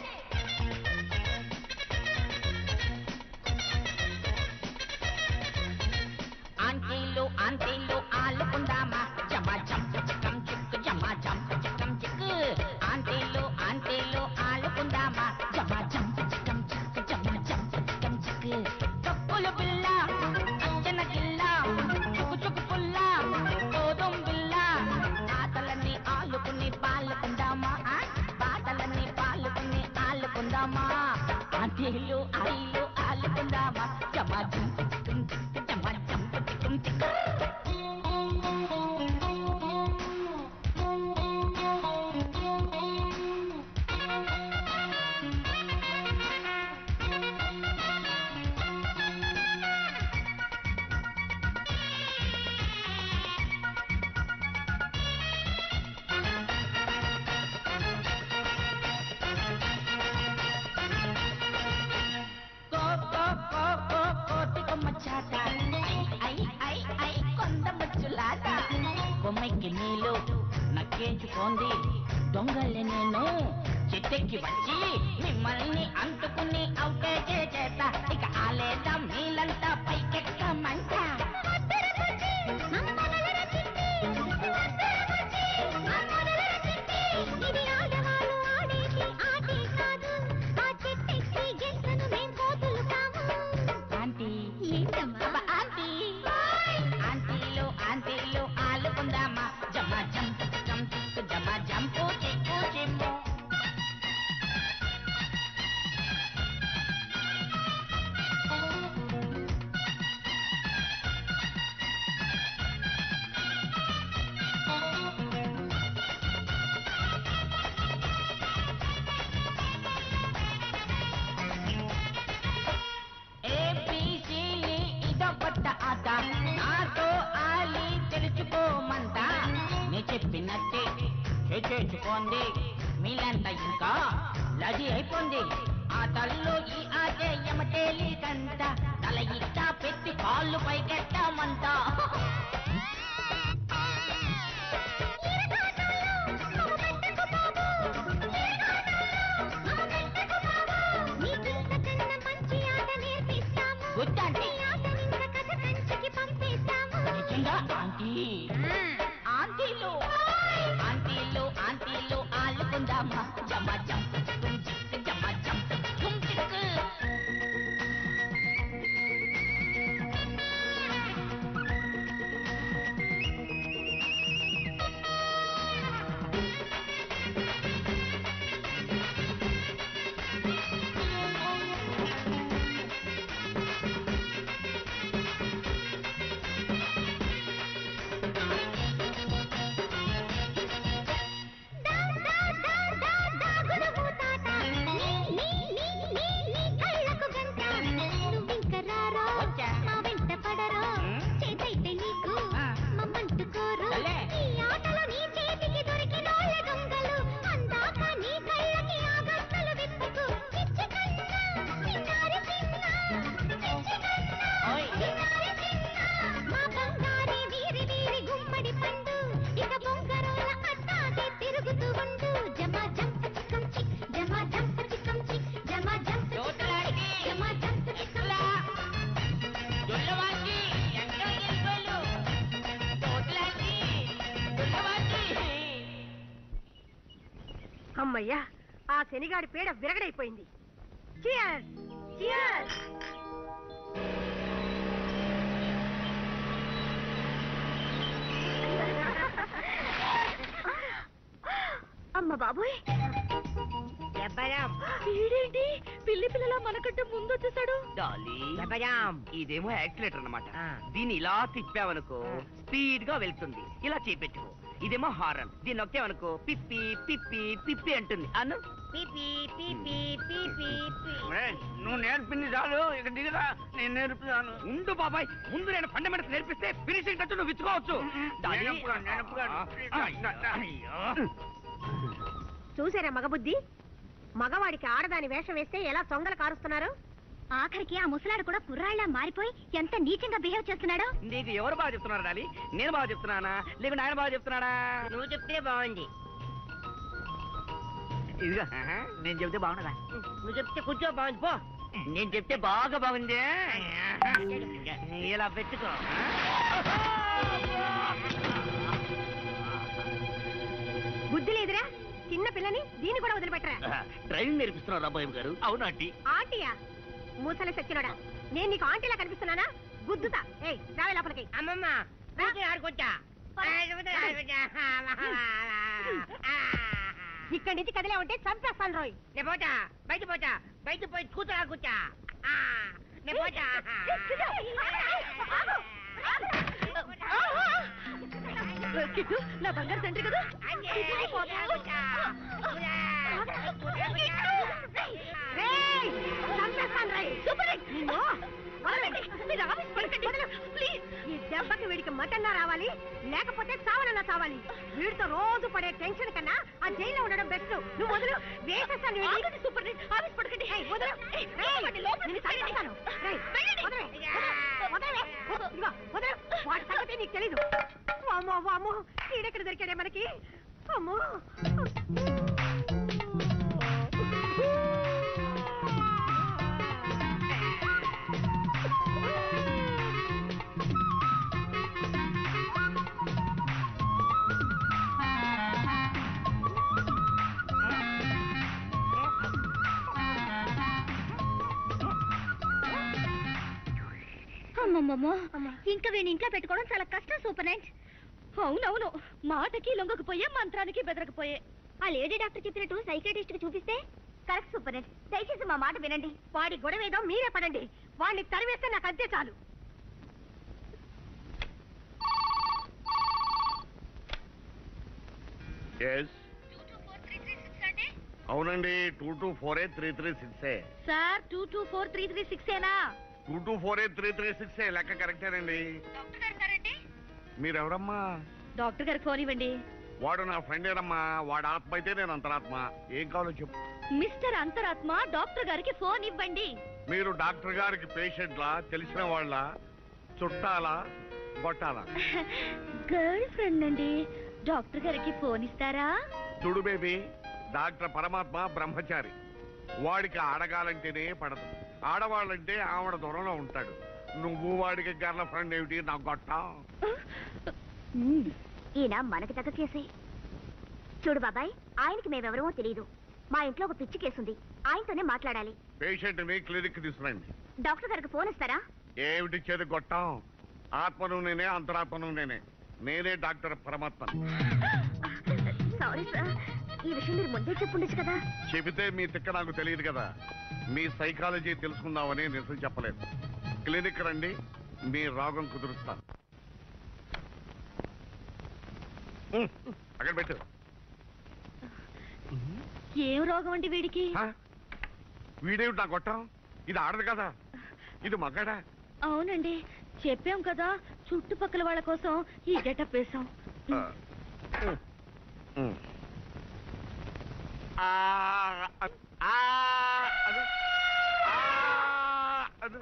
[SPEAKER 14] ఆంటీలు ఆంటీలు ఆలుకుందామా జమా జం చిక్కం చిక్కు జమా జం చిక్కం చిక్కు ఆంటీలు ఆంటీలు ఆలుకుందామా జమా జం చిక్కం చిక్కు జమా జం చిక్కం చిక్కు తప్పులు పిల్ల అచ్చన గిల్ల చుకు చుకు పుల్ల కోదం బిల్ల ఆటలన్నీ ఆలుకుని పాలుకుందామా ఆ? పాటలన్నీ పాలుకుని ఆలుకుందామా ఆంటీలు ఆయిలు ఆలుకుందామా జమా జం చిక్కం చిక్కు జమా జం చిక్కం చిక్కు కో కో కో కో కోతి కొమ్మ చాట ఐ ఐ ఐ ఐ కొండ ముచ్చులాట కొమ్మెక్కి నీళ్ళు నక్కేంచుకోండి దొంగలే నేను చెట్టెక్కి వచ్చి మిమ్మల్ని అంటుకుని అవుటే చేత ఇక ఆలేద్దాం నీళ్ళంతా పైకెక్కమంట
[SPEAKER 10] ఇది ఆడవాళ్ళు ఆడేటి ఆటే కాదు ఆ చెట్టెక్కి గెంతను మేం కోతులు కాము
[SPEAKER 14] ఆంటీ
[SPEAKER 10] ఏంటమ్మా
[SPEAKER 14] అబ్బా, ఆంటీ ఆంటీలు ఆంటీలు ఆలుకుందామా జమ జంపు జంపు జమ జంపు చిక్కు చిమ్ము ఏబిసిడి ఇదొకట ఆట నాతో ఆలి తెలుసుకోమంట నే చెప్పినట్టే చేసేసుకోండి మీలంతా ఇంకా లది అయిపోంది ఆటల్లో ఈ ఆటే ఎమటేలి కంట తల ఇట్టా పెట్టి కాళ్ళు పైకెట్టామంట
[SPEAKER 10] నీకింతకన్నా మంచి ఆట నేర్పిస్తాము
[SPEAKER 14] గుర్తండి
[SPEAKER 10] ఈ ఆటనింక కథ కంచికి పంపిస్తాము
[SPEAKER 14] నిజంగా ఆంటీ ఆంటీలు ఆంటీలు ఆంటీలు ఆలుకుందామా జమ జంప్ చిక్కుం చిక్కు జమ జంప్ చిక్కుం చిక్కు
[SPEAKER 13] అమ్మయ్యా ఆ శనిగాడి పీడ విరగడైపోయింది Cheers! Cheers!
[SPEAKER 1] అమ్మ బాబోయ్
[SPEAKER 2] వీడేంటి పిల్లి పిల్లల మనకంటే ముందు వచ్చేసాడు
[SPEAKER 4] ఇదేమో యాక్సిలేటర్ అన్నమాట దీన్ని ఇలా తిప్పావనుకో స్పీడ్ గా వెళ్తుంది ఇలా చేపెట్టుకో ఇదేమో హారన్ దీన్ని నొక్కావనుకో పిప్పి పిప్పి పిప్పి అంటుంది అను
[SPEAKER 14] పీపీ పీపీ పీపీ
[SPEAKER 7] నువ్వు నేర్పింది చాలు ఇక దిగదా నేను నేర్పుతాను
[SPEAKER 4] ఉండు బాబాయ్ ముందు నేను ఫండమెంటల్స్ నేర్పిస్తే ఫినిషింగ్ టచ్ నువ్వు ఇచ్చుకోవచ్చు డాడీ.
[SPEAKER 7] నేను ఒప్పుకోను, నేను ఒప్పుకోను.
[SPEAKER 4] ఆ, అయ్యో.
[SPEAKER 13] చూసారా మగబుద్ధి మగవాడికి ఆడదాని వేషం వేస్తే ఎలా సొంగలు కారుస్తున్నారు
[SPEAKER 1] ఆఖరికి ఆ ముసలాడు కూడా కుర్రాళ్ళ మారిపోయి ఎంత నీచంగా బిహేవ్ చేస్తున్నాడో
[SPEAKER 4] నీకు ఎవరు బాగా చెప్తున్నారు డాలి నేను బాగా చెప్తున్నానా లేకుంటే ఆయన బాగా చెప్తున్నాడా
[SPEAKER 14] నువ్వు చెప్తే బాగుంది
[SPEAKER 4] ఇదిగా నేను చెప్తే బాగున్నదా
[SPEAKER 14] నువ్వు చెప్తే కూర్చో బాగుంది పో
[SPEAKER 4] నేను చెప్తే బాగా బాగుంది ఇలా పెట్టుకో
[SPEAKER 13] బుద్ధి లేదురా చిన్న పిల్లని దీన్ని కూడా వదిలిపెట్టరా
[SPEAKER 4] డ్రైవింగ్ నేర్పిస్తున్నారు అబ్బాయి గారు అవునాంటి
[SPEAKER 13] ఆంటీయా మూసలి సచ్చినోడా నేను నీకు ఆంటీలా కనిపిస్తున్నానా గుద్దుతా ఏయ్ రావే లోపలికి
[SPEAKER 14] అమ్మమ్మ కూర్చొని ఆడుకుంటా ఆడుకుంటా, ఆడుకుంటా.
[SPEAKER 13] ఇక్కడి నుంచి కదిలే ఉంటే చంపేస్తాను రోయ్
[SPEAKER 14] నేను పోతా బయట పోతా బయట పోయి కూతురు ఆడుకుంటా ఆ, నేను పోతా
[SPEAKER 2] కిట్టు నా బంగారు తండ్రి కదా
[SPEAKER 13] రేయ్, చంపేస్తాను రేయ్. నిన్ను వదలండి. మీరు ఆఫీస్ పడకండి. వదలు. ప్లీజ్. ఈ దెబ్బకి వీడికి మటన్నా రావాలి లేకపోతే చావనన్నా చావాలి వీడితో రోజు పడే టెన్షన్ కన్నా ఆ జైల్లో ఉండడం బెస్ట్ నువ్వు వదులు వేసేస్తాను వీడిని.
[SPEAKER 2] సూపర్ ఆఫీస్ పడకండి
[SPEAKER 13] ఏయ్, వదలు. రేయ్, నిన్ను చంపేస్తాను. రేయ్, వదలవే. వదలవే. ఇదిగో, వదలు. వాడి సంగతి నీకు తెలీదు వామ్మో వామ్మో ఈడెక్కడ దొరికాడే మనకి అమ్మో
[SPEAKER 1] అమ్మమ్మమ్మో ఇంకా వీడిని ఇంట్లో పెట్టుకోవడం చాలా కష్టం సూపర్ నైట్
[SPEAKER 2] అవునవును మాటకి లొంగకపోయే మంత్రానికి బెదరకపోయే
[SPEAKER 1] ఆ లేడీ డాక్టర్ చెప్పినట్టు సైకాటిస్ట్ కి చూపిస్తే కరెక్ట్ సూపర్ నైట్ దయచేసి మా మాట వినండి
[SPEAKER 13] వాడి గొడవ ఏదో మీరే పడండి వాడిని తరివేస్తే నాకు అంతే చాలు
[SPEAKER 6] ఎస్ అవునండి two two four eight three three six
[SPEAKER 2] sir two two four three three six ఏనా
[SPEAKER 6] two two four eight three three six లెక్క కరెక్టేనండి మీరెవరమ్మా
[SPEAKER 2] డాక్టర్ గారికి ఫోన్ ఇవ్వండి
[SPEAKER 6] వాడు నా ఫ్రెండేనమ్మా వాడు ఆత్మ అయితే నేను అంతరాత్మ ఏం కావాలో చెప్పు
[SPEAKER 2] మిస్టర్ అంతరాత్మ డాక్టర్ గారికి ఫోన్ ఇవ్వండి
[SPEAKER 6] మీరు డాక్టర్ గారికి పేషెంట్లా తెలిసిన వాళ్ళ చుట్టాలా గొట్టాలా
[SPEAKER 2] గర్ల్ ఫ్రెండ్ అండి డాక్టర్ గారికి ఫోన్ ఇస్తారా
[SPEAKER 6] చూడు బేబీ డాక్టర్ పరమాత్మ బ్రహ్మచారి వాడికి ఆడగాలంటేనే పడదు ఆడవాళ్ళంటే ఆవిడ దూరంలో ఉంటాడు నువ్వు వాడికి గర్ల ఫ్రెండ్ ఏమిటి నా గొట్ట
[SPEAKER 1] మ్మ్. ఈయన మనకి తగ్గ కేసే చూడు బాబాయ్ ఆయనకి మేమెవరమో తెలియదు మా ఇంట్లో ఒక పిచ్చి కేసుంది ఆయనతోనే మాట్లాడాలి
[SPEAKER 6] పేషెంట్ ని క్లినిక్ తీసుకురండి
[SPEAKER 1] డాక్టర్ గారికి ఫోన్ ఇస్తారా
[SPEAKER 6] ఏమిటి చేతి గొట్టం ఆత్మను నేనే అంతరాత్మను నేనే నేనే డాక్టర్ పరమాత్మ
[SPEAKER 1] సారీ సార్ ఈ విషయం మీరు ముందే చెప్పుండొచ్చు కదా
[SPEAKER 6] చెబితే మీ తిక్క నాకు తెలియదు కదా మీ సైకాలజీ తెలుసుకుందామని నిజం చెప్పలేదు క్లినిక్ రండి మీ రోగం కుదురుస్తాను ఉమ్, అక్కడ పెట్టు
[SPEAKER 2] ఏం రోగం అండి వీడికి
[SPEAKER 6] హ? వీడేమిటి నా గొట్టం ఇది ఆడదు కదా ఇది మగాడా
[SPEAKER 2] అవునండి చెప్పాం కదా చుట్టుపక్కల వాళ్ళ కోసం ఈ గెటప్ వేసాం
[SPEAKER 6] ఆ, ఉమ్, ఉమ్. ఆ, అ- ఆ, అది. ఆ, అది.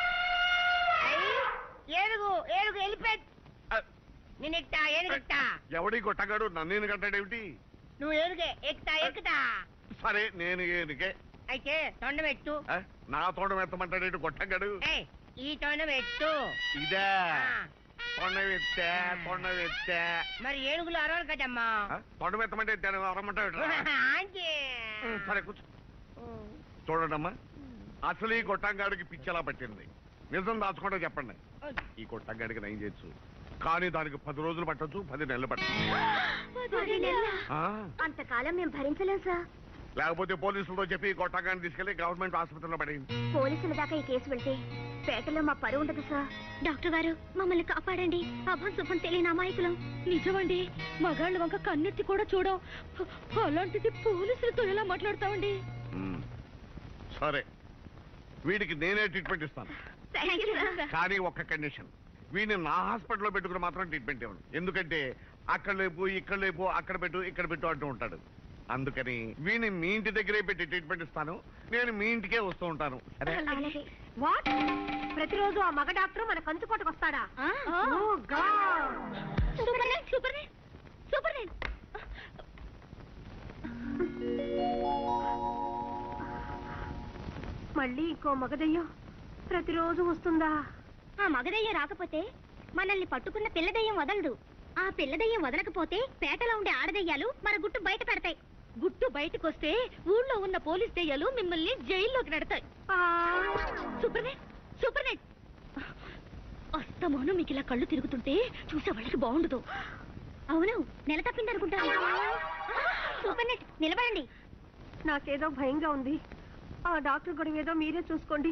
[SPEAKER 14] ఏనుగు ఏనుగు వెళ్ళిపోయి నేను ఎక్కుతా ఏనుగు ఎక్కుతా
[SPEAKER 6] ఎవడి గొట్టగాడు నన్ను కట్టాడేమిటి
[SPEAKER 14] నువ్వు ఏనుగే ఎక్కుతా ఎక్కుతా
[SPEAKER 6] సరే నేను ఏనుగే
[SPEAKER 14] అయితే తొండం ఎత్తు
[SPEAKER 6] ఆ, నా తోట ఎత్తమంటాడేంటి గొట్టగాడు
[SPEAKER 14] ఏయ్, ఈ తొండం ఎత్తు
[SPEAKER 6] ఇదే
[SPEAKER 14] ఆ,
[SPEAKER 15] తొండవెత్తే తొండవెత్తే
[SPEAKER 13] మరి ఏనుగులు అరవరు కదమ్మా
[SPEAKER 15] తొండవెత్తమంటే దాన్ని అరమంటావు
[SPEAKER 13] ఆంటీ.
[SPEAKER 15] సరే కూర్చో చూడండమ్మా అసలు ఈ గొట్టంగాడికి పిచ్చెలా పట్టింది నిజం దాచుకుంటే చెప్పండి ఈ గొట్టంగాడికి నయం చేయొచ్చు కానీ దానికి పది రోజులు పట్టొచ్చు పది నెలలు పట్టచ్చు ఆ,
[SPEAKER 1] అంతకాలం మేము భరించలేం సార్
[SPEAKER 15] లేకపోతే పోలీసులతో చెప్పి ఈ గొట్టంగాడిని తీసుకెళ్లి గవర్నమెంట్ ఆసుపత్రిలో పడేయండి
[SPEAKER 1] పోలీసుల దాకా ఈ కేసు వెళ్తే పేటలో మా పరువు ఉండదు సార్ డాక్టర్ గారు మమ్మల్ని కాపాడండి అభం శుభం తెలియని అమాయకులం
[SPEAKER 2] నిజమండి మగాళ్ళ వంక కన్నెత్తి కూడా చూడం అలాంటిది పోలీసులతో ఎలా మాట్లాడతామండి
[SPEAKER 15] ఉమ్, సరే వీడికి నేనే ట్రీట్మెంట్ ఇస్తాను
[SPEAKER 1] థ్యాంక్ యూ సార్
[SPEAKER 15] కానీ ఒక్క కండిషన్ వీడిని నా హాస్పిటల్లో పెట్టుకుని మాత్రం ట్రీట్మెంట్ ఇవ్వను ఎందుకంటే అక్కడ లేపు ఇక్కడ లేపు అక్కడ పెట్టు ఇక్కడ పెట్టు అంటూ ఉంటాడు అందుకని వీడిని మీ ఇంటి దగ్గరే పెట్టి ట్రీట్మెంట్ ఇస్తాను నేను మీ ఇంటికే వస్తూ ఉంటాను సరే
[SPEAKER 1] అలాగే
[SPEAKER 13] వాట్ ప్రతిరోజు ఆ మగ డాక్టర్ మన కంచుకోటకు వస్తాడా
[SPEAKER 1] super night super night super night
[SPEAKER 13] మళ్ళీ ఇంకో మగదయ్యం ప్రతిరోజు వస్తుందా
[SPEAKER 1] ఆ మగదయ్యం రాకపోతే మనల్ని పట్టుకున్న పిల్లదయ్యం వదలదు ఆ పిల్లదయ్యం వదలకపోతే పేటలో ఉండే ఆడదయ్యాలు మన గుట్టు బయట పెడతాయి
[SPEAKER 2] గుట్టు బయటకొస్తే ఊళ్ళో ఉన్న పోలీస్ దెయ్యాలు మిమ్మల్ని జైల్లోకి నెడతాయి సూపర్ నెట్ సూపర్ నెట్ అస్తమానం మీకు ఇలా కళ్ళు తిరుగుతుంటే చూసే వాళ్ళకి బాగుండదు
[SPEAKER 1] అవును నెల తప్పిందనుకుంటాను సూపర్ నెట్ నిలబడండి
[SPEAKER 13] నాకేదో భయంగా ఉంది ఆ డాక్టర్ గొడవ ఏదో మీరే చూసుకోండి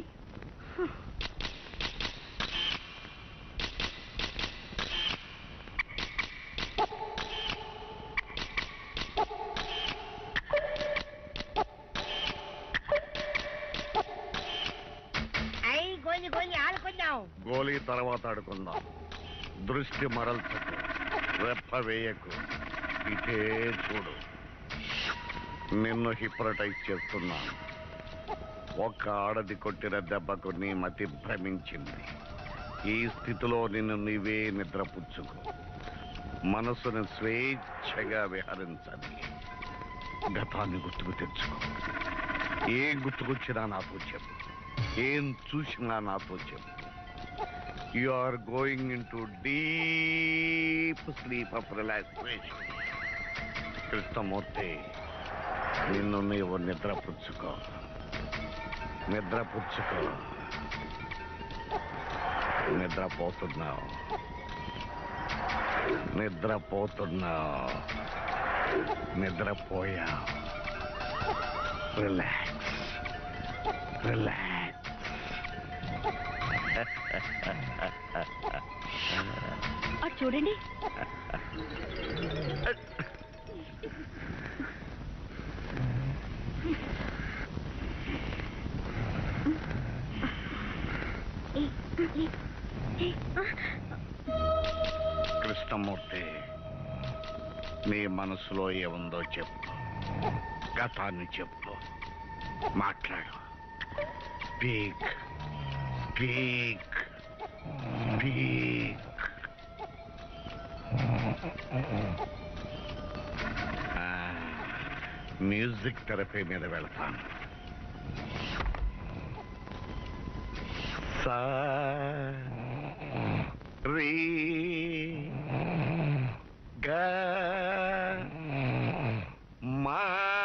[SPEAKER 14] అయ్యి కొన్ని కొన్ని ఆడుకుందాం
[SPEAKER 15] గోలీ తర్వాత ఆడుకుందాం దృష్టి మరల్చకు రెప్ప వేయకు ఇటే చూడు నిన్ను హిప్రటైజ్ చేస్తున్నాను ఒక్క ఆడది కొట్టిన దెబ్బకు నీ మతి భ్రమించింది ఈ స్థితిలో నిన్ను నీవే నిద్రపుచ్చుకో మనసును స్వేచ్ఛగా విహరించని గతాన్ని గుర్తుకు తెచ్చుకో ఏం గుర్తుకొచ్చినా నాతో చెప్పు ఏం చూసినా నాతో చెప్పు you are going into deep sleep of relaxation Krishnamurthy నిన్ను నీవు నిద్రపుచ్చుకో నిద్రపుచ్చుకో నిద్రపోతున్నావు నిద్రపోతున్నావు నిద్రపోయా రిలాక్స్ రిలాక్స్
[SPEAKER 2] అటు చూడండి
[SPEAKER 15] కృష్ణమూర్తి నీ మనసులో ఏముందో చెప్పు గతాన్ని చెప్పు మాట్లాడు speak speak speak music therapy మీద వెళ్తాను సా రీ గా మా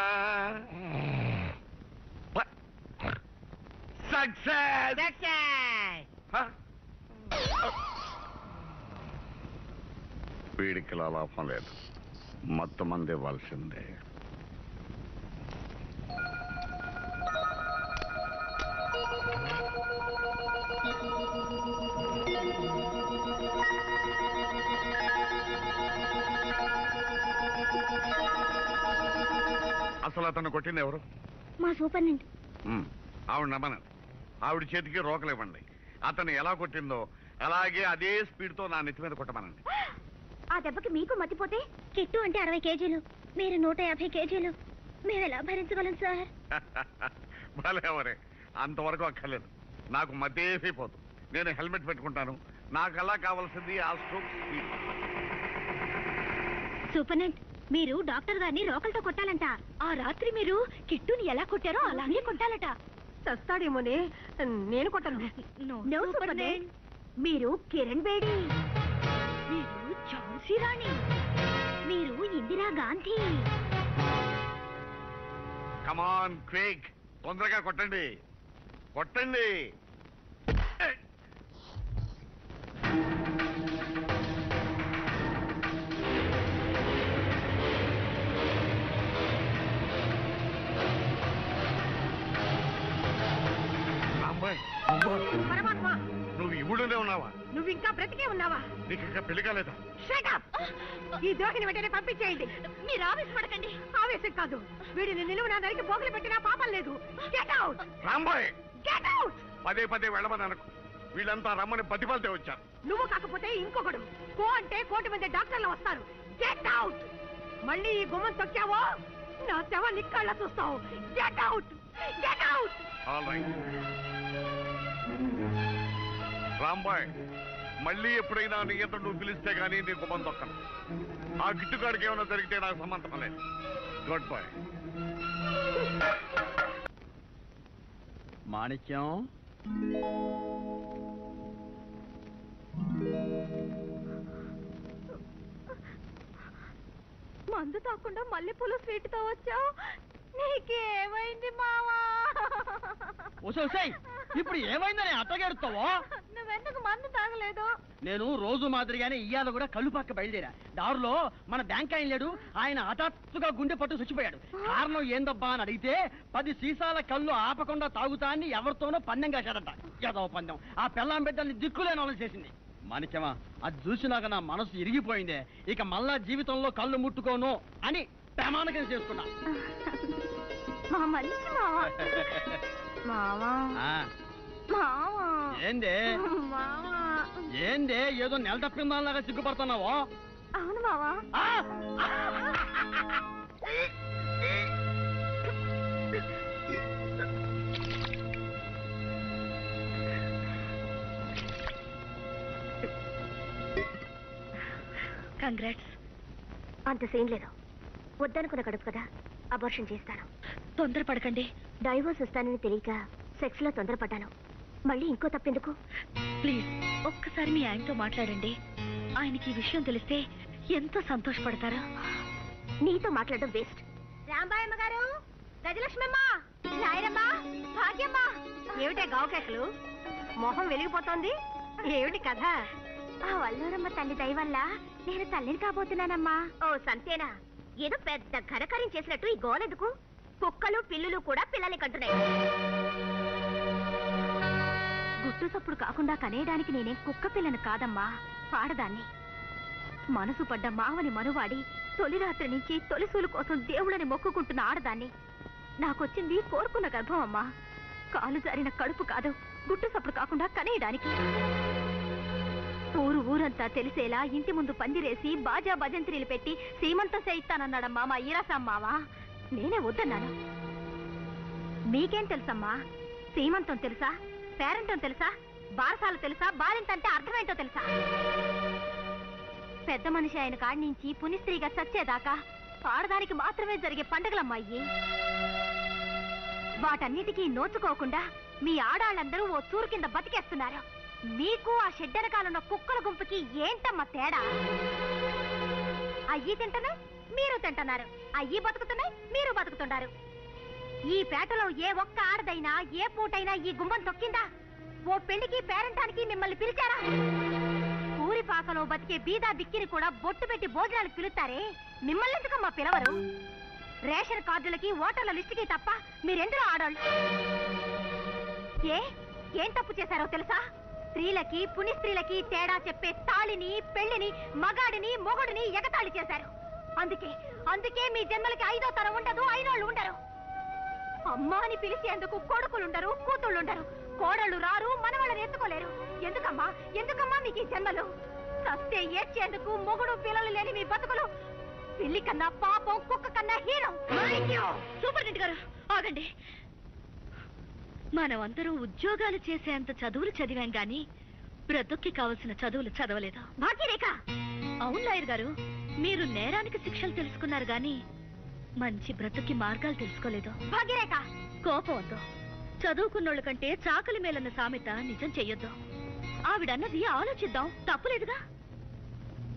[SPEAKER 15] సక్సెస్ వీడికి లాభం లేదు మొత్తం మంది ఇవ్వాల్సిందే అసలు అతను కొట్టింది ఎవరు
[SPEAKER 1] మా సూపర్ నెట్
[SPEAKER 15] ఉమ్, ఆవిడ నమ్మనండి ఆవిడ చేతికి రోకలు ఇవ్వండి అతను ఎలా కొట్టిందో అలాగే అదే స్పీడ్ తో నా నెత్తి మీద కొట్టమనండి
[SPEAKER 1] ఆ దెబ్బకి మీకు మతిపోతే కిట్టు అంటే అరవై కేజీలు మీరు నూట యాభై కేజీలు మేము ఎలా భరించగలం సార్
[SPEAKER 15] భలేవరే అంతవరకు అక్కర్లేదు నాకు మధ్యేసిపోదు నేను హెల్మెట్ పెట్టుకుంటాను నాకు అలా కావాల్సింది ఆ స్ట్రోక్ స్పీడ్
[SPEAKER 1] సూపర్ నెట్ మీరు డాక్టర్ గారిని రోకలతో కొట్టాలంట
[SPEAKER 2] ఆ రాత్రి మీరు కిట్టుని ఎలా కొట్టారో అలాగే కొట్టాలట
[SPEAKER 13] చస్తాడేమోనే నేను కొట్టను
[SPEAKER 1] నో సూపర్ నెట్ మీరు కిరణ్ బేడి మీరు ఝాన్సీ రాణి మీరు ఇందిరా గాంధీ
[SPEAKER 15] కమాన్ క్వేక్ తొందరగా కొట్టండి కొట్టండి అమ్మాయి
[SPEAKER 13] పరమాత్మ
[SPEAKER 15] నువ్వు ఇవుడునే ఉన్నావా
[SPEAKER 13] నువ్వు ఇంకా బ్రతికే ఉన్నావా
[SPEAKER 15] నీకు ఇంకా పెళ్లి కాలేదా
[SPEAKER 13] Shut up! ఈ ద్రోహిని వెంటనే పంపించేయండి మీరు ఆవేశపడకండి ఆవేశం కాదు వీడిని నిలువు నా నరికి పోగులు పెట్టినా పాపం లేదు get out
[SPEAKER 15] Rambai
[SPEAKER 13] get out
[SPEAKER 15] పదే పదే వెళ్ళమని అనకు వీళ్ళంతా రమ్మని బతిపాలతే వచ్చారు
[SPEAKER 13] నువ్వు కాకపోతే ఇంకొకడు కో అంటే కోటి మంది డాక్టర్లు వస్తారు గెట్ అవుట్ మళ్ళీ ఈ గుమ్మం తొక్కావో నా శవాన్ని కళ్ళ చూస్తావు get out get out
[SPEAKER 15] all right Rambai మళ్ళీ ఎప్పుడైనా నీ ఎంత నువ్వు పిలిస్తే గానీ నీకు మంది దొక్కను ఆ గిట్టుగాడికి ఏమైనా జరిగితే నాకు సంబంధం లేదు గుడ్ బాయ్
[SPEAKER 16] మాణిక్యం
[SPEAKER 10] మందు తాకుండా మల్లెపూలు స్వీట్ తో వచ్చావు నీకేమైంది మావా
[SPEAKER 16] ఒసే ఇప్పుడు ఏమైందని అట్టగెడుతావో
[SPEAKER 10] నువ్వెందుకు మందు తాగలేదు
[SPEAKER 16] నేను రోజు మాదిరిగానే ఇయ్యాల కూడా కళ్ళు పక్క బయలుదేరా దారిలో మన బ్యాంక్ ఆయన లేడు ఆయన హఠాత్తుగా గుండె పట్టు చచ్చిపోయాడు కారణం ఏందబ్బా అని అడిగితే పది సీసాల కళ్ళు ఆపకుండా తాగుతా అని ఎవరితోనో పందెం కాశాడట ఏదో పందెం ఆ పెళ్ళాం బిడ్డల్ని దిక్కులేని వాళ్ళు చేసింది మాణిక్యమా అది చూసినాక నా మనసు ఇరిగిపోయిందే ఇక మళ్ళా జీవితంలో కళ్ళు ముట్టుకోను అని ప్రమాణకం చేసుకున్నా
[SPEAKER 10] మా మంచి మావా మావా
[SPEAKER 16] ఆ,
[SPEAKER 10] మావా
[SPEAKER 16] ఏందే
[SPEAKER 10] మావా
[SPEAKER 16] ఏందే ఏదో నెల తప్పిందాలాగా సిగ్గుపడుతున్నావో
[SPEAKER 10] అవును మావా
[SPEAKER 16] ఆ!
[SPEAKER 2] కంగ్రాట్స్
[SPEAKER 1] అంత సీన్ లేదు వద్దనుకున్న కడుపు కదా అబార్షన్ చేస్తాను
[SPEAKER 2] తొందరపడకండి
[SPEAKER 1] డైవోర్స్ ఇస్తానని తెలియక సెక్స్ లో తొందరపడ్డాను మళ్ళీ ఇంకో తప్పెందుకు
[SPEAKER 2] ప్లీజ్ ఒక్కసారి మీ ఆయనతో మాట్లాడండి ఆయనకి ఈ విషయం తెలిస్తే ఎంతో సంతోషపడతారు
[SPEAKER 1] నీతో మాట్లాడడం వేస్ట్
[SPEAKER 13] రాంబాయమ్మ గారు గజలక్ష్మమ్మ నాయరమ్మ భాగ్యమ్మ ఏమిటే గావుకెక్కలు మొహం వెలిగిపోతోంది ఏమిటి కథ
[SPEAKER 1] ఆ వల్లూరమ్మ తల్లి దయ వల్ల నేను తల్లిని కాబోతున్నానమ్మా ఓ సంతేనా ఏదో పెద్ద ఘనకార్యం చేసినట్టు ఈ గోలెందుకు కుక్కలు పిల్లులు కూడా పిల్లల్ని కంటున్నాయి గుట్టు సప్పుడు కాకుండా కనేయడానికి నేనేం కుక్క పిల్లను కాదమ్మా పాడదాన్ని మనసు పడ్డ మావని మనువాడి తొలి రాత్రి నుంచి తొలిసూలు కోసం దేవుళ్ళని మొక్కుకుంటున్న ఆడదాన్ని నాకొచ్చింది కోరుకున్న గర్భం అమ్మా కాలు జారిన కడుపు కాదు గుట్టు సప్పుడు కాకుండా కనేయడానికి ఊరు ఊరంతా తెలిసేలా ఇంటి ముందు పందిరేసి బాజా భజంత్రీలు పెట్టి సీమంతం చేయిస్తానన్నాడమ్మా మా ఈరాసాం మామ నేనే వద్దన్నాను మీకేం తెలుసమ్మా సీమంతం తెలుసా పేరంటం తెలుసా బారసాలు తెలుసా బాలింతంటే అర్థమేంటో తెలుసా పెద్ద మనిషి ఆయన కాడి నుంచి పునిస్త్రీగా చచ్చేదాకా ఆడదానికి మాత్రమే జరిగే పండుగలమ్మాయి వాటన్నిటికీ నోచుకోకుండా మీ ఆడాళ్ళందరూ ఓ చూరు కింద బతికేస్తున్నారు మీకు ఆ షెడ్డెనకాలన్న కుక్కల గుంపుకి ఏంటమ్మా తేడా అయ్యి తింటున్నాయి మీరు తింటున్నారు అయ్యి బతుకుతున్నాయి మీరు బతుకుతున్నారు ఈ పేటలో ఏ ఒక్క ఆడదైనా ఏ పూటైనా ఈ గుమ్మం తొక్కిందా ఓ పెళ్లికి పేరంటానికి మిమ్మల్ని పిలిచారా ఊరి పాకలో బతికే బీదా బిక్కిని కూడా బొట్టు పెట్టి భోజనాలకు పిలుస్తారే మిమ్మల్ని ఎందుకమ్మా పిలవరు రేషన్ కార్డులకి ఓటర్ల లిస్టుకి తప్ప మీరెందరూ ఆడోళ్ళు ఏ ఏం తప్పు చేశారో తెలుసా స్త్రీలకి పుని స్త్రీలకి తేడా చెప్పే తాళిని పెళ్లిని మగాడిని మొగుడిని ఎగతాళి చేశారు అందుకే అందుకే మీ జన్మలకి ఐదో తరం ఉండదు ఐదోళ్ళు ఉండరు అమ్మా అని పిలిచేందుకు కొడుకులుండరు కూతుళ్ళుండరు కోడళ్ళు రారు మనవాళ్ళని ఎత్తుకోలేరు ఎందుకమ్మా ఎందుకమ్మా మీకు ఈ జన్మలు సస్తే ఏడ్చేందుకు మొగుడు పిల్లలు లేని మీ బతుకులు పిల్లి కన్నా పాపం కుక్క కన్నా హీనం
[SPEAKER 2] సూపరింటెండెంట్ గారు ఆగండి మనమందరం ఉద్యోగాలు చేసేంత చదువులు చదివాం గాని బ్రతుక్కి కావలసిన చదువులు చదవలేదు
[SPEAKER 1] భాగ్యరేఖ
[SPEAKER 2] అవును లాయర్ గారు మీరు నేరానికి శిక్షలు తెలుసుకున్నారు గాని మంచి బ్రతుక్కి మార్గాలు తెలుసుకోలేదు
[SPEAKER 1] భాగ్యరేఖ
[SPEAKER 2] కోపం వద్దు చదువుకున్నోళ్ళ కంటే చాకలి మేలన్న సామెత నిజం చెయ్యొద్దు ఆవిడన్నది ఆలోచిద్దాం తప్పులేదుగా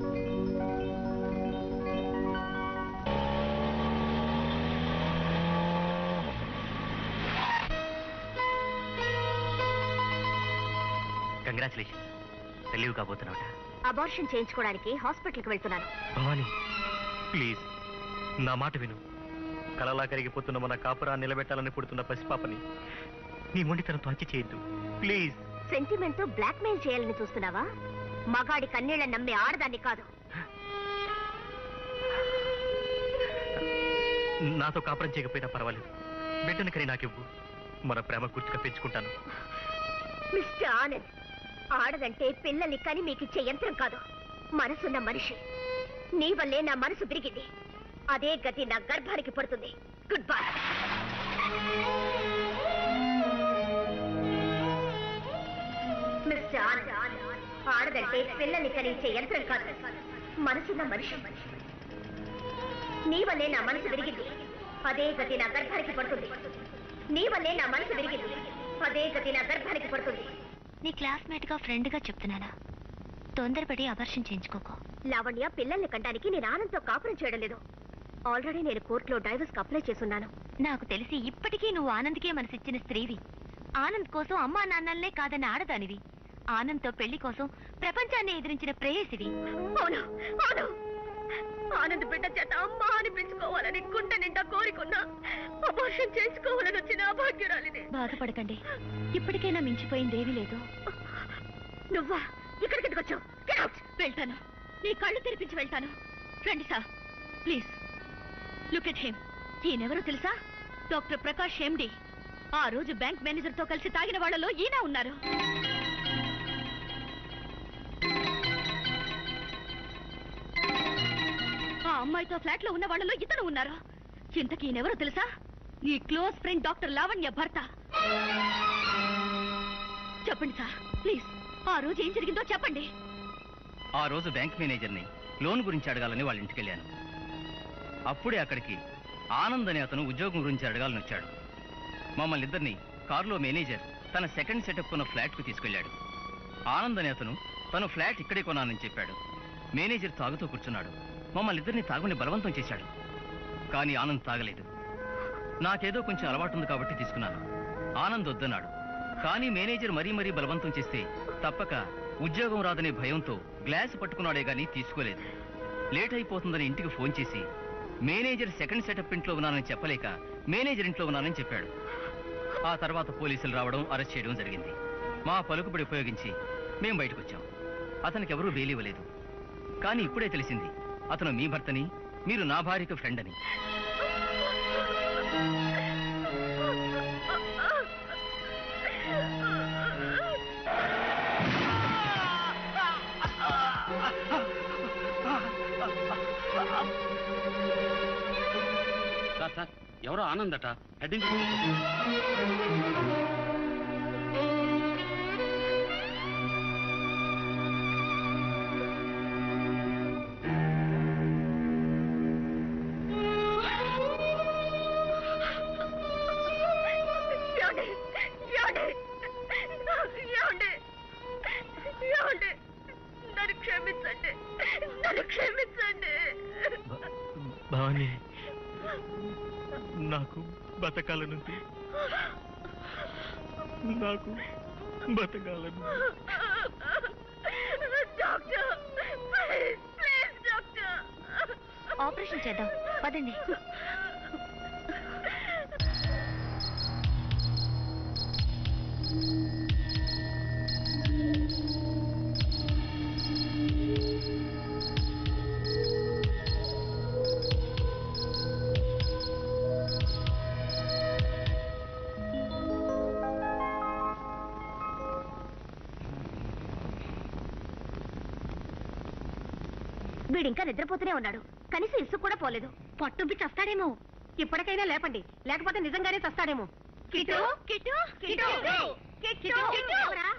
[SPEAKER 8] కంగ్రాచులేషన్స్ రిలీవ్ కాబోతున్నావుట
[SPEAKER 1] అబార్షన్ చేయించుకోవడానికి హాస్పిటల్కి వెళ్తున్నాను
[SPEAKER 8] భవానీ ప్లీజ్ నా మాట విను కలలా కరిగిపోతున్న మన కాపురాన్ని నిలబెట్టాలని పుడుతున్న పసిపాపని నీ మొండితనంతో హత్య చేయొద్దు ప్లీజ్
[SPEAKER 1] సెంటిమెంట్ తో బ్లాక్ మెయిల్ చేయాలని చూస్తున్నావా మగాడి కన్నీళ్ళ నమ్మే ఆడదాన్ని కాదు
[SPEAKER 8] నాతో కాపురం చేయకపోయినా పర్వాలేదు బిడ్డను కని నాకివ్వు మన ప్రేమ గుర్తుగా పెంచుకుంటాను
[SPEAKER 1] మిస్టర్ ఆనంద్ ఆడదంటే పిల్లల్ని కని మీకు ఇచ్చే యంత్రం కాదు మనసున్న మనిషి నీ వల్లే నా మనసు విరిగింది అదే గతి నా గర్భానికి పడుతుంది గుడ్ బై మిస్టర్ ఆనంద్ ఆడదంటే పిల్లల్ని కనించే యంత్రం కాదు మనసున్న మనిషి నీ వల్లే నా మనసు విరిగింది అదే గతి నా గర్భానికి పడుతుంది నీ వల్లే నా మనసు విరిగింది అదే గతి నా గర్భానికి పడుతుంది
[SPEAKER 2] నీ క్లాస్మేట్ గా ఫ్రెండ్ గా చెప్తున్నానా తొందరపడి అవర్షం చేయించుకోకు
[SPEAKER 1] లావణ్య పిల్లల్ని కంటానికి నేను ఆనంద్తో కాపురం చేయడం లేదు ఆల్రెడీ నేను కోర్టులో డైవర్స్ అప్లై చేసున్నాను
[SPEAKER 2] నాకు తెలిసి ఇప్పటికీ నువ్వు ఆనంద్కే మనసిచ్చిన స్త్రీవి ఆనంద్ కోసం అమ్మా నాన్నల్నే కాదన్న ఆడదానివి ఆనంద్తో పెళ్లి కోసం ప్రపంచాన్ని ఎదిరించిన ప్రేయసివి
[SPEAKER 1] అవును అవును ఆనంద్ బిడ్డ చేత అమ్మా అని పెంచుకోవాలని గుండె నిండా కోరికున్నా అభాషం చేసుకోవాలని వచ్చిన అభాగ్యురాలిని
[SPEAKER 2] బాధపడకండి ఇప్పటికైనా మించిపోయిందేమీ లేదు
[SPEAKER 1] నువ్వా ఇక్కడికి ఎందుకు వచ్చావు Get out!
[SPEAKER 2] వెళ్తాను నీ కళ్ళు తెరిపించి వెళ్తాను రండి sir please look at him ఈయనెవరో తెలుసా డాక్టర్ ప్రకాష్ ఎండి ఆ రోజు బ్యాంక్ మేనేజర్ తో కలిసి తాగిన వాళ్ళలో ఈయన ఉన్నారు ఆ అమ్మాయితో ఫ్లాట్ లో ఉన్న వాళ్ళలో ఇతను ఉన్నారు ఇంతకీ ఈయనెవరో తెలుసా నీ క్లోజ్ ఫ్రెండ్ డాక్టర్ లావణ్య భర్త చెప్పండి సార్ ప్లీజ్ ఆ రోజు ఏం జరిగిందో చెప్పండి
[SPEAKER 8] ఆ రోజు బ్యాంక్ మేనేజర్ని లోన్ గురించి అడగాలని వాళ్ళ ఇంటికి వెళ్ళాను అప్పుడే అక్కడికి ఆనంద్ అనే అతను ఉద్యోగం గురించి అడగాలని వచ్చాడు మమ్మల్ని ఇద్దరిని కారులో మేనేజర్ తన సెకండ్ సెటప్ ఉన్న ఫ్లాట్కు తీసుకెళ్ళాడు ఆనంద్ అనే అతను తను ఫ్లాట్ ఇక్కడే కొనాలని చెప్పాడు మేనేజర్ తాగుతూ కూర్చున్నాడు మమ్మల్ని ఇద్దరిని తాగుని బలవంతం చేశాడు కానీ ఆనంద్ తాగలేదు నాకేదో కొంచెం అలవాటు ఉంది కాబట్టి తీసుకున్నాను ఆనంద్ వద్దన్నాడు కానీ మేనేజర్ మరీ మరీ బలవంతం చేస్తే తప్పక ఉద్యోగం రాదనే భయంతో గ్లాస్ పట్టుకున్నాడే గానీ తీసుకోలేదు లేట్ అయిపోతుందని ఇంటికి ఫోన్ చేసి మేనేజర్ సెకండ్ సెటప్ ఇంట్లో ఉన్నానని చెప్పలేక మేనేజర్ ఇంట్లో ఉన్నానని చెప్పాడు ఆ తర్వాత పోలీసులు రావడం అరెస్ట్ చేయడం జరిగింది మా పలుకుబడి ఉపయోగించి మేం బయటకు వచ్చాం అతనికి ఎవరూ బెయిల్ ఇవ్వలేదు కానీ ఇప్పుడే తెలిసింది అతను మీ భర్తని మీరు నా భార్యకు ఫ్రెండ్ అని
[SPEAKER 11] సార్ సార్ ఎవరో ఆనందట హెడ్డింగ్
[SPEAKER 1] ఏమండి? ఏమండి? ఏమండి? ఏమండి? నన్ను క్షమించండి నన్ను క్షమించండి
[SPEAKER 8] భవాని నాకు బతకాలనుంది నాకు బతకాలను
[SPEAKER 1] doctor please please doctor
[SPEAKER 2] operation చేద్దాం పదండి
[SPEAKER 1] వీడు ఇంకా నిద్రపోతూనే ఉన్నాడు కనీసం ఇసుకు కూడా పోలేదు పట్టుబి చస్తాడేమో ఇప్పటికైనా లేపండి లేకపోతే నిజంగానే చస్తాడేమో కిటు కిటు కిటు కిటు ఎవరా?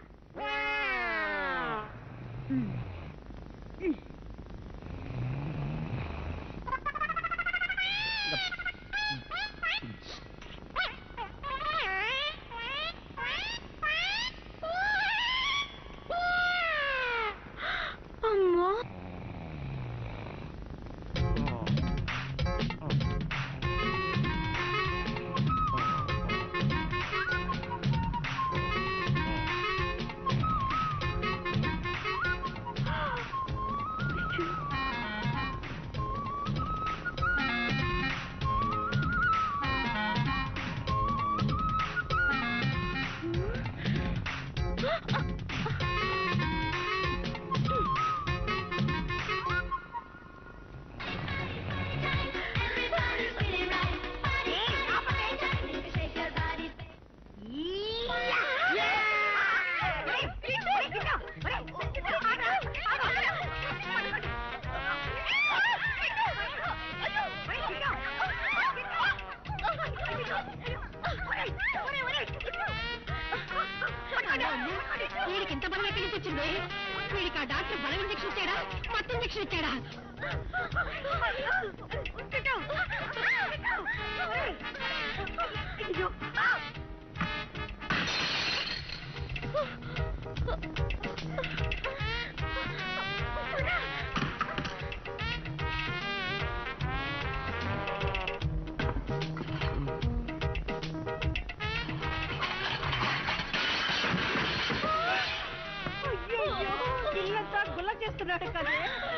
[SPEAKER 2] అమ్మో
[SPEAKER 13] వీడికి ఇంత బలం ఎక్కడి నుంచి వచ్చింది వీడికి ఆ డాక్టర్ బలం ఇంజెక్షన్ ఇచ్చాడా మొత్తం ఇంజెక్షన్ ఇచ్చాడా
[SPEAKER 1] అయ్యో
[SPEAKER 13] అయ్యయ్యో, ఇల్లంతా గుల్ల చేస్తున్నాడు కదా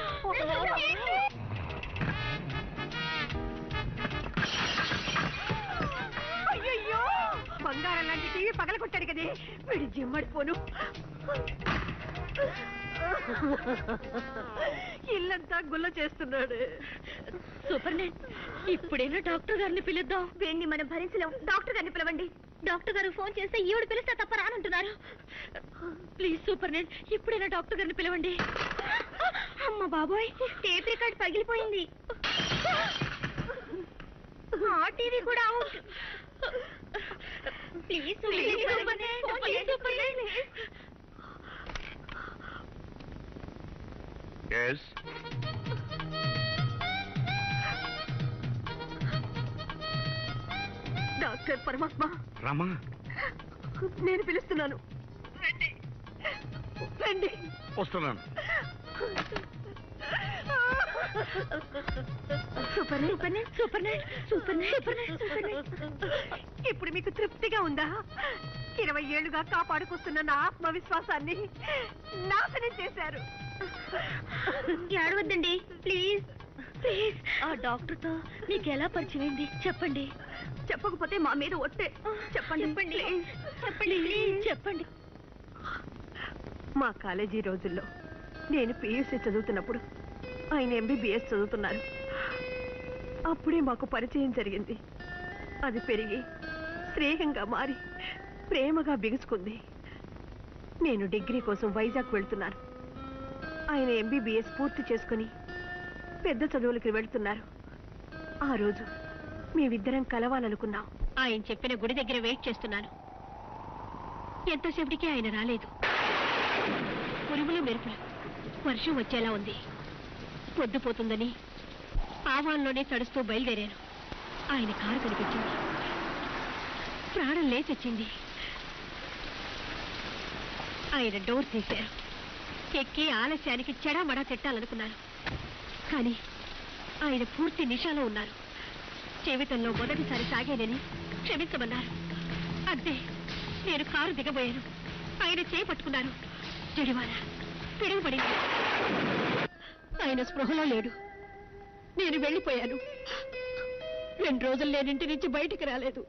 [SPEAKER 13] అయ్యయ్యో బంగారం లాంటి టీవీ పగల కొట్టాడు కదే వీడి జిమ్మడిపోను ఇల్లంతా గుల్ల చేస్తున్నాడు
[SPEAKER 2] సూపర్నెంట్ ఇప్పుడైనా డాక్టర్ గారిని పిలుద్దాం
[SPEAKER 1] వీడిని మనం భరించలేం డాక్టర్ గారిని పిలవండి
[SPEAKER 2] డాక్టర్ గారు ఫోన్ చేస్తే ఈవిడ పిలిస్తే తప్ప రానంటున్నారు ప్లీజ్ సూపర్నెంట్ ఇప్పుడైనా డాక్టర్ గారిని పిలవండి
[SPEAKER 1] అమ్మ బాబోయ్ టేప్ రికార్డ్ పగిలిపోయింది ఆ టీవీ కూడా out please
[SPEAKER 2] Please, Supernet, please, Supernet.
[SPEAKER 15] Yes
[SPEAKER 13] doctor Paramatma
[SPEAKER 15] Rama
[SPEAKER 13] నేను పిలుస్తున్నాను రండి రండి
[SPEAKER 15] వస్తున్నాను
[SPEAKER 13] సూపర్ సూపర్ సూపర్ సూపర్ ఇప్పుడు మీకు తృప్తిగా ఉందా ఇరవై ఏళ్లుగా కాపాడుకొస్తున్న నా ఆత్మవిశ్వాసాన్ని నాశనం చేశారు
[SPEAKER 1] ఏడవద్దండి ప్లీజ్
[SPEAKER 2] ప్లీజ్ ఆ డాక్టర్తో మీకు ఎలా పరిచయం అయింది చెప్పండి
[SPEAKER 1] చెప్పకపోతే మా మీద ఒట్టే చెప్పండి చెప్పండి చెప్పండి
[SPEAKER 2] ప్లీజ్ చెప్పండి
[SPEAKER 13] మా కాలేజీ రోజుల్లో నేను పియూసీ చదువుతున్నప్పుడు ఆయన ఎంబీబీఎస్ చదువుతున్నారు అప్పుడే మాకు పరిచయం జరిగింది అది పెరిగి స్నేహంగా మారి ప్రేమగా బిగుసుకుంది నేను డిగ్రీ కోసం వైజాగ్ వెళ్తున్నాను ఆయన ఎంబీబీఎస్ పూర్తి చేసుకుని పెద్ద చదువులకి వెళ్తున్నారు ఆ రోజు మేమిద్దరం కలవాలనుకున్నాం ఆయన చెప్పిన గుడి దగ్గర వెయిట్ చేస్తున్నాను ఎంతసేపటికి ఆయన రాలేదు ఉరుములు మెరుపులు వర్షం వచ్చేలా ఉంది పొద్దుపోతుందని ఆవాన్లోనే తడుస్తూ బయలుదేరాను ఆయన కారు కనిపించింది ప్రాణం లేచొచ్చింది ఆయన డోర్ తీశారు ఎక్కి ఆలస్యానికి చెడామడా తిట్టాలనుకున్నాను కానీ ఆయన పూర్తి నిషాలో ఉన్నారు జీవితంలో మొదటిసారి సాగానని క్షమించమన్నారు అంతే నేను కారు దిగబోయాను ఆయన చేయి పట్టుకున్నారు జడివాల పిడుగుపడింది ఆయన స్పృహలో లేడు నేను వెళ్ళిపోయాను రెండు రోజులు నేను ఇంటి నుంచి బయటికి రాలేదు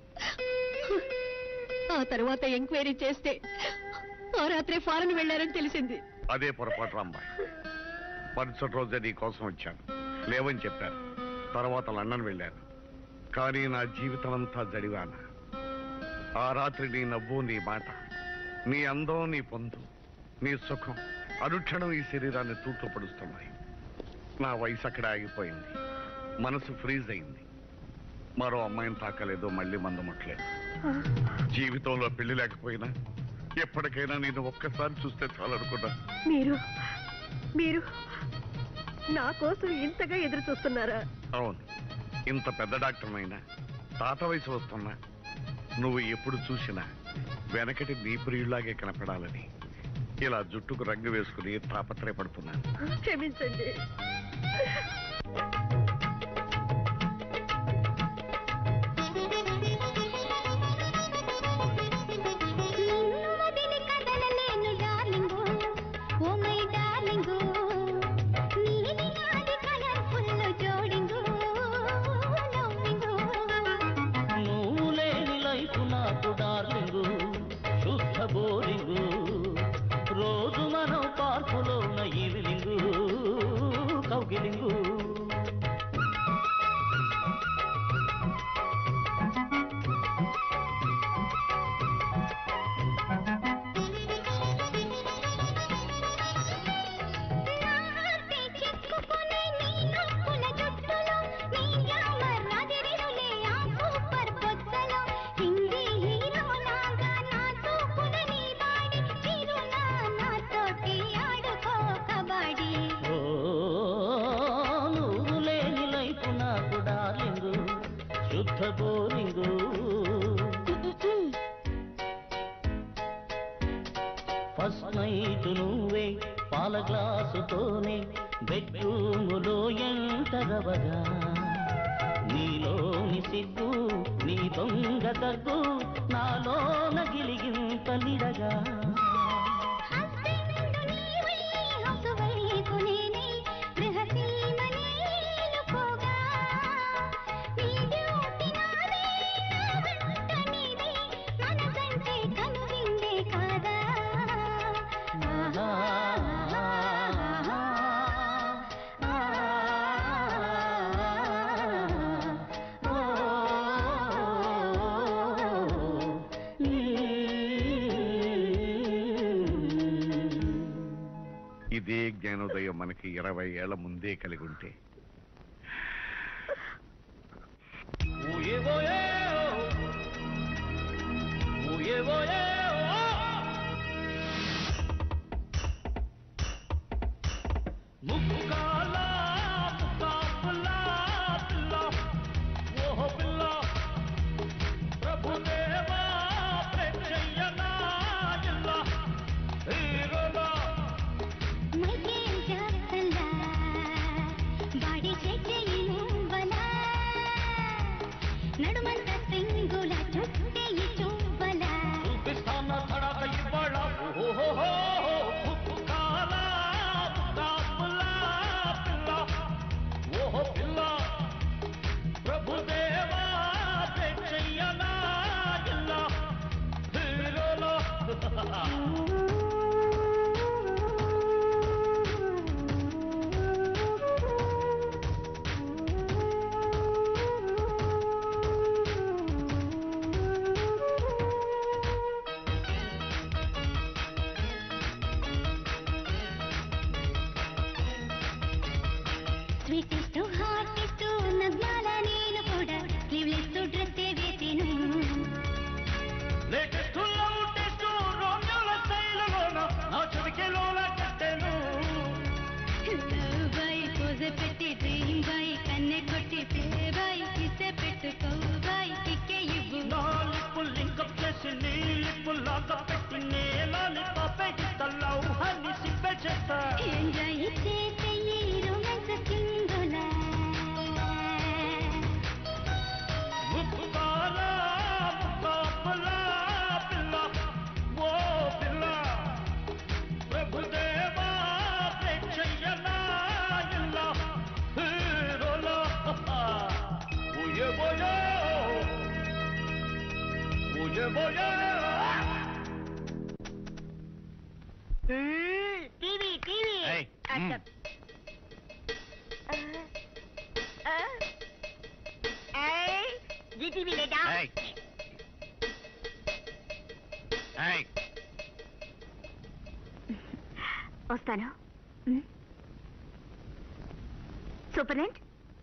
[SPEAKER 13] ఆ తర్వాత ఎంక్వైరీ చేస్తే ఆ రాత్రి ఫారెన్ వెళ్ళారని తెలిసింది
[SPEAKER 15] అదే పొరపాటు రాంబాయ్ మరుసటి రోజే నీ కోసం వచ్చాను లేవని చెప్పారు తర్వాత లండన్ వెళ్ళాను కానీ నా జీవితం అంతా జడివాన ఆ రాత్రి నీ నవ్వు నీ మాట నీ అందం నీ పొందు నీ సుఖం అనుక్షణం ఈ శరీరాన్ని తూట్లు పడుస్తున్నాయి నా వయసు అక్కడ ఆగిపోయింది మనసు ఫ్రీజ్ అయింది మరో అమ్మాయిని తాకలేదు మళ్ళీ మందు ముట్టలేదు జీవితంలో పెళ్లి లేకపోయినా ఎప్పటికైనా నేను ఒక్కసారి చూస్తే చాలనుకున్నా
[SPEAKER 13] మీరు మీరు నా కోసం ఇంతగా ఎదురు చూస్తున్నారా
[SPEAKER 15] అవును ఇంత పెద్ద డాక్టర్నైనా తాత వయసు వస్తున్నా నువ్వు ఎప్పుడు చూసినా వెనకటి నీ ప్రియులాగే కనపడాలని ఇలా జుట్టుకు రంగు వేసుకుని తాపత్రయపడుతున్నాను
[SPEAKER 13] క్షమించండి
[SPEAKER 10] నిన్ను వదిలి కదలలేను డార్లింగు ఓ మై డార్లింగు నీది నాది కలర్ఫుల్ జోడింగు లవ్వింగు
[SPEAKER 9] నువ్వు లేని లైఫ్ నాకు డార్లింగు శుద్ధ బోరింగు రోజు మనం పార్కులో ఉన్న ఈవినింగు కౌగిలింగు
[SPEAKER 10] నాహార్తే చెక్కుకునే నీ నొప్పుల జుట్టులో నీ గ్లామర్ అదిరినులే ఆ సూపర్ బొచ్చలో హిందీ హీరో లాగా నా చూపుల నీ బాణి
[SPEAKER 17] ఫస్ట్ నైట్ నువ్వే పాల గ్లాసుతోనే బెడ్రూములో ఎంటరవగా నీలోని సిగ్గు నీ దొంగ దగ్గు నాలోన గిలిగింతలిడగా
[SPEAKER 15] ఇదే జ్ఞానోదయం మనకి ఇరవై ఏళ్ల ముందే కలిగి ఉంటే
[SPEAKER 10] నడుమంత సింగుల చుట్టే ఈ చువ్వల
[SPEAKER 17] చూపిస్తాన తడక ఇవ్వడ ఓహో కాల పిల్ల ఓహో పిల్ల ప్రభుదేవా చెయ్యనా ఇల్ల హీరోలో
[SPEAKER 10] స్వీటెస్ట్ హార్టెస్ట్ నగ్నాల నేను కూడా స్లీవ్లెస్ డ్రెస్ వేసేను
[SPEAKER 17] లేటెస్ట్ లవ్ టెస్ట్ రోమియోల స్టైలులోన నా చెవికెలోన కట్టెను
[SPEAKER 10] బాయ్ పోజ పెట్టి డ్రీమ్ బాయ్ కన్నె కొట్టి పే బాయ్ కిసె పెట్టుకో బాయ్ కిక్కే ఇవ్వు
[SPEAKER 17] నా లిప్పు లింకప్ చేసి నీ లిప్పు లాగా పెట్టి నే లాలిపాప్ ఇస్తా లవ్ హని సిప్పే చేస్తా
[SPEAKER 10] ఎంజాయ్ చేసే ఈ రొమాన్స్ సింగుల
[SPEAKER 17] ముక్కుకాల ముక్కాపుల పిల్ల ఓ పిల్ల ప్రభుదేవా ప్రేక్షయ్యనా ఇల్ల హీరోలా ఓయే బోయే ఓయే బోయే
[SPEAKER 1] టీవీ టీవీ
[SPEAKER 11] ఏయ్, మ్.
[SPEAKER 1] జీటీవీ లేదా
[SPEAKER 11] ఏయ్. ఏయ్.
[SPEAKER 1] వస్తాను సూపరింట్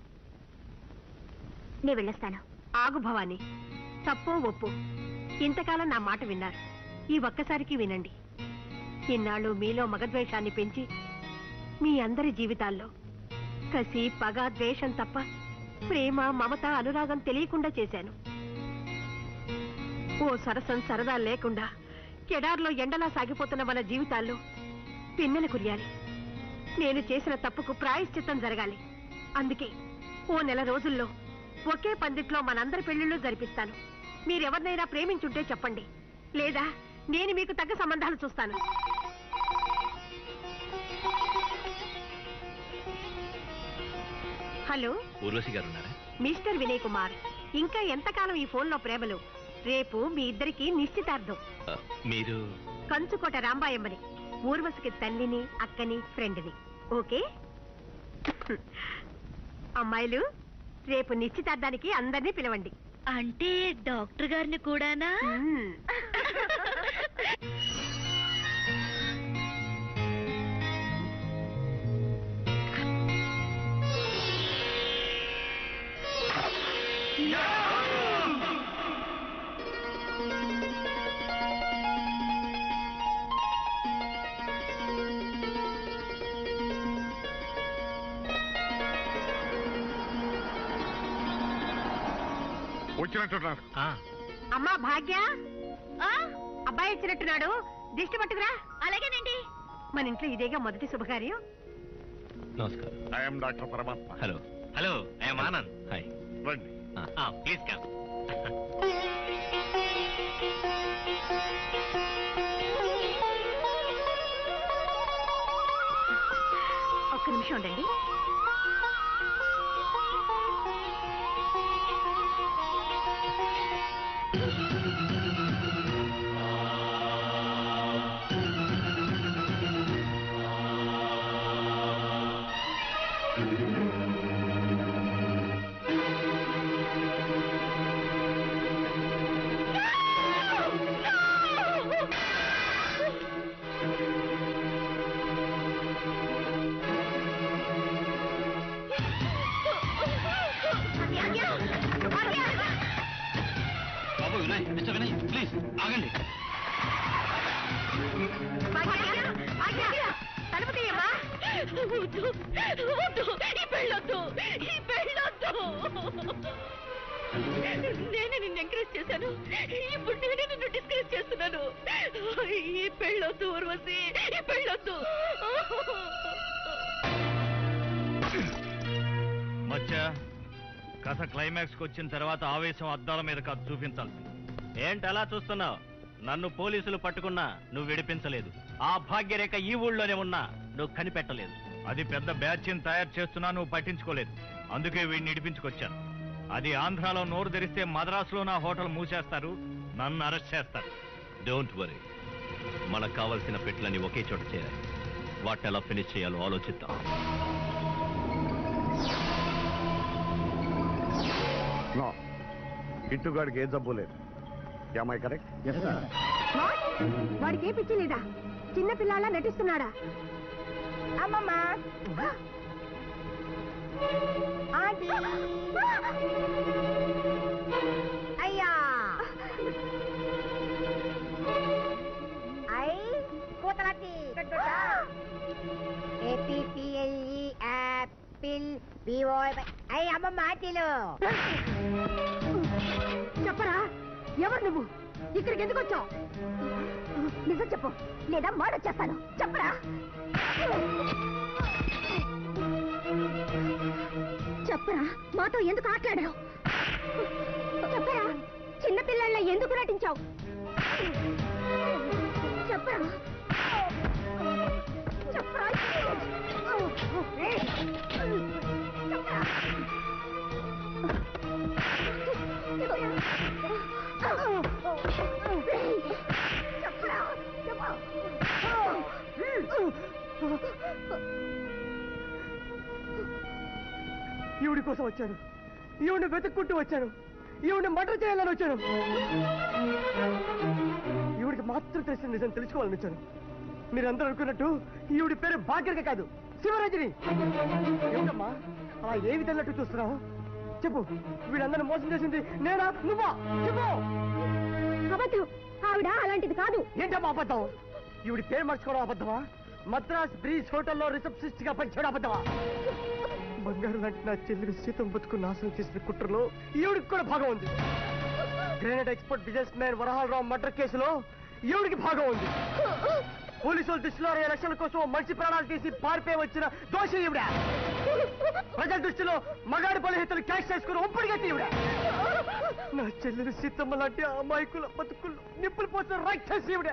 [SPEAKER 1] నేను వెళ్ళొస్తాను
[SPEAKER 13] ఆగు భవాని తప్పో ఒప్పు ఇంతకాలం నా మాట విన్నారు ఈ ఒక్కసారికి వినండి ఇన్నాళ్ళు మీలో మగద్వేషాన్ని పెంచి మీ అందరి జీవితాల్లో కసి పగ ద్వేషం తప్ప ప్రేమ మమత అనురాగం తెలియకుండా చేశాను ఓ సరసం సరదా లేకుండా కెడార్లో ఎండలా సాగిపోతున్న మన జీవితాల్లో పిన్నెలు కురియాలి నేను చేసిన తప్పుకు ప్రాయశ్చిత్తం జరగాలి అందుకే ఓ నెల రోజుల్లో ఒకే పందిట్లో మనందరి పెళ్లిళ్ళు జరిపిస్తాను మీరెవరినైనా ప్రేమించుంటే చెప్పండి లేదా నేను మీకు తగ్గ సంబంధాలు చూస్తాను హలో
[SPEAKER 5] ఊర్వశి గారు ఉన్నారా
[SPEAKER 13] మిస్టర్ వినయ్ కుమార్ ఇంకా ఎంతకాలం ఈ ఫోన్లో ప్రేమలు రేపు మీ ఇద్దరికి నిశ్చితార్థం
[SPEAKER 5] ఆ, మీరు
[SPEAKER 13] కంచుకోట రాంబాయమ్మని ఊర్వశికి తల్లిని అక్కని ఫ్రెండ్ని ఓకే అమ్మాయిలు రేపు నిశ్చితార్థానికి అందరినీ పిలవండి
[SPEAKER 2] అంటే డాక్టర్ గారిని కూడానా
[SPEAKER 15] వచ్చినట్టున్నారు
[SPEAKER 13] అమ్మా భాగ్య అబ్బాయి వచ్చినట్టున్నాడు దిష్టి పట్టుకురా
[SPEAKER 1] అలాగేనండి
[SPEAKER 13] మన ఇంట్లో ఇదేగా మొదటి శుభకార్యం
[SPEAKER 5] నమస్కారం
[SPEAKER 15] I'm doctor Paramatma
[SPEAKER 5] hello
[SPEAKER 8] hello I'm Anand
[SPEAKER 5] hi
[SPEAKER 15] రండి
[SPEAKER 8] ప్లీజ్ కమ్
[SPEAKER 13] ఒక్క నిమిషం ఉండండి
[SPEAKER 8] బాబు వినయ్ మిస్టర్ వినయ్ ప్లీజ్ ఆగండి
[SPEAKER 13] తలుపు తీయమ్మా
[SPEAKER 2] వద్దు వద్దు ఈ పెళ్ళొద్దు ఈ పెళ్ళొద్దు నేనే నిన్ను ఎంకరేజ్ చేశాను ఇప్పుడు నేనే నిన్ను డిస్కరేజ్ చేస్తున్నాను ఈ పెళ్ళొద్దు ఊర్వశి ఈ పెళ్ళొద్దు
[SPEAKER 6] మచ్చా కథ క్లైమాక్స్ కి వచ్చిన తర్వాత ఆవేశం అద్దాల మీద కాదు చూపించాల్సింది ఏంటి అలా చూస్తున్నావు నన్ను పోలీసులు పట్టుకున్నా నువ్వు విడిపించలేదు ఆ భాగ్యరేఖ ఈ ఊళ్ళోనే ఉన్నా నువ్వు కనిపెట్టలేదు అది పెద్ద బ్యాచ్ని తయారు చేస్తున్నా నువ్వు పట్టించుకోలేదు అందుకే వీడిని ఇడిపించుకొచ్చాను అది ఆంధ్రాలో నోరు తెరిస్తే మద్రాసులో నా హోటల్ మూసేస్తారు నన్ను అరెస్ట్ చేస్తారు
[SPEAKER 5] డోంట్ వరీ మనకు కావలసిన పెట్లని ఒకే చోట చేరాలి వాటిని ఎలా ఫినిష్ చేయాలో ఆలోచిద్దాం
[SPEAKER 15] నో కిట్టుగాడికి ఏ జబ్బు లేదు ఏమై కరెక్ట్
[SPEAKER 13] వాడికి ఏ పిచ్చి లేదా చిన్న పిల్లాళ్ళ నటిస్తున్నాడా అమ్మమ్మా ఆంటీ అయ్యా ఐ కూతలట్టి ఏపీపీఎల్ఈ యాపిల్ వివో అయ్యి అమ్మమ్మ ఆంటీలు చెప్పరా ఎవరు నువ్వు ఇక్కడికి ఎందుకు వచ్చావు నిజం చెప్పు లేదా మాడొచ్చేస్తాను చెప్పరా చెప్పరా మాతో ఎందుకు ఆటలాడావు చెప్పరా చిన్నపిల్లల ఎందుకు నటించావు చెప్పరా చెప్పరా చెప్పరా
[SPEAKER 16] ఈవిడి కోసం వచ్చాను ఈవిడ వెతుక్కుంటూ వచ్చాను ఈవిడ మర్డర్ చేయాలని వచ్చాను ఈవిడికి మాత్రం తెలిసిన నిజం తెలుసుకోవాలని వచ్చాను మీరందరూ అనుకున్నట్టు ఈవిడి పేరు భాగ్యరిక కాదు శివరాజుని ఏమిటమ్మా అలా ఏ విధంగా చూస్తున్నావు చెప్పు వీడందరిని మోసం చేసింది నేనా నువ్వా చెప్పు
[SPEAKER 13] అబద్ధం ఆవిడ అలాంటిది కాదు
[SPEAKER 16] ఏంటమ్మా అబద్ధం ఈవిడి పేరు మర్చుకోవడం అబద్ధమా మద్రాస్ బ్రీజ్ హోటల్లో రిసెప్షనిస్ట్ గా పనిచేయడం అబద్ధమా బంగారు లాంటి నా చెల్లిని సీతం బతుకు నాశనం చేసిన కుట్రలో ఈవిడికి కూడా భాగం ఉంది granite export businessman Varahalarao murder కేసులో ఈవిడికి భాగం ఉంది పోలీసుల దృష్టిలో అరవై లక్షల కోసం ఓ మనిషి ప్రాణాలు తీసి పారిపోయి వచ్చిన దోషి ఈవిడ ప్రజల దృష్టిలో మగాడి బలహీతలు క్యాష్ చేసుకుని ఒప్పటిగా ఈవిడ నా చెల్లెలు సీతమ్మ లాంటి అమాయకుల బతుకులు నిప్పులు పోసిన రాక్షసి ఈవిడ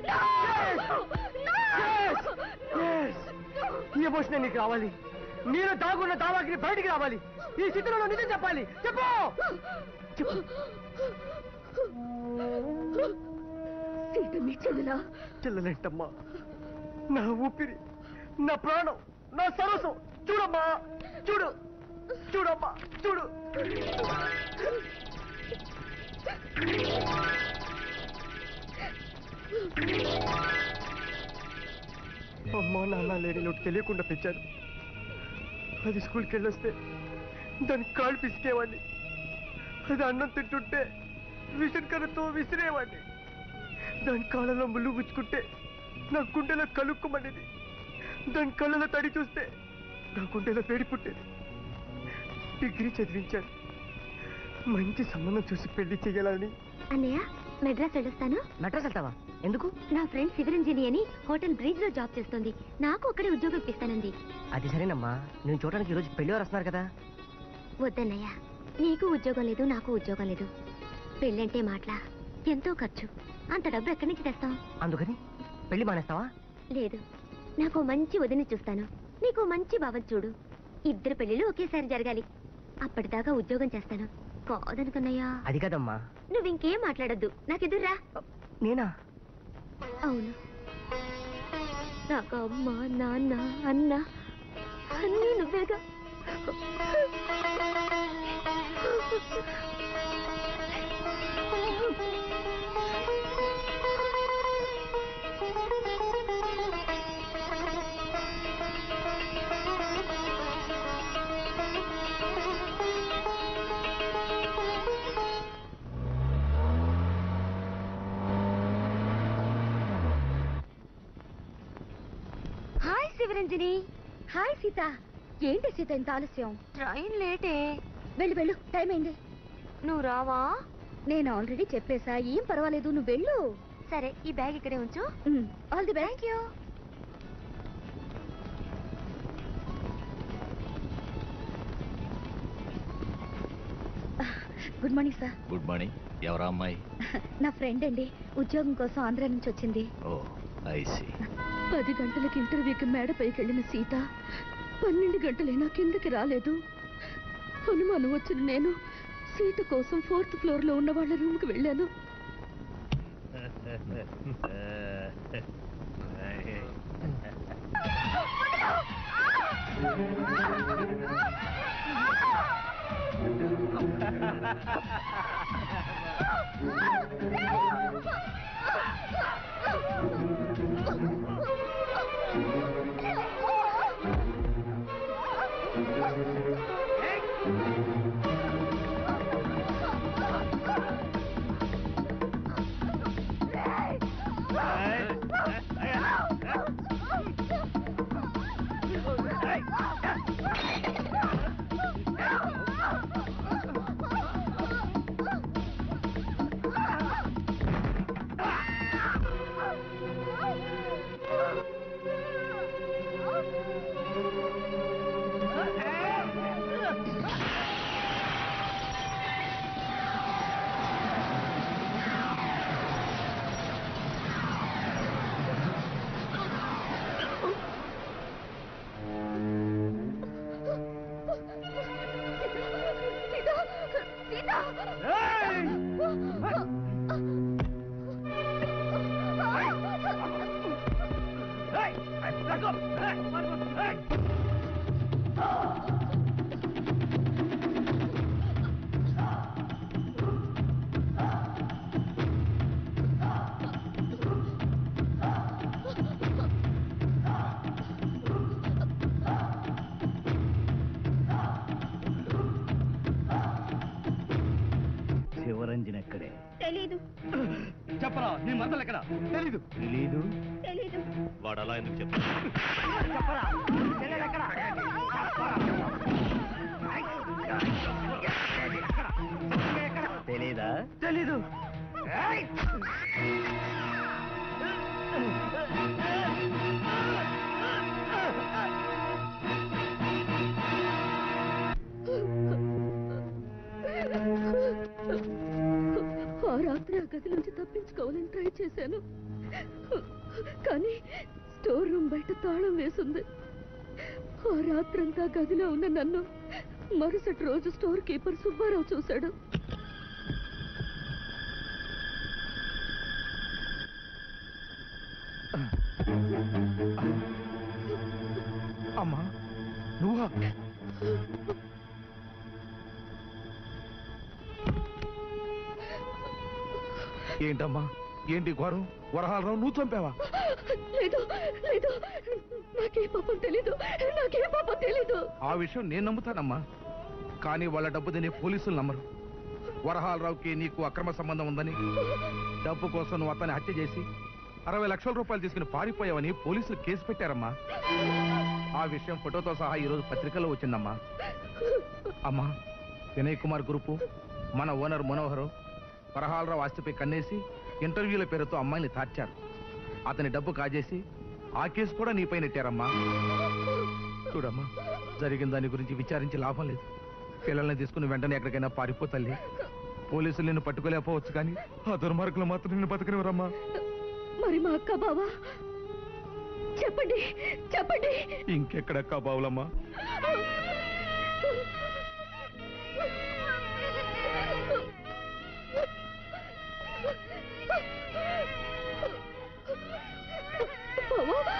[SPEAKER 16] Yes! Yes! ఈ ఎమోషన్ నీకు రావాలి నేను దాగున్న దావాకి బయటికి రావాలి ఈ స్థితిలో నువ్వు నిజం చెప్పాలి చెప్పు చెప్పు
[SPEAKER 2] సీతమ్మ చెల్లెలా
[SPEAKER 16] చెల్లెలేంటమ్మా నా ఊపిరి నా ప్రాణం నా సరసం చూడమ్మా చూడు చూడమ్మా చూడు అమ్మా నాన్న లేని నువ్వు తెలియకుండా పెంచాను అది స్కూల్కి వెళ్ళొస్తే దాని కాళ్ళు పిసికేవాడిని అది అన్నం తింటుంటే విషన్ కర్రతో విసిరేవాడిని దాని కాళ్ళలో ముళ్ళు గుచ్చుకుంటే నా గుండెలో కలుక్కుమనేది దాని కళ్ళలో తడి చూస్తే నా గుండెలో వేడి పుట్టేది డిగ్రీ చదివించాను మంచి సంబంధం చూసి పెళ్లి చేయాలని
[SPEAKER 10] అన్నయ్య మెడ్రాస్ వెళ్ళొస్తాను
[SPEAKER 12] మెడ్రాస్ వెళ్తావా ఎందుకు
[SPEAKER 10] నా ఫ్రెండ్ శివరంజని అని హోటల్ బ్రిడ్జ్ లో జాబ్ చేస్తుంది నాకు అక్కడే ఉద్యోగం ఇప్పిస్తానంది
[SPEAKER 12] అది సరేనమ్మా నేను చూడడానికి ఈరోజు పెళ్లి వారు వస్తున్నారు కదా
[SPEAKER 10] వద్దన్నయ్య నీకు ఉద్యోగం లేదు నాకు ఉద్యోగం లేదు పెళ్ళంటే మాటలా ఎంతో ఖర్చు అంత డబ్బు ఎక్కడి నుంచి తెస్తాం
[SPEAKER 12] అందుకని పెళ్లి మానేస్తావా
[SPEAKER 10] లేదు నాకు మంచి వదిని చూస్తాను నీకు మంచి భావం చూడు ఇద్దరు పెళ్ళిళ్ళు ఒకేసారి జరగాలి అప్పటిదాకా ఉద్యోగం చేస్తాను కాదనుకున్నయ్యా
[SPEAKER 12] అది కదమ్మా
[SPEAKER 10] నువ్వు ఇంకేం మాట్లాడొద్దు నాకెదుర్రా
[SPEAKER 12] నేనా
[SPEAKER 10] అవును నాకు అమ్మ నాన్న అన్న అన్నీ నువ్వేగా హాయ్ శివరంజని హాయ్ సీత ఏంటి సీత ఇంత ఆలస్యం ట్రైన్ లేటే వెళ్ళు వెళ్ళు టైం అయింది నువ్వు రావా నేను ఆల్రెడీ చెప్పేసా ఏం పర్వాలేదు నువ్వు వెళ్ళు సరే ఈ బ్యాగ్ ఇక్కడే ఉంచు all the best you good morning sir
[SPEAKER 5] good morning ఎవరా అమ్మాయి
[SPEAKER 2] నా ఫ్రెండ్ అండి ఉద్యోగం కోసం ఆంధ్ర నుంచి వచ్చింది
[SPEAKER 5] ఓ ఐసి
[SPEAKER 2] పది గంటలకి ఇంటర్వ్యూకి మేడపైకి వెళ్ళిన సీత పన్నెండు గంటలైనా కిందకి రాలేదు అనుమానం వచ్చిన నేను సీత కోసం ఫోర్త్ ఫ్లోర్ లో ఉన్న వాళ్ళ రూమ్ కి వెళ్ళాను
[SPEAKER 18] శివరంజన్ ఎక్కడే
[SPEAKER 10] తెలీదు
[SPEAKER 16] చెప్పరా నీ మందలు ఎక్కడ తెలీదు
[SPEAKER 18] తెలీదు
[SPEAKER 10] తెలీదు
[SPEAKER 5] వాడు అలా ఎందుకు చెప్తాడు
[SPEAKER 16] చెప్పరా చెల్లెలు ఎక్కడ
[SPEAKER 18] తెలీదా
[SPEAKER 16] తెలీదు
[SPEAKER 2] ఆ రాత్రి ఆ గది నుంచి తప్పించుకోవాలని ట్రై చేశాను కానీ స్టోర్ రూమ్ బయట తాళం వేసింది ఆ రాత్రంతా గదిలో ఉన్న నన్ను మరుసటి రోజు స్టోర్ కీపర్ సుబ్బారావు చూశాడు
[SPEAKER 15] అమ్మా నువ్వా ఏంటమ్మా ఏంటి ఘోరం వరహాలరావు నువ్వు చంపావా
[SPEAKER 2] లేదు లేదు నాకే పాపం తెలీదు నాకే పాపం తెలీదు
[SPEAKER 15] ఆ విషయం నేను నమ్ముతానమ్మా కానీ వాళ్ళ డబ్బు తినే పోలీసులు నమ్మరు వరహాలరావుకి నీకు అక్రమ సంబంధం ఉందని డబ్బు కోసం నువ్వు అతన్ని హత్య చేసి అరవై లక్షల రూపాయలు తీసుకుని పారిపోయావని పోలీసులు కేసు పెట్టారమ్మా ఆ విషయం ఫోటోతో సహా ఈరోజు పత్రికలో వచ్చిందమ్మా అమ్మా వినయ్ కుమార్ గ్రూపు మన ఓనర్ మనోహరు వరహాలరావు ఆస్తిపై కన్నేసి
[SPEAKER 11] ఇంటర్వ్యూల పేరుతో అమ్మాయిని తార్చారు అతని డబ్బు కాజేసి ఆ కేసు కూడా నీపై నెట్టారమ్మా చూడమ్మా జరిగిన దాని గురించి విచారించి లాభం లేదు పిల్లల్ని తీసుకుని వెంటనే ఎక్కడికైనా పారిపో తల్లి పోలీసులు నిన్ను పట్టుకోలేకపోవచ్చు కానీ ఆ దుర్మార్గులు మాత్రం నిన్ను బతకనివరమ్మా
[SPEAKER 2] మరి మా అక్క బావా చెప్పండి చెప్పండి
[SPEAKER 11] ఇంకెక్కడక్క బావులమ్మా
[SPEAKER 2] బావా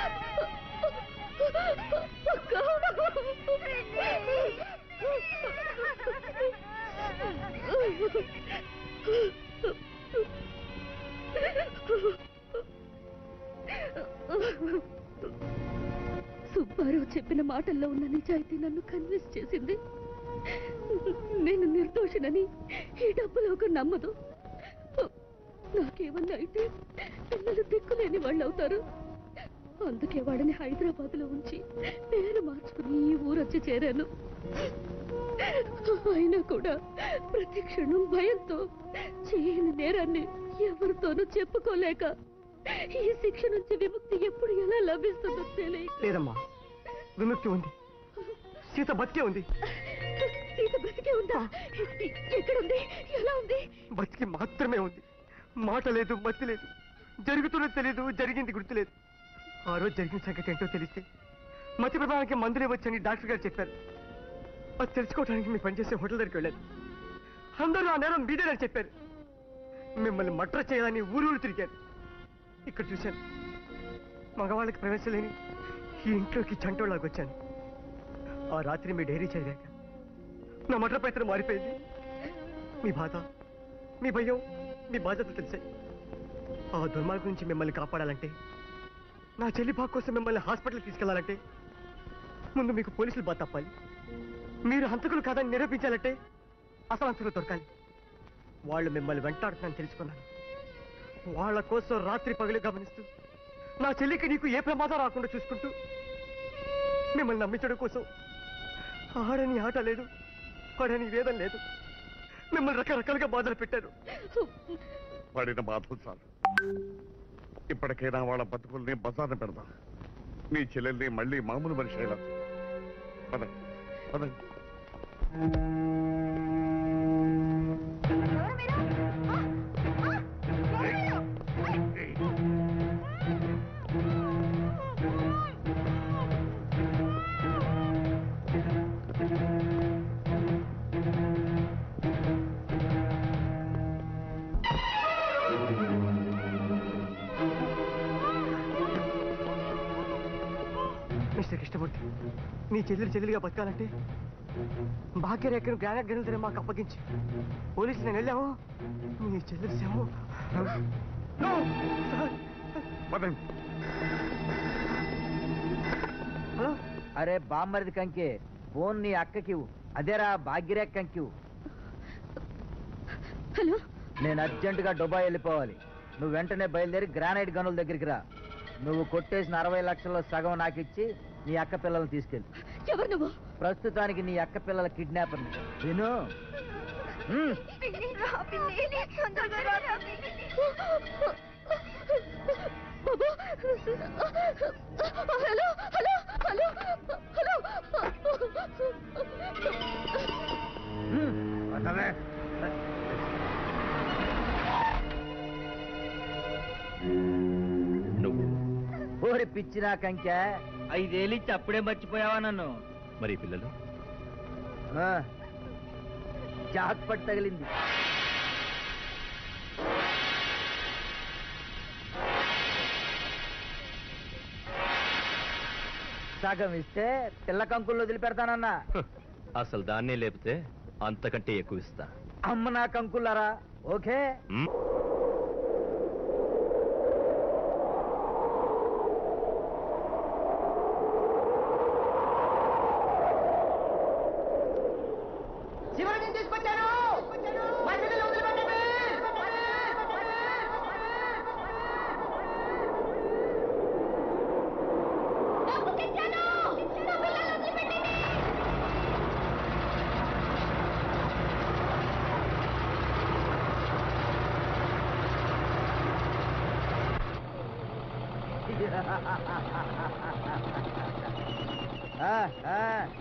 [SPEAKER 2] సుబ్బారావు చెప్పిన మాటల్లో ఉన్న నిజాయితీ నన్ను కన్విన్స్ చేసింది నేను నిర్దోషినని ఈ డబ్బులోకి నమ్మదు నాకేమన్నా అయితే పిల్లలు దిక్కులేని వాళ్ళు అవుతారు అందుకే వాడిని హైదరాబాద్ లో ఉంచి పేరు మార్చుకుని ఈ ఊరొచ్చి చేరాను అయినా కూడా ప్రతి క్షణం భయంతో చేయని నేరాన్ని ఎవరితోనూ చెప్పుకోలేక ఈ శిక్ష నుంచి విముక్తి ఎప్పుడు ఎలా లభిస్తుందో తెలియక
[SPEAKER 12] లేదమ్మా విముక్తి ఉంది సీత బతికే ఉంది
[SPEAKER 2] సీత బ్రతికే ఉందా ఎ- ఎక్కడుంది ఎలా ఉంది
[SPEAKER 12] బతికి మాత్రమే ఉంది మాట లేదు మతి లేదు జరుగుతున్నది తెలియదు జరిగింది గుర్తులేదు ఆ రోజు జరిగిన సంగతి ఏంటో తెలిస్తే మతి ప్రభావానికి మందులే వచ్చని డాక్టర్ గారు చెప్పారు అది తెలుసుకోవడానికి మీ పనిచేసే హోటల్ దగ్గరికి వెళ్ళాను అందరూ ఆ నేరం మీదేనని చెప్పారు మిమ్మల్ని మట్ర చేయాలని ఊరూరు తిరిగాను ఇక్కడ చూశాను మగవాళ్ళకి ప్రవేశం లేని ఈ ఇంట్లోకి చంటోళ్ళకి వచ్చాను ఆ రాత్రి మీ డైరీ చదివాక నా మట్ర ప్రయత్నం మారిపోయింది మీ బాధ మీ భయం మీ బాధ్యత తెలిసాయి ఆ దుర్మార్గం నుంచి మిమ్మల్ని కాపాడాలంటే నా చెల్లి బాగు కోసం మిమ్మల్ని హాస్పిటల్కి తీసుకెళ్లాలంటే ముందు మీకు పోలీసులు బాధ తప్పాలి మీరు హంతకులు కాదని నిరూపించాలంటే అసలు హంతకులు దొరకాలి వాళ్ళు మిమ్మల్ని వెంటాడుతున్నారని తెలుసుకున్నాను వాళ్ళ కోసం రాత్రి పగలు గమనిస్తూ నా చెల్లికి నీకు ఏ ప్రమాదం రాకుండా చూసుకుంటూ మిమ్మల్ని నమ్మించడం కోసం ఆడని ఆట లేదు పడని వేదం లేదు మిమ్మల్ని రకరకాలుగా బాధలు పెట్టారు
[SPEAKER 15] పడిన బాధలు చాలు ఇప్పటికైనా వాళ్ళ బతుకుల్ని బజార్న పెడదాం నీ చెల్లెల్ని మళ్ళీ మామూలు మనిషి అయ్యేలా పద పద
[SPEAKER 12] మిస్టర్ కృష్ణమూర్తి నీ చెల్లెలు చెల్లెలుగా బతకాలంటే భాగ్యరేఖను గ్రానైట్ గనులతో మాకు అప్పగించి పోలీసులు నేను వెళ్ళాము నీ చెల్లెలు శవం No, sir. హలో
[SPEAKER 7] అరే బామ్మరిది కంకి ఫోన్ నీ అక్కకి అదేరా భాగ్యరేఖ కంకి
[SPEAKER 2] హలో
[SPEAKER 7] నేను అర్జెంటుగా దుబాయ్ వెళ్ళిపోవాలి నువ్వు వెంటనే బయలుదేరి గ్రానైట్ గనుల దగ్గరికి రా నువ్వు కొట్టేసిన అరవై లక్షల్లో సగం నాకు ఇచ్చి నీ అక్క పిల్లల్ని తీసుకెళ్ళి
[SPEAKER 2] ఎవరు నువ్వు
[SPEAKER 7] ప్రస్తుతానికి నీ అక్క పిల్లల కిడ్నాపర్ విను హ్మ్.
[SPEAKER 2] బాబు హలో హలో హలో హలో
[SPEAKER 5] నువ్వు
[SPEAKER 7] ఓరి పిచ్చినా కంకే ఐదేళ్ళిచ్చి అప్పుడే మర్చిపోయావా నన్ను
[SPEAKER 5] మరి పిల్లలు
[SPEAKER 7] ఆ, జాక్ పట్టు తగిలింది సగం ఇస్తే పిల్ల కంకుల్లో వదిలిపెడతానన్నా
[SPEAKER 5] అసలు దాన్నే లేపితే అంతకంటే ఎక్కువ ఇస్తా
[SPEAKER 7] అమ్మ నా కంకుల్లారా ఓకే
[SPEAKER 5] మ్?
[SPEAKER 9] శివాజీ తీసుకొచ్చాను మా చెల్లెలు వదిలిపెట్టండి
[SPEAKER 7] ఆ, ఆ.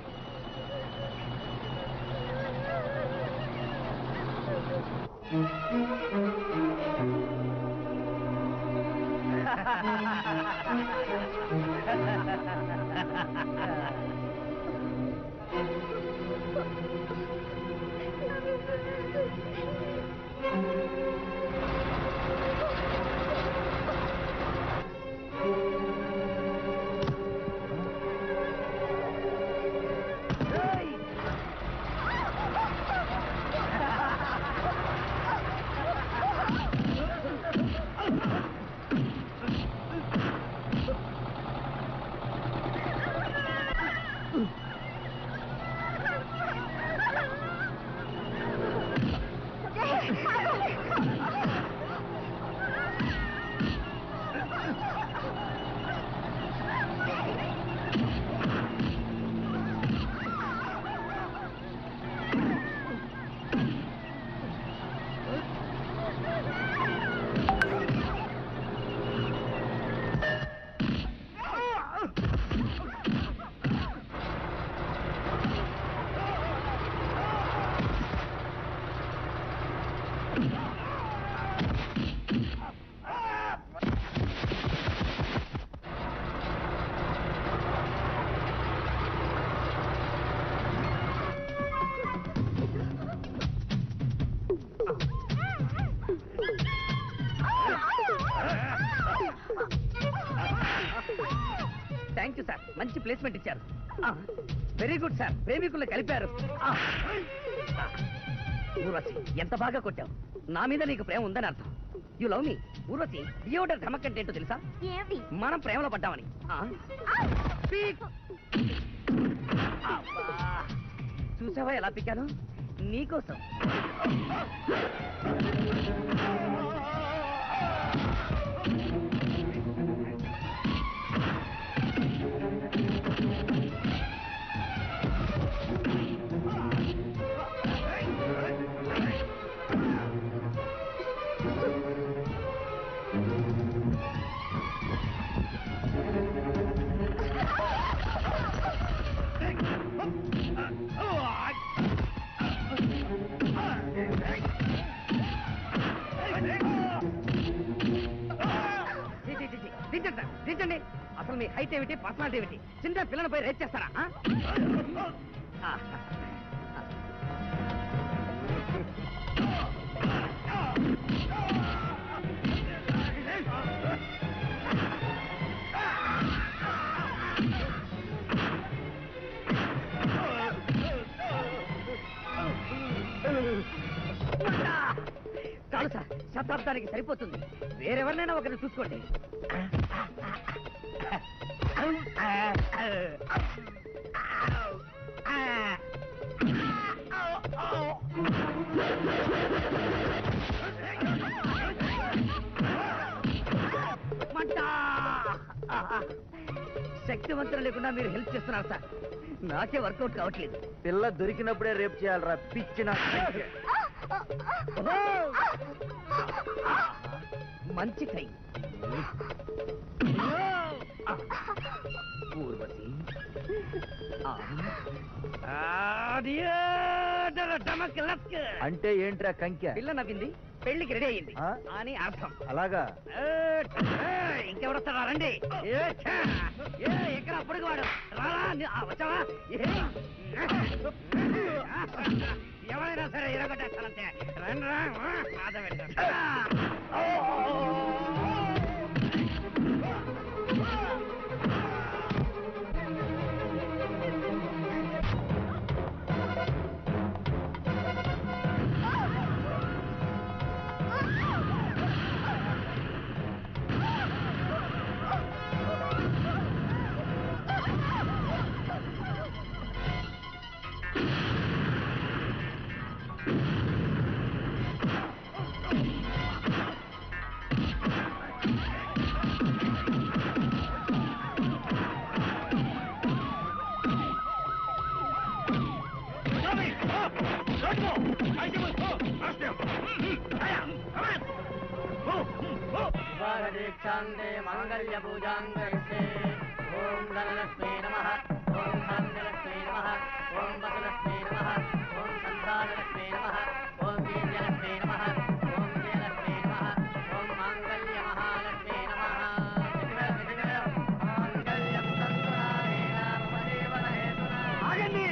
[SPEAKER 4] థ్యాంక్ యూ సార్ మంచి ప్లేస్మెంట్ ఇచ్చారు వెరీ గుడ్ సార్ ప్రేమికులు కలిపారు ఆ. ఊర్వశి ఎంత బాగా కొట్టావు నా మీద నీకు ప్రేమ ఉందని అర్థం యు లవ్ మీ ఊర్వశి డియోడర్ ధమక్ అంటే ఏంటో తెలుసా
[SPEAKER 10] ఏమిటి
[SPEAKER 4] మనం ప్రేమలో పడ్డామని ఆ? పీక్. అబ్బా. చూసావా ఎలా పిక్కాను నీకోసం ఛీ, ఛీ, ఛీ, ఛీ. దించండి సార్ దించండి అసలు మీ హైట్ ఏమిటి పర్సనాలిటీ ఏమిటి చిన్న పిల్లలపై రేట్ చేస్తారా ఆ? ఆ. చాలు సార్ శతాబ్దానికి సరిపోతుంది వేరెవరినైనా ఒకరిని చూసుకోండి మంట! శక్తివంతులు లేకుండా మీరు హెల్ప్ చేస్తున్నారు సార్ నాకే వర్కౌట్ కావట్లేదు
[SPEAKER 7] పిల్ల దొరికినప్పుడే రేపు చేయాలరా పిచ్చిన
[SPEAKER 4] మంచి టైం ఊర్వశి
[SPEAKER 7] అంటే ఏంట్రా కంక్య
[SPEAKER 4] పిల్ల నవ్వింది పెళ్లికి రెడీ అయ్యింది
[SPEAKER 7] ఆ?
[SPEAKER 4] అని అర్థం
[SPEAKER 7] అలాగా
[SPEAKER 4] ఏ, ఏ, ఇంకెవడొస్తారా రండి ఏ, ఛా! ఏ, ఎక్కడ అప్పటికి వాడు రారా ని- ఆ, వచ్చావా ఏ, ఎవరైనా సరే ఇరగొట్టేస్తానంతే రండి రా బాధ పెట్టండి.
[SPEAKER 7] सर्वाङ्गे माङ्गल्यपूजां करिष्ये ॐ धनलक्ष्मी नमः ॐ धान्यलक्ष्मी नमः ॐ वसलक्ष्मी नमः ॐ सन्तानलक्ष्मी नमः ॐ वीर्यलक्ष्मी नमः ॐ जयलक्ष्मी नमः ॐ माङ्गल्यमहालक्ष्मी नमः माङ्गल्यं तन्तुनानेन मम जीवनहेतुना
[SPEAKER 3] ఆగండి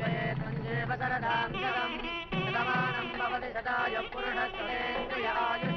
[SPEAKER 7] పురుష